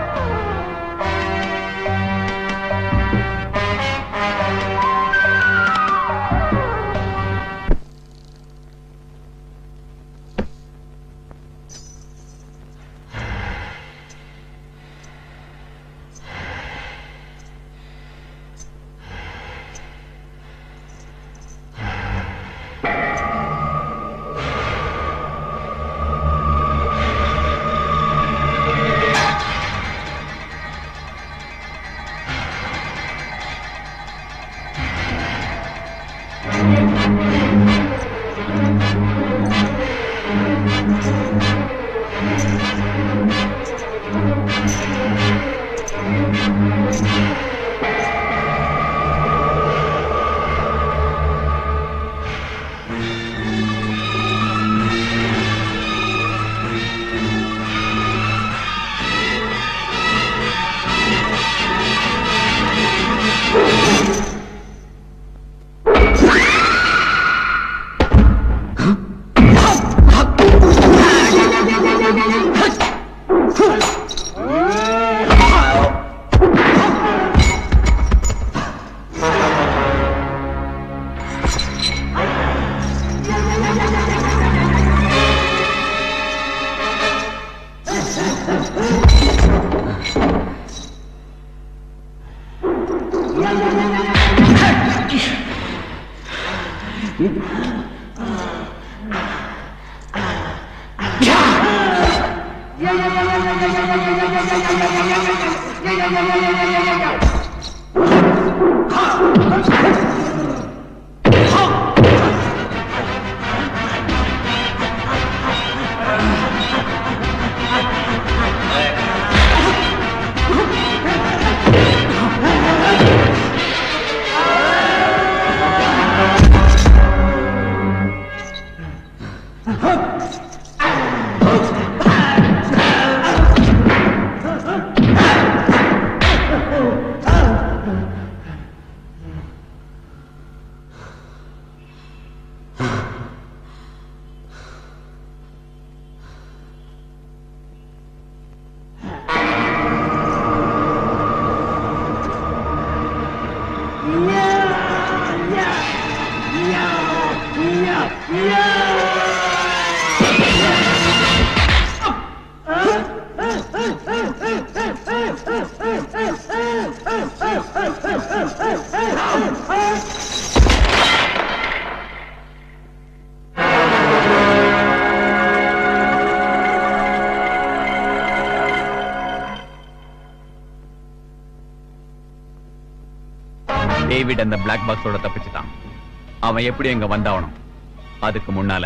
டேவிட் அந்த பிளாக் பாக்ஸோட தப்பிச்சுட்டான் அவன் எப்படி அங்க வந்தாவணும் அதுக்கு முன்னால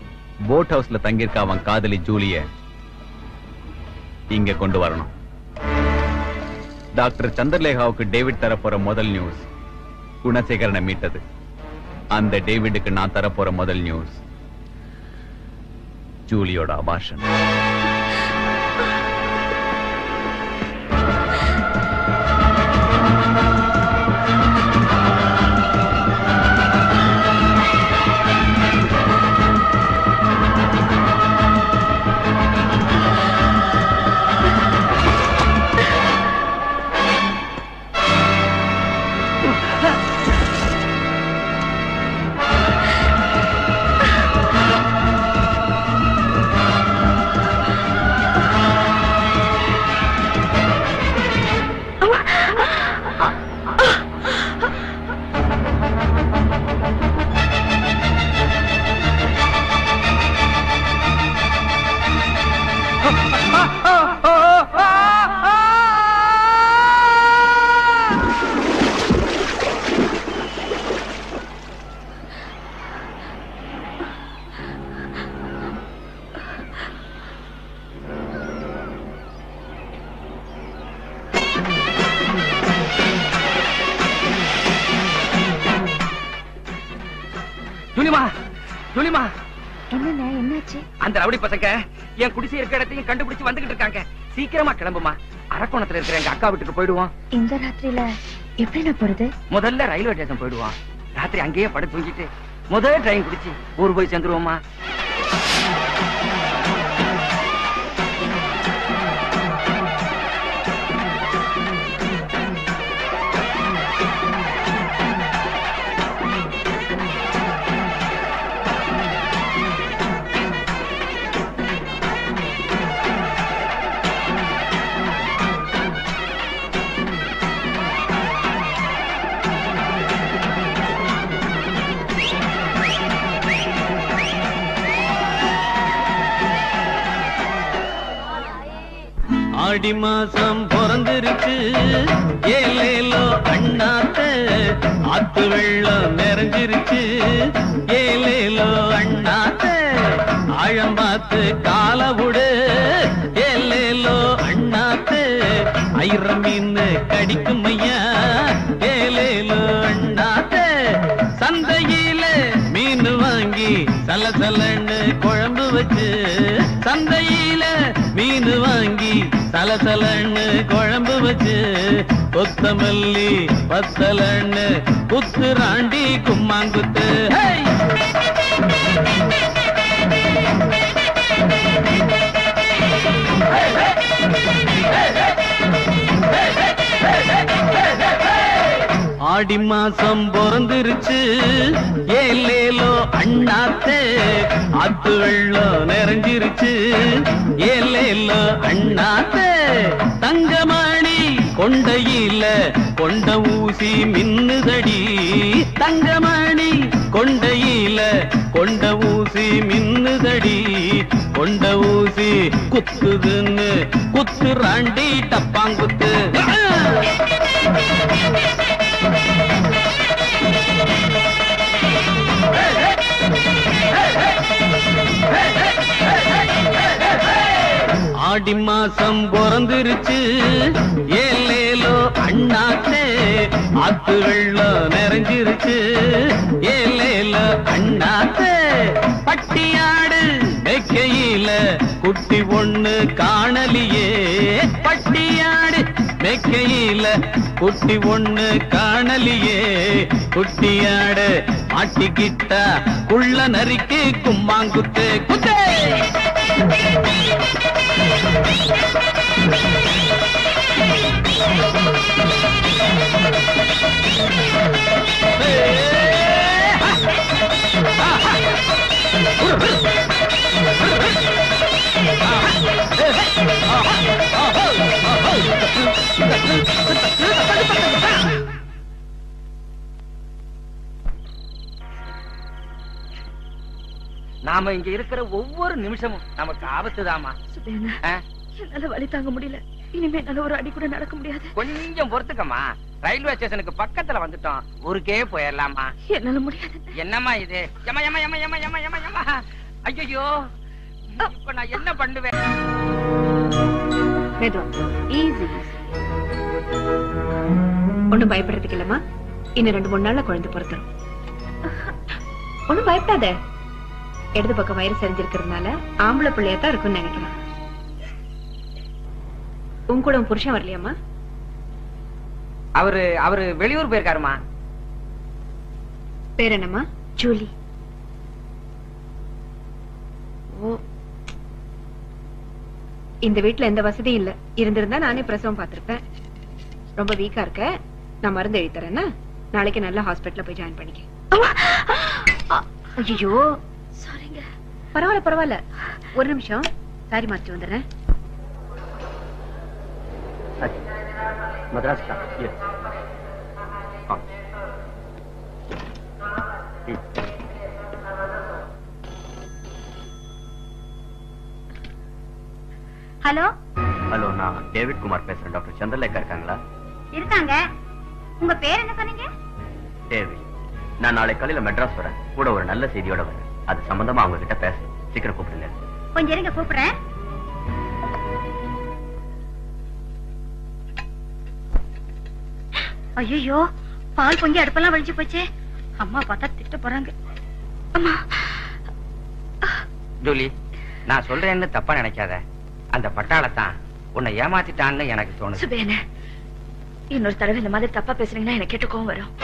போட் ஹவுஸ்ல தங்கியிருக்க அவன் காதலி ஜூலிய இங்க கொண்டு வரணும் டாக்டர் சந்திரலேகாவுக்கு டேவிட் தரப்போற முதல் நியூஸ் குணசேகரனை மீட்டது அந்த டேவிடுக்கு நான் தரப்போற முதல் நியூஸ் ஜூலியோட அபாஷன் ஜூலிமா ஜூலிமா என்னண்ணே என்னாச்சு அந்த ரவுடி பசங்க என் குடிசை இருக்கிற இடத்தையும் கண்டுபிடிச்சு வந்துகிட்டு இருக்காங்க சீக்கிரமா கிளம்புமா அரக்கோணத்துல இருக்கிற எங்க அக்கா வீட்டுக்கு போயிடுவோம் இந்த ராத்திரியில எப்படி நான் போறது முதல்ல ரயில்வே ஸ்டேஷன் போயிடுவோம் ராத்திரி அங்கேயே படுத்து தூங்கிட்டு முதல் ட்ரெயின் குடிச்சு ஊர் போய் சேர்ந்துருவோமா ஆடி மாசம் பிறந்திருக்கு ஏலேலோ அண்ணாத்த ஆத்து வெள்ளம் நிறைஞ்சிருச்சு ஏலேலோ அண்ணாத்த ஆழம் பார்த்து கால விடு ஏலேலோ அண்ணாத்த ஐர மீன் கடிக்கும் ஐயா ஏலேலோ அண்ணாத்த சந்தையில மீன் வாங்கி சலசலன்னு குழம்பு வச்சு சந்தையில மீன் வாங்கி சலசலன்னு குழம்பு வச்சு கொத்தமல்லி பத்தலன்னு குத்து ராண்டி கும்மாங்குத்து ஹை! ஆடி மாசம் பிறந்திருச்சு ஏலேலோ அண்ணாத்தே ஆத்து வெள்ளம் நிறைஞ்சிருச்சு ஏலேலோ அண்ணாத்தே தங்கமணி கொண்டையில கொண்ட ஊசி மின்னுதடி தங்கமணி கொண்டையில கொண்ட ஊசி மின்னுதடி கொண்ட ஊசி குத்துதுன்னு குத்து ராண்டி டப்பாங்குத்து ஆடி மாசம் பிறந்திருச்சு ஏலேலோ அண்ணாத்தே ஆத்து வெள்ளம் நிறைஞ்சிருச்சு ஏலேலோ அண்ணாத்தே பட்டியாடு மெக்கையில குட்டி ஒண்ணு காணலியே பட்டியாடு மெக்கையில குட்டி ஒண்ணு காணலியே குட்டியாடு மாட்டிக்கிட்டா குள்ள நரிக்கு கும்மாங்குத்து குத்தே நாம இங்க இருக்கிற ஒவ்வொரு நிமிஷமும் நமக்கு ஆபத்துதாம்மா சுபேனா ஆ? என்னால வலி தாங்க முடியல இனிமே என்னால ஒரு அடி கூட நடக்க முடியாது கொஞ்சம் பொறுத்துக்கம்மா ரயில்வே ஸ்டேஷனுக்கு பக்கத்துல வந்துட்டோம் ஊருக்கே போயிடலாமா என்னால முடியாது என்னம்மா இது எம்மா எம்மா எம்மா எம்மா எம்மா எம்மா எம்மா ஐயோ இப்ப நான் என்ன பண்ணுவேன் மெதுவா ஈஸி ஒண்ணும் பயப்படுறதுக்கு இல்லம்மா இன்னும் ரெண்டு மூணு நாள்ல குழந்தை பிறந்துரும் ஒண்ணும் பயப்படாத இடது பக்கம் வயிறு சரிஞ்சிருக்கிறதுனால ஆம்பளை பிள்ளையா தான் இருக்கும்னு நினைக்கிறேன் உன் கூட உன் புருஷன் வரலையாம்மா அவரு அவரு வெளியூர் போயிருக்காருமா பேர் என்னம்மா ஜூலி ஓ இந்த வீட்ல எந்த வசதியும் இல்ல இருந்திருந்தா நானே பிரசவம் பார்த்திருப்பேன் ரொம்ப வீக்கா இருக்க நான் மருந்து எழுதி தரேன்னா நாளைக்கு நல்ல ஹாஸ்பிட்டல்ல போய் ஜாயின் பண்ணிக்க ஐயோ சாரிங்க பரவாயில்ல பரவாயில்ல ஒரு நிமிஷம் சாரி மாத்தி வந்துடுறேன் மദ്രാസ് യെസ് ஹலோ ஹலோ நான் டேவிட் குமார் பேசுறேன் டாக்டர் சந்திரலேகா இருக்காங்களா இருக்காங்க உங்க பேர் என்ன சொன்னீங்க டேவிட் நான் நாளை காலையில மெட்ராஸ் வரேன் கூட ஒரு நல்ல செய்தியோட வரேன் அது சம்பந்தமா அவங்க கிட்ட பேசணும் சீக்கிரம் கூப்பிடுங்க கொஞ்சம் இருங்க கூப்பிடுறேன் ஐயோ பால் பொங்கி அடுப்பெல்லாம் வலிச்சு போச்சே அம்மா பார்த்தா திட்ட போறாங்க ஜூலி நான் சொல்றேன்னு தப்பா நினைக்காத அந்த பட்டாளத்தான் உன்னை ஏமாத்திட்டான்னு எனக்கு தோணுது சுபேன இன்னொரு தடவை இந்த மாதிரி தப்பா பேசுறீங்கன்னா எனக்கு கேட்டு கோவம் வரும்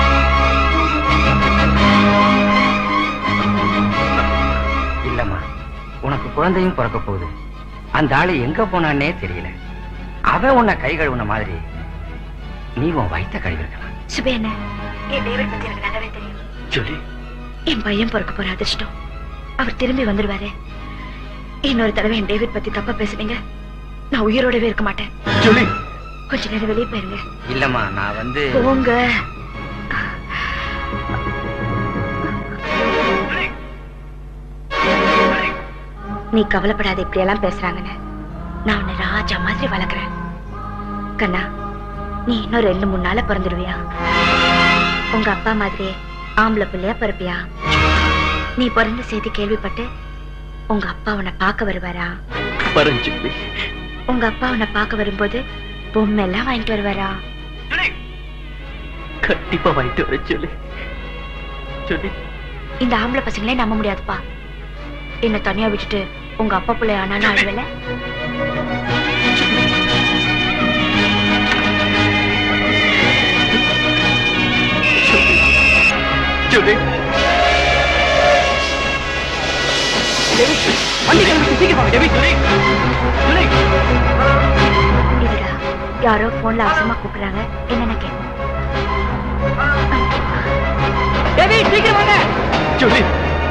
இல்லம்மா உனக்கு குழந்தையும் பிறக்க போகுது அந்த ஆளு எங்க போனான்னே தெரியல அவன் உன்னை கை கழுவுன மாதிரி நீ உன் வயித்த கழுவிருக்கலாம் சுபேன என் டேவிட் பத்தி எனக்கு நல்லாவே தெரியும் ஜூலி என் பையன் பிறக்க போற அதிர்ஷ்டம் அவர் திரும்பி வந்துருவாரு இன்னொரு தடவை என் டேவிட் பத்தி தப்பா பேசுனீங்க நான் உயிரோடவே இருக்க மாட்டேன் ஜூலி கொஞ்ச நேரம் வெளியே போயிருங்க இல்லம்மா நான் வந்து போங்க நீ கவலைப்படாத இப்படி எல்லாம் பேசுறாங்கன்னு நான் உன்னை ராஜா மாதிரி வளர்க்குறேன் கண்ணா நீ இன்னும் ரெண்டு மூணு நாள்ல பிறந்துடுவியா உங்க அப்பா மாதிரியே ஆம்பளை பிள்ளையா பிறப்பியா நீ பிறந்த செய்தி கேள்விப்பட்டு உங்க அப்பா உன்னை பார்க்க வருவாரா பரஞ்சு உங்க அப்பா உன்னை பார்க்க வரும்போது பொம்மை எல்லாம் வாங்கிட்டு வருவாரா கண்டிப்பா வாங்கிட்டு வர சொல்லி சொல்லி இந்த ஆம்பளை பசங்களே நம்ப முடியாதுப்பா என்ன தனியா விட்டுட்டு உங்க அப்பா பிள்ளை ஆனாலும் அழுவல சொல்லி இதுடா யாரோ போன்ல அவசரமா கூப்பிடுறாங்க என்னென்ன கேட்கும் டேவிட் சீக்கிரம் வாங்க சொல்லி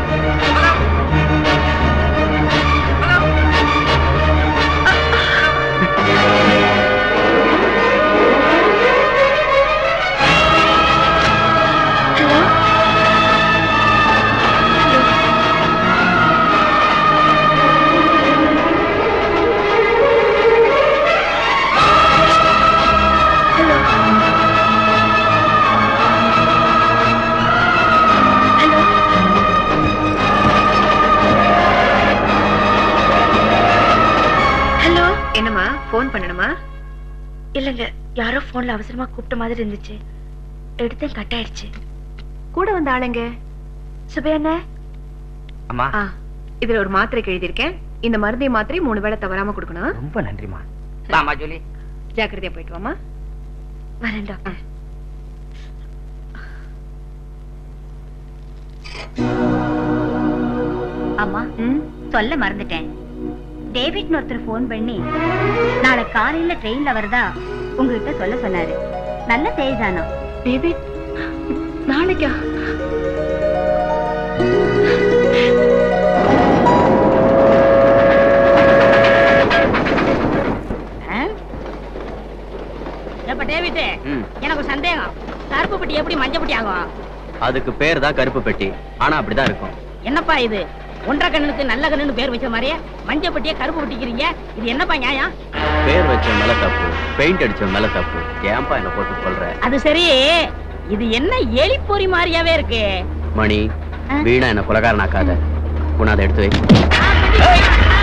ஹலோ என்னம்மா ஃபோன் பண்ணணுமா இல்லங்க யாரோ போன்ல அவசரமா கூப்பிட்ட மாதிரி இருந்துச்சு எடுத்தேன் கட் ஆயிடுச்சு கூட வந்த ஆளுங்க சுபையண்ணே அம்மா ஆ இதுல ஒரு மாத்திரை எழுதியிருக்கேன் இந்த மருந்தை மாத்திரை மூணு வேளை தவறாம கொடுக்கணும் ரொம்ப நன்றிமா வாமா ஜூலி ஜாக்கிரதையா போயிட்டு வாமா வரேன் டாக்டர் அம்மா சொல்ல மறந்துட்டேன் டேவிட்னு ஒருத்தர் ஃபோன் பண்ணி நாளை காலையில ட்ரெயின்ல வரதா உங்ககிட்ட சொல்ல சொன்னாரு நல்ல செய்திதானா டேவிட் நாளைக்கா எப்ப டேவிட் ம். எனக்கு ஒரு சந்தேகம் கருப்பு பெட்டி எப்படி மஞ்ச பெட்டி ஆகும் அதுக்கு பேர் தான் கருப்பு பெட்டி ஆனா அப்படிதான் இருக்கும் என்னப்பா இது ஒன்றரை கண்ணுக்கு நல்ல கண்ணுன்னு பேர் வச்ச மாதிரியே மஞ்ச பெட்டியை கருப்பு பெட்டிக்கிறீங்க இது என்னப்பா நியாயம் பேர் வச்ச மேல தப்பு பெயிண்ட் அடிச்ச மேல தப்பு ஏன்பா என்ன போட்டு கொள்ற அது சரி இது என்ன எலிப்பொறி மாதிரியாவே இருக்கு மணி வீணா என்ன கொலகாரனாக்காத உன்னை அதை எடுத்து வை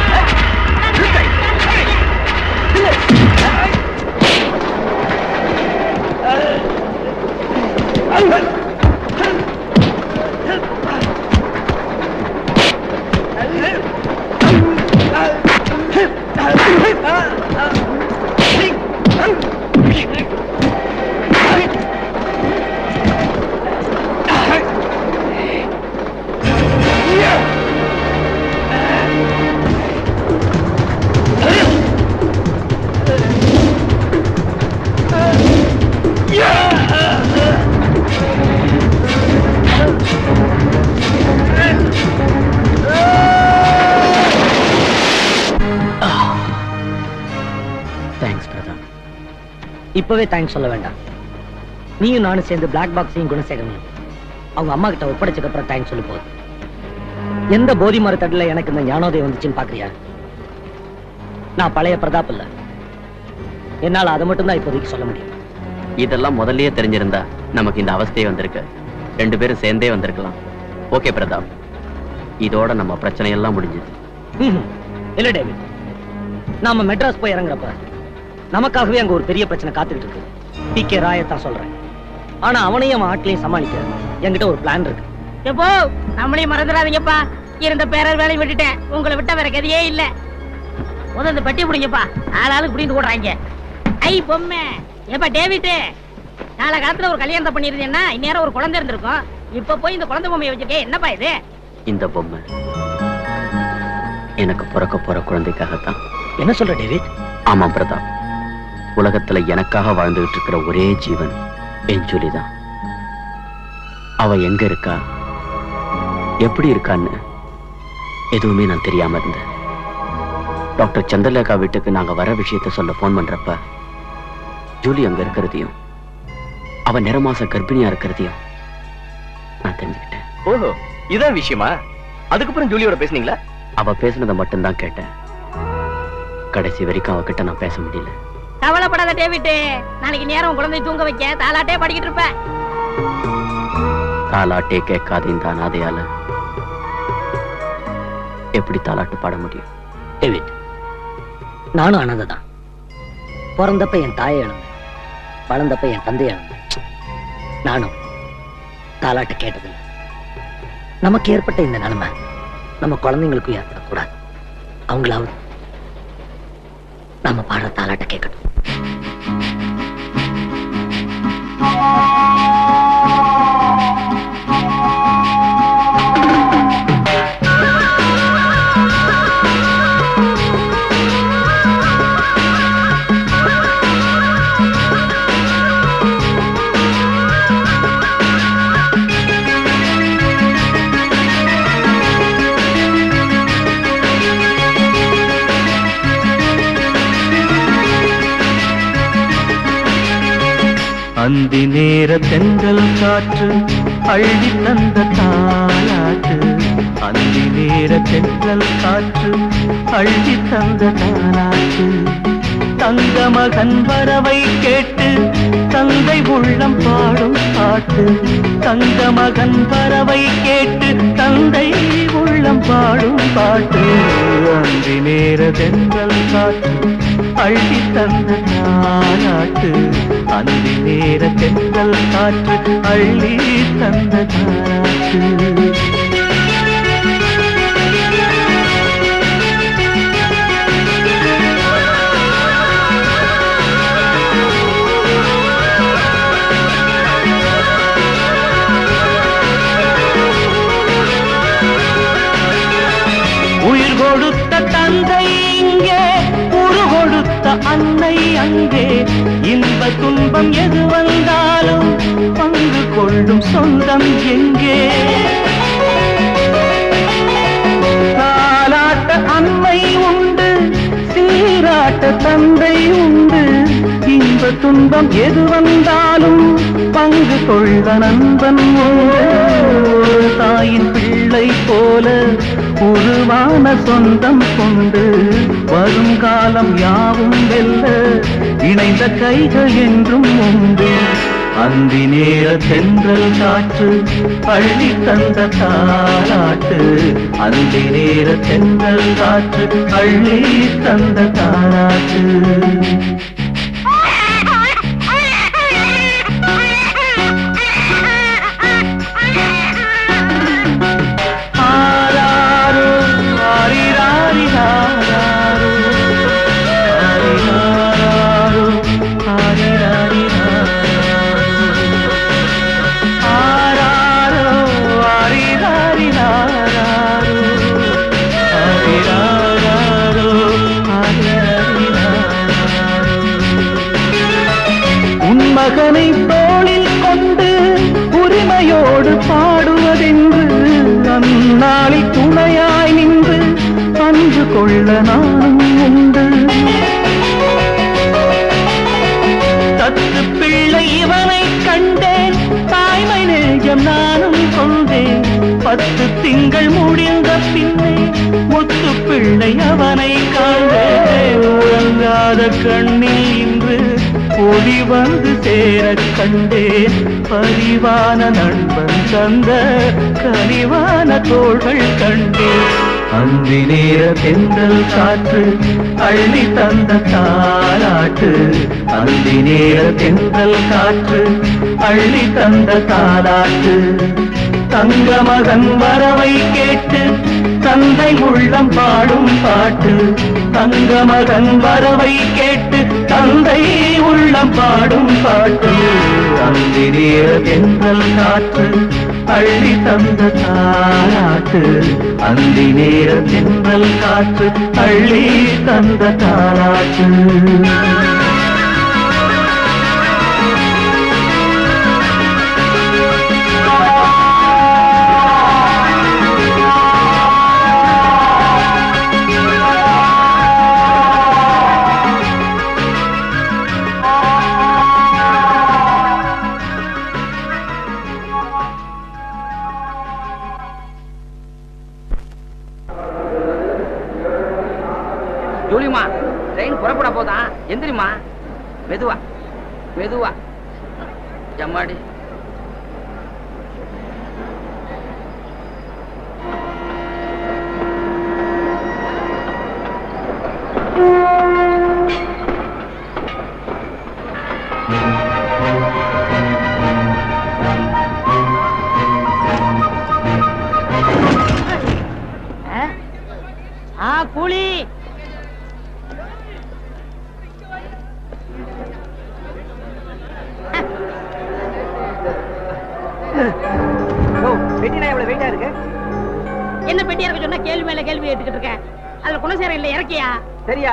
தேங்க்ஸ் பிரதாப் இப்பவே தேங்க்ஸ் சொல்ல வேண்டாம் நீயும் நானும் சேர்ந்து பிளாக் பாக்ஸையும் குணசேகரனையும் அவங்க அம்மா கிட்ட ஒப்படைச்சதுக்கு அப்புறம் தேங்க்ஸ் சொல்லி போகுது எந்த போதி மரத்தடில எனக்கு இந்த ஞானோதயம் வந்துச்சுன்னு பாக்குறியா நான் பழைய பிரதாப் இல்ல என்னால அதை மட்டும் தான் இப்போதைக்கு சொல்ல முடியும் இதெல்லாம் முதல்லயே தெரிஞ்சிருந்தா நமக்கு இந்த அவஸ்தையே வந்திருக்கு ரெண்டு பேரும் சேர்ந்தே வந்திருக்கலாம் ஓகே பிரதாப் இதோட நம்ம பிரச்சனை எல்லாம் முடிஞ்சது ம்ஹும். இல்ல டேவிட் நாம மெட்ராஸ் போய் இறங்குறப்ப நமக்காகவே அங்க ஒரு பெரிய பிரச்சனை காத்துக்கிட்டு இருக்கு பி கே ராயத்தான் சொல்றேன் ஆனா அவனையும் அவன் ஆட்களையும் சமாளிக்க என்கிட்ட ஒரு பிளான் இருக்கு எப்போ நம்மளையும் மறந்துடாதீங்கப்பா இருந்த பேரர் வேலையை விட்டுட்டேன் உங்களை விட்டா வேற கதையே இல்ல முதல்ல இந்த பெட்டி பிடிங்கப்பா ஆளாளுக்கு பிடிந்து போடுறாங்க ஐ பொம்மை ஏப்பா டேவிட்டு நாளை காலத்துல ஒரு கல்யாணத்தை பண்ணிருந்தேன்னா இந்நேரம் ஒரு குழந்தை இருந்திருக்கும் இப்ப போய் இந்த குழந்தை பொம்மையை வச்சிருக்கேன் என்னப்பா இது இந்த பொம்மை எனக்கு பிறக்க போற குழந்தைக்காகத்தான் என்ன சொல்ற டேவிட் ஆமா பிரதாப் உலகத்துல எனக்காக வாழ்ந்துகிட்டு இருக்கிற ஒரே ஜீவன் என் ஜூலி தான் அவ எங்க இருக்கா எப்படி இருக்கான்னு எதுவுமே நான் தெரியாம இருந்தேன் டாக்டர் சந்திரலேகா வீட்டுக்கு நாங்க வர விஷயத்த சொல்ல போன் பண்றப்ப ஜூலி அங்க இருக்கிறதையும் அவ நிறமாச கர்ப்பிணியா இருக்கிறதையும் நான் தெரிஞ்சுக்கிட்டேன் ஓஹோ இதான் விஷயமா அதுக்கப்புறம் ஜூலியோட பேசுனீங்களா அவ பேசுனதை மட்டும்தான் கேட்டேன் கடைசி வரைக்கும் அவகிட்ட நான் பேச முடியல கவலைப்படாத டேவிட்டு நாளைக்கு நேரம் உன் குழந்தையை தூங்க வைக்க தாலாட்டே படிக்கிட்டு இருப்ப தாலாட்டே கேட்காத இந்த அனாதையால எப்படி தாலாட்டு பாட முடியும் டேவிட் நானும் அனாதை தான் பிறந்தப்ப என் தாயை இழந்தேன் வளர்ந்தப்ப என் தந்தையை இழந்தேன் நானும் தாலாட்டு கேட்டதில்லை நமக்கு ஏற்பட்ட இந்த நிலைமை நம்ம குழந்தைங்களுக்கும் ஏற்படக்கூடாது அவங்களாவது நம்ம பாடுற தாலாட்ட கேட்கட்டும் அந்தி நேர தென்றல் காற்று அள்ளி தந்த தாளாட்டு அந்தி நேர தென்றல் காற்று அள்ளி தந்த தாளாட்டு தங்க மகன் வரவை கேட்டு தந்தை உள்ளம் பாடும் பாட்டு தங்க மகன் வரவை கேட்டு தந்தை உள்ளம் பாடும் பாட்டு அந்தி நேர தென்றல் காற்று அள்ளி தந்த தாளாட்டு அந்தி நேர தென்றல் காற்று அள்ளி தந்த தாளாட்டு உயிர் கொடுத்த தந்தை இங்கே உரு கொடுத்த அன்னை அங்கே இன்ப துன்பம் எது வந்தாலும் பங்கு கொள்ளும் சொந்தம் எங்கே தாலாட்ட அன்னை உண்டு சீராட்ட தந்தை உண்டு இன்ப துன்பம் எது வந்தாலும் பங்கு கொள்ள நண்பன் உண்டு ஒரு தாயின் பிள்ளை போல உருவான சொந்தம் கொண்டு வருங்காலம் யாவும் வெல்ல இணைந்த கைகள் என்றும் உண்டு அந்தி நேர தென்றல் காற்று பள்ளி தந்த தாளாட்டு அந்தி நேர தென்றல் காற்று அள்ளி தந்த தாளாட்டு ஆராரோ ஆரிராரிராராரோ ஆரிராராரோ ஆரிராரிராராரோ ஆராரோ ஆரிராரிராராரோ ஆரிராராரோ உன் மகனை தோளில் கொண்டு உரிமையோடு பாடுவதென்று அந்நாளில் துணையாய் நின்று அன்பு கொள்ள நானும் உண்டு தத்து பிள்ளை இவனை கண்டேன் தாய்மை நெஞ்சம் நானும் கொண்டேன் பத்து திங்கள் முடிந்த பின்னே முத்து பிள்ளை அவனை காண்டேன் உறங்காத கண்ணில் இன்று ஒளி வந்து சேரக் கண்டேன் பரிவான நண்பன் தந்த கனிவான தோள்கள் கண்டேன் அந்தி நேர தென்றல் காற்று அள்ளி தந்த தாலாட்டு அந்தி நேர தென்றல் காற்று அள்ளி தந்த தாலாட்டு தங்க மகன் வரவை கேட்டு தந்தை உள்ளம் பாடும் பாட்டு தங்க மகன் வரவை கேட்டு தந்தை உள்ளம் பாடும் பாட்டு அந்தி நேர தென்றல் காற்று அள்ளி தந்த தாராட்டு அந்தி நேர தென்றல் காற்று அள்ளி தந்த தாராட்டு ஜூலிமா ட்ரெயின் புறப்பட போதா எந்திரிமா மெதுவா மெதுவா ஜம்மாடி ஆ கூலி பெட்டினா எவ்வளவு வெயிட்டா இருக்கு என்ன பெட்டியா இருக்க சொன்னா கேள்வி மேல கேள்வி கேட்டுக்கிட்டு இருக்கேன் அதுல குணசேரம் இல்ல இறக்கியா சரியா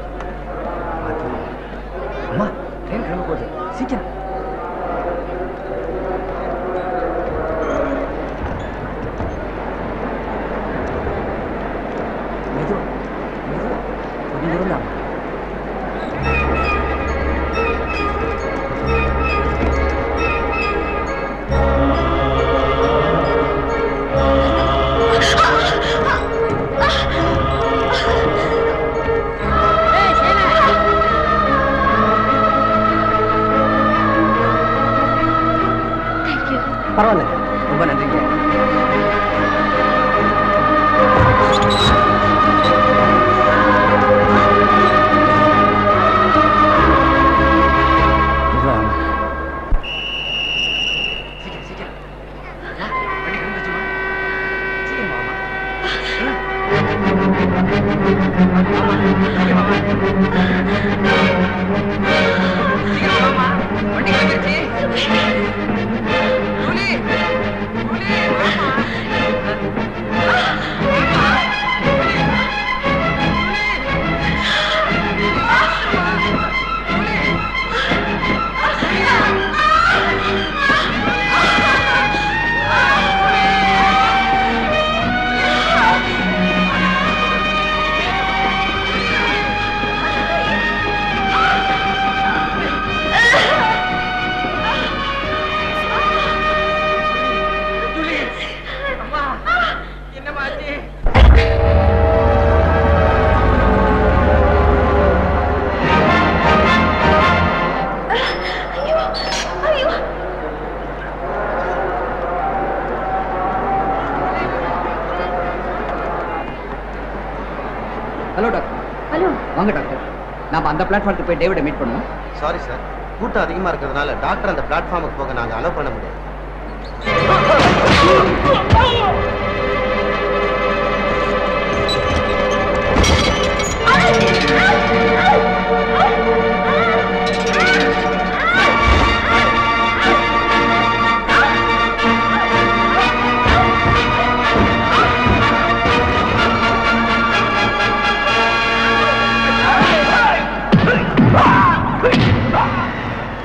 அம்மா ட்ரெயின் கிளம்ப போகுது சீக்கிரம் மெதுவா மெதுவா கொஞ்சம் தூரம் தான் பரவாயில்ல ரொம்ப நன்றிங்க மெதுவா வாங்க. சீக்கிரம், சீக்கிரம். அம்மா, வண்டி கிளம்பிடுச்சும்மா. சீக்கிரம் வாம்மா. ஆமா, சீக்கிரம் வாம்மா. சீக்கிரம் வாம்மா. வண்டி கிளம்பிடுச்சு. ஜூலி, ஜூலி, வாம்மா. ஜூலி, அம்மா, என்னம்மா ஆச்சு? ஹலோ டாக்டர் ஹலோ வாங்க டாக்டர் நாம அந்த பிளாட்ஃபார்முக்கு போய் டேவிட மீட் பண்ணுவோம் சாரி சார் கூட்டம் அதிகமா இருக்கிறதுனால டாக்டர் அந்த பிளாட்ஃபார்முக்கு போக நாங்க அலோவ் பண்ண முடியாது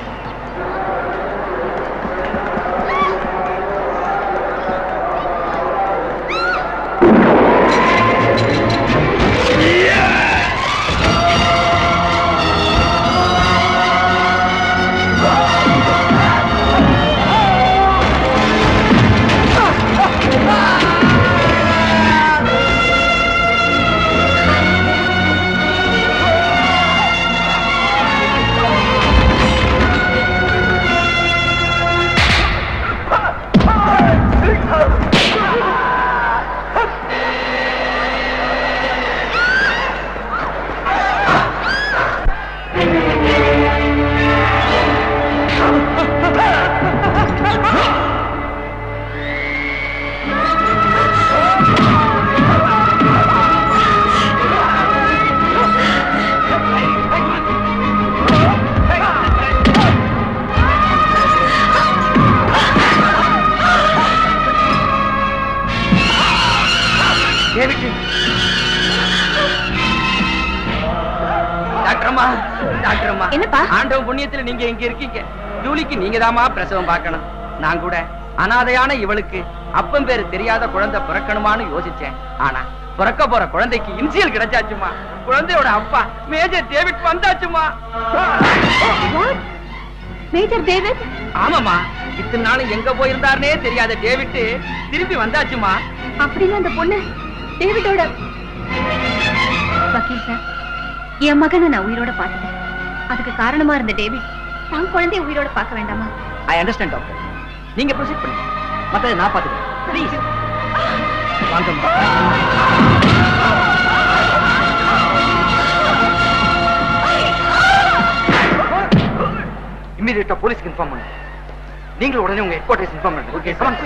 ஆ இல்லம்மா என்னப்பா? ஆண்டவன் புண்ணியத்துல நீங்க இங்க இருக்கீங்க ஜூலிக்கு நீங்க பிரசவம் பார்க்கணும் நான் கூட அனாதையான இவளுக்கு அப்பன் பேரு தெரியாத குழந்தை பிறக்கணுமான்னு யோசிச்சேன் ஆனா பிறக்க போற குழந்தைக்கு இன்சியல் கிடைச்சாச்சுமா குழந்தையோட அப்பா மேஜர் டேவிட் வந்தாச்சுமா மேஜர் டேவிட் ஆமாமா இத்தனை நாளும் எங்க போயிருந்தாருனே தெரியாத டேவிட் திரும்பி வந்தாச்சுமா அப்படின்னு அந்த பொண்ணு டேவிட்டோட வக்கீல் சார் என் மகனை நான் உயிரோட பார்த்துட்டேன் அதுக்கு காரணமா இருந்த டேவிட் தான் குழந்தைய உயிரோட பார்க்க வேண்டாமா ஐ அண்டர்ஸ்டாண்ட் டாக்டர் நீங்க ப்ரொசீட் பண்ணுங்க மத்ததை நான் பாத்துக்கிறேன் ப்ளீஸ் வாங்கம்மா இம்மீடியட்டா போலீஸ்க்கு இன்ஃபார்ம் பண்ணுங்க நீங்களும் உடனே உங்க ஹெட் குவார்டர்ஸ் இன்ஃபார்ம் பண்ணுங்க ஓகே கமான்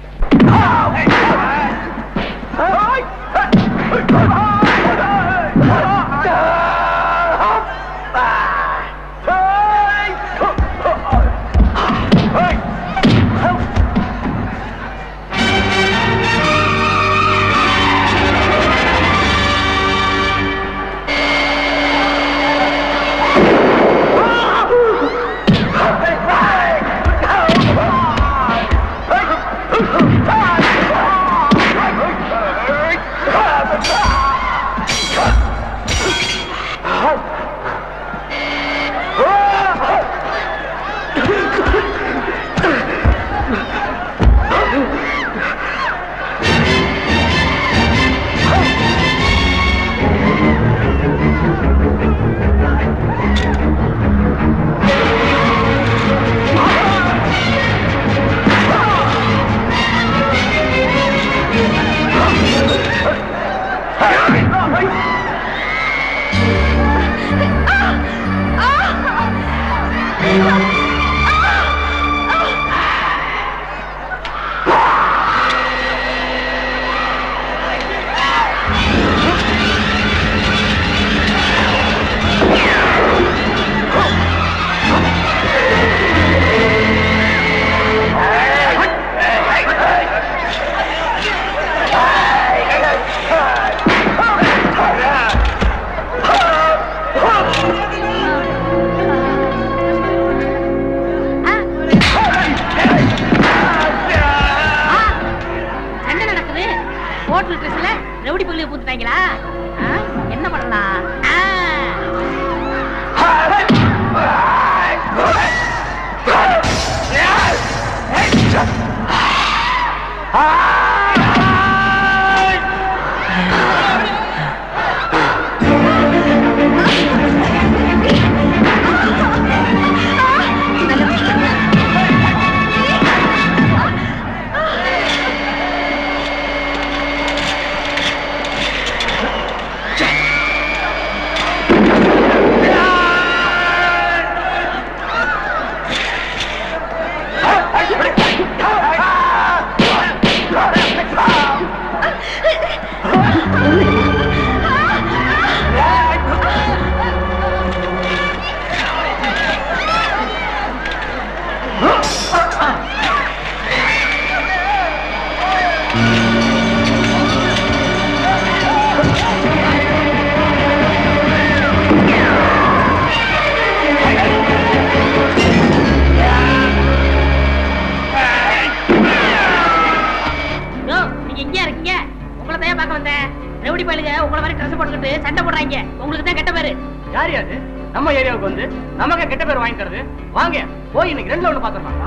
சண்டை நடக்குது ஹோட்டல் ட்ரெஸ்ல ரவுடி பகுதியை பூத்துட்டாங்களா ஆ, என்ன பண்ணலாம் ஆ. யோ, நீங்க இங்கே இருக்கீங்க உங்களை தான் பார்க்க வந்தேன் ரவுடி பயலுங்க உங்களை மாதிரி ட்ரெஸ் போட்டுக்கிட்டு சண்டை போடுறாங்க உங்களுக்கு தான் கெட்ட பேரு யார் யாரு நம்ம ஏரியாவுக்கு வந்து நமக்கு கெட்ட பேர் வாங்கி தருது வாங்க போய் இன்னைக்கு ரெண்டுல ஒண்ணு பாத்துறோம்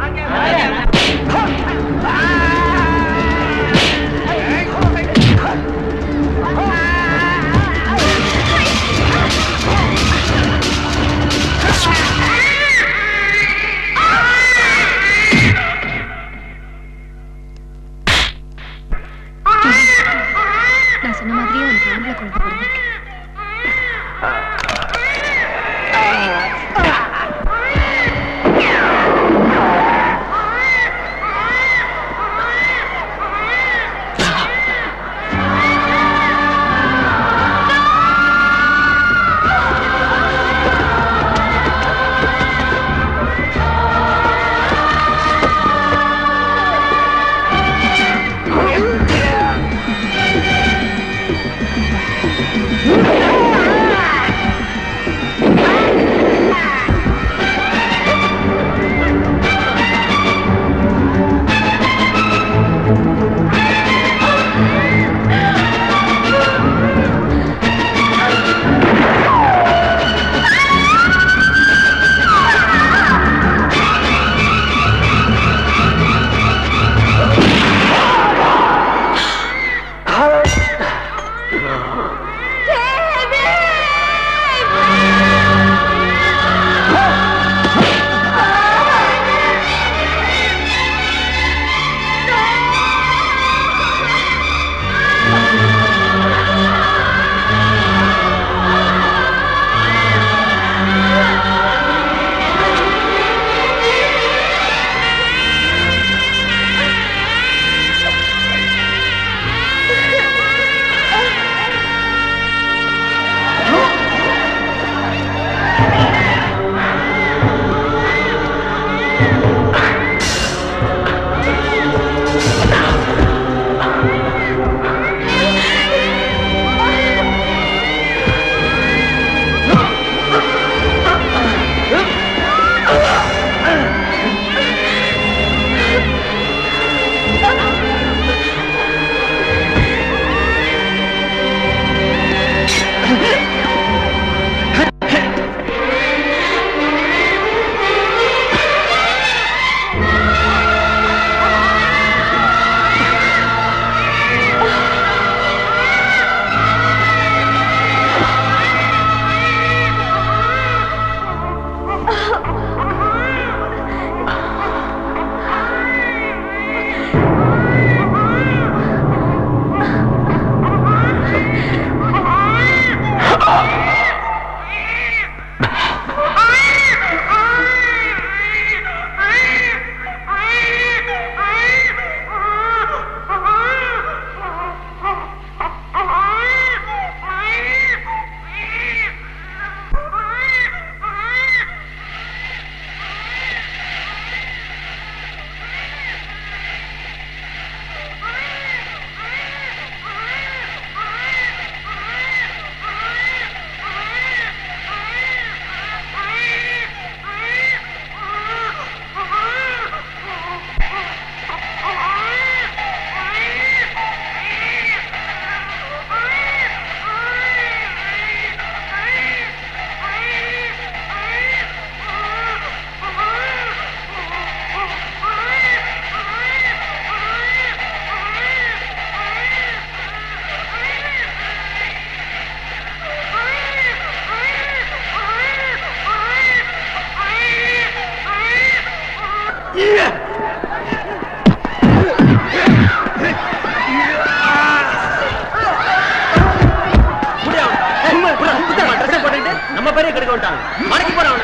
நான் சொன்ன மாதிரியே உனக்கு ஆம்பளை குழந்தை பிறந்திருக்கு வந்துட்டாங்க மடக்கி போறான்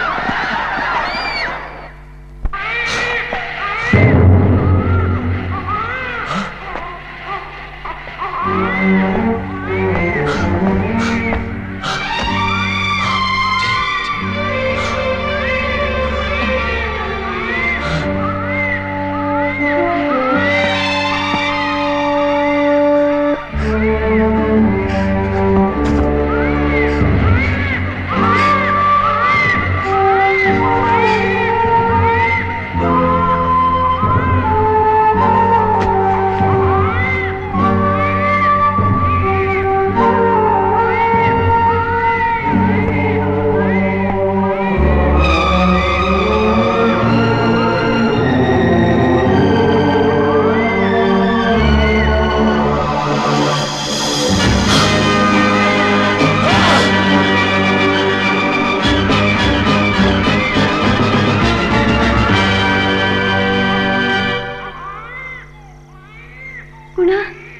குணா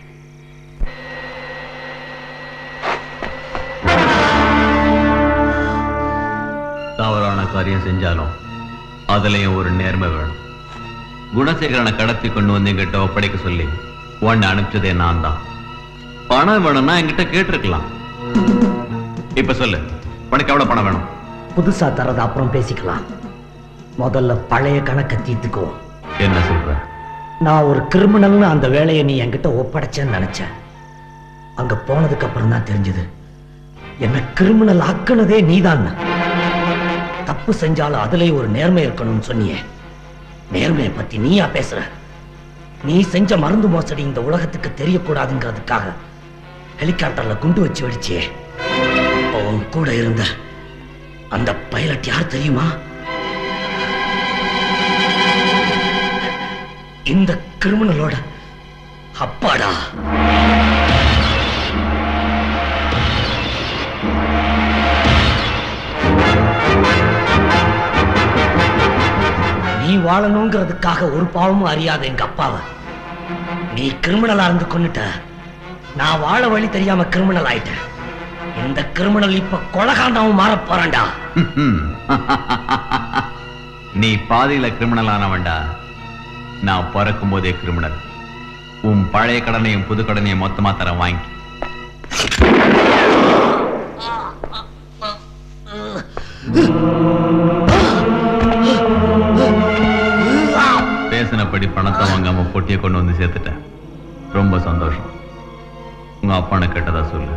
தவறான காரியம் செஞ்சாலும் அதுலயும் ஒரு நேர்மை வேணும் குணசேகரனை கடத்தி கொண்டு வந்து எங்கிட்ட ஒப்படைக்க சொல்லி உன்னை அனுப்பிச்சதே நான் தான் பணம் வேணும்னா என்கிட்ட கேட்டிருக்கலாம் இப்ப சொல்லு உனக்கு எவ்வளவு பணம் வேணும் புதுசா தரத அப்புறம் பேசிக்கலாம் முதல்ல பழைய கணக்கை தீர்த்துக்கோ என்ன சொல்ற நான் ஒரு கிரிமினல்னு அந்த வேலையை நீ என்கிட்ட ஒப்படைச்சேன்னு நினைச்சேன் அங்க போனதுக்கு அப்புறம் தான் தெரிஞ்சது என்ன கிரிமினல் ஆக்குனதே நீதான் தப்பு செஞ்சாலும் அதுலயும் ஒரு நேர்மை இருக்கணும்னு சொன்னியே நேர்மையை பத்தி நீயா பேசுற நீ செஞ்ச மருந்து மோசடி இந்த உலகத்துக்கு தெரியக்கூடாதுங்கிறதுக்காக ஹெலிகாப்டர்ல குண்டு வச்சு வெடிச்சியே உன் கூட இருந்த அந்த பைலட் யார் தெரியுமா இந்த கிரிமினலோட அப்பாடா நீ வாழணுங்கிறதுக்காக ஒரு பாவமும் அறியாத எங்க அப்பாவை நீ கிரிமினலா இருந்து கொன்னுட்ட நான் வாழ வழி தெரியாம கிரிமினல் ஆயிட்டேன் இந்த கிரிமினல் இப்ப கொலகாண்டாவும் மாற போறான்டா நீ பாதியில கிரிமினல் ஆனவன்டா நான் பிறக்கும் போதே கிரிமினல் உன் பழைய கடனையும் புது கடனையும் மொத்தமா தர வாங்கி பேசினபடி பணத்தை வாங்காம பொட்டியை கொண்டு வந்து சேர்த்துட்டேன் ரொம்ப சந்தோஷம் உங்க அப்பானை கேட்டதா சொல்லு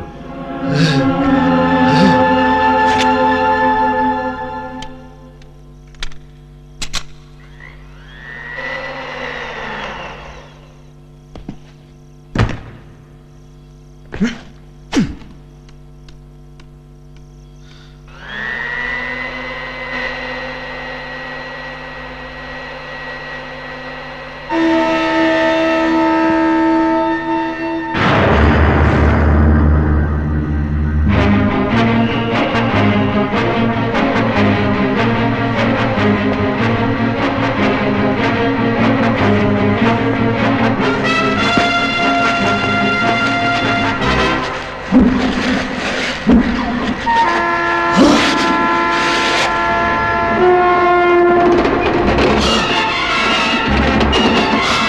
Ah!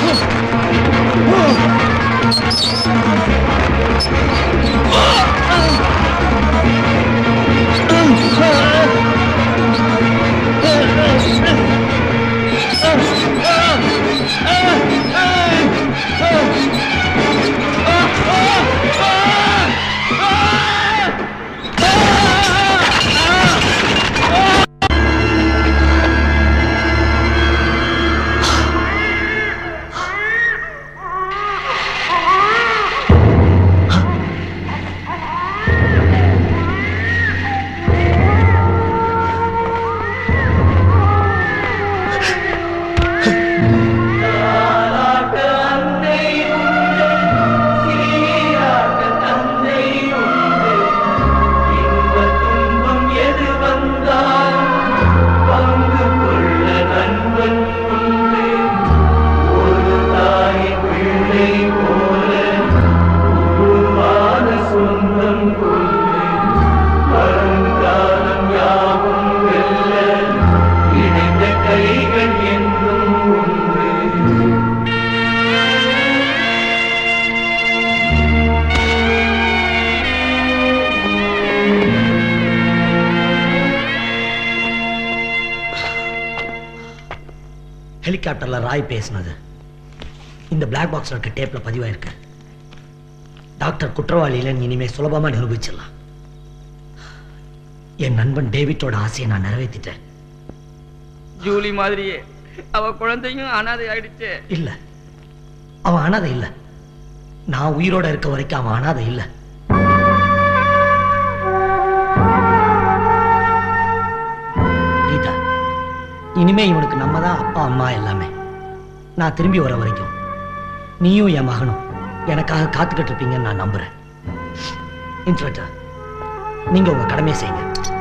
கைகள் என்றும் ஒன்று ஹெலிகாப்டர்ல ராய் பேசினது இந்த பிளாக் பாக்ஸ்ல இருக்க டேப்ல பதிவாயிருக்கு டாக்டர் குற்றவாளி இல்லைன்னு இனிமே சுலபமா நிரூபிச்சிடலாம் என் நண்பன் டேவிட்டோட ஆசையை நான் நிறைவேற்றிட்டேன் ஜூலி மாதிரியே அவ குழந்தையும் அனாதை ஆயிடுச்சு இல்ல அவன் அனாதை இல்ல நான் உயிரோட இருக்க வரைக்கும் அவன் அனாதை இல்ல கீதா இனிமே இவனுக்கு நம்ம தான் அப்பா அம்மா எல்லாமே நான் திரும்பி வர வரைக்கும் நீயும் என் மகனும் எனக்காக காத்துக்கிட்டு இருப்பீங்கன்னு நான் நம்புறேன் இன்ஸ்பெக்டர் நீங்க உங்க கடமையை செய்யுங்க